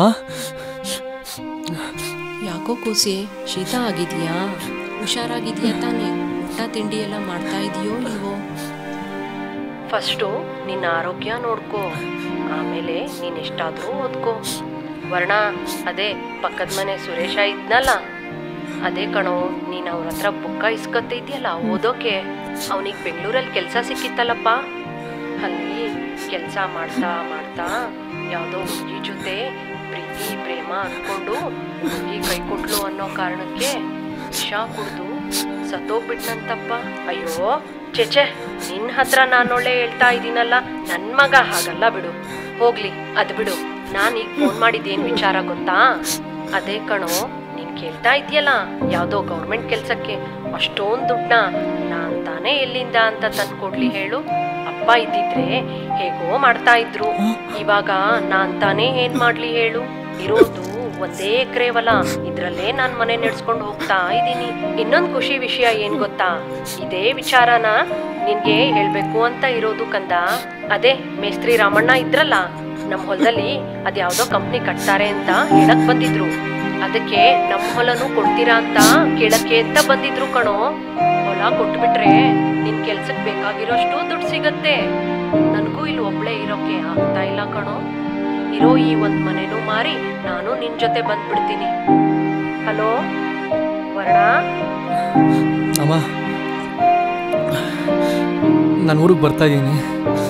ಯಾಕೋ ಕೂಸಿ ಶೀತ ಆಗಿದೆಯಾ ಹುಷಾರಾಗಿದೆಯಾ ತಾನೇ ಊಟ ತಿಂಡಿ ಎಲ್ಲ ಮಾಡ್ತಾ ಇದೆಯೋ ಇಲ್ವೋ ಫಸ್ಟು ನಿನ್ನ ಆರೋಗ್ಯ ನೋಡ್ಕೋ ಆಮೇಲೆ ನೀನು ಎಷ್ಟಾದರೂ ಓದ್ಕೋ ವರ್ಣ ಅದೇ ಪಕ್ಕದ ಮನೆ ಸುರೇಶ ಇದ್ನಲ್ಲ ಅದೇ ಕಣೋ ನೀನು ಅವ್ರ ಹತ್ರ ಬುಕ್ಕ ಇಸ್ಕೊತಿದ್ಯಲ್ಲ ಓದೋಕೆ ಅವನಿಗೆ ಬೆಂಗಳೂರಲ್ಲಿ ಕೆಲಸ ಸಿಕ್ಕಿತ್ತಲ್ಲಪ್ಪ ಅಲ್ಲಿ ಕೆಲಸ ಮಾಡ್ತಾ ಮಾಡ್ತಾ ಯಾವುದೋ ಹುಡುಗಿ ಜೊತೆ ಪ್ರೀತಿ ಪ್ರೇಮ ಅನ್ಕೊಂಡು ಹುಡುಗಿ ಕೈ ಕೊಟ್ಲು ಅನ್ನೋ ಕಾರಣಕ್ಕೆ ವಿಷ ಕುಡ್ದು ಸತ್ತೋಗ್ಬಿಟ್ನಂತಪ್ಪ ಅಯ್ಯೋ ಚೆಚೆ ನಿನ್ನ ಹತ್ರ ನಾನೊಳ್ಳೆ ಹೇಳ್ತಾ ಇದ್ದೀನಲ್ಲ ನನ್ನ ಮಗ ಹಾಗಲ್ಲ ಬಿಡು ಹೋಗ್ಲಿ ಅದ್ ಬಿಡು ನಾನು ಈಗ ಫೋನ್ ಮಾಡಿದ್ದೇನ್ ವಿಚಾರ ಗೊತ್ತಾ ಅದೇ ಕಣೋ ನೀನ್ ಕೇಳ್ತಾ ಇದೆಯಲ್ಲ ಯಾವ್ದೋ ಗೌರ್ಮೆಂಟ್ ಕೆಲ್ಸಕ್ಕೆ ಅಷ್ಟೊಂದ್ ದುಡ್ಡನ್ನ ನಾನ್ ತಾನೇ ಎಲ್ಲಿಂದ ಅಂತ ತಂದ್ಕೊಡ್ಲಿ ಹೇಳು ಅಪ್ಪ ಇದ್ದಿದ್ರೆ ಹೇಗೋ ಮಾಡ್ತಾ ಇದ್ರು ಇವಾಗ ನಾನ್ ತಾನೇ ಏನ್ ಮಾಡ್ಲಿ ಹೇಳು ಇರೋದು ಒಂದೇ ಎಕರೆ ಹೊಲ ಇದ್ರಲ್ಲೇ ನಾನ್ ಮನೆ ನಡೆಸ್ಕೊಂಡು ಹೋಗ್ತಾ ಇದ್ದೀನಿ ಇನ್ನೊಂದ್ ಖುಷಿ ವಿಷಯ ಏನ್ ಗೊತ್ತಾ ಇದೇ ವಿಚಾರನ ನಿನ್ಗೆ ಹೇಳ್ಬೇಕು ಅಂತ ಇರೋದು ಕಂದ ಅದೇ ಮೇಸ್ತ್ರಿ ರಾಮಣ್ಣ ಇದ್ರಲ್ಲ ನಮ್ ಹೊಲದಲ್ಲಿ ಅದ್ಯಾವ್ದೋ ಕಂಪ್ನಿ ಕಟ್ತಾರೆ ಅಂತ ಹೇಳಕ್ ಬಂದಿದ್ರು ಅದಕ್ಕೆ ನಮ್ ಹೊಲನು ಕೊಡ್ತೀರಾ ಅಂತ ಕೇಳಕ್ಕೆ ಅಂತ ಬಂದಿದ್ರು ಕಣೋ ಹೊಲ ಕೊಟ್ಬಿಟ್ರೆ ನಿನ್ ಕೆಲ್ಸಕ್ ಬೇಕಾಗಿರೋಷ್ಟು ದುಡ್ಡು ಸಿಗತ್ತೆ ನನಗೂ ಇಲ್ಲಿ ಒಬ್ಳೆ ಇರೋಕೆ ಆಗ್ತಾ ಇಲ್ಲ ಕಣೋ ಇರೋ ಈ ಒಂದ್ ಮನೆನೂ ಮಾರಿ ನಾನು ನಿನ್ ಜೊತೆ ಬಂದ್ಬಿಡ್ತೀನಿ ಹಲೋ ವರ್ಣ
ಅಮ್ಮ ನಾನು ಊರಿಗೆ ಬರ್ತಾ ಇದ್ದೀನಿ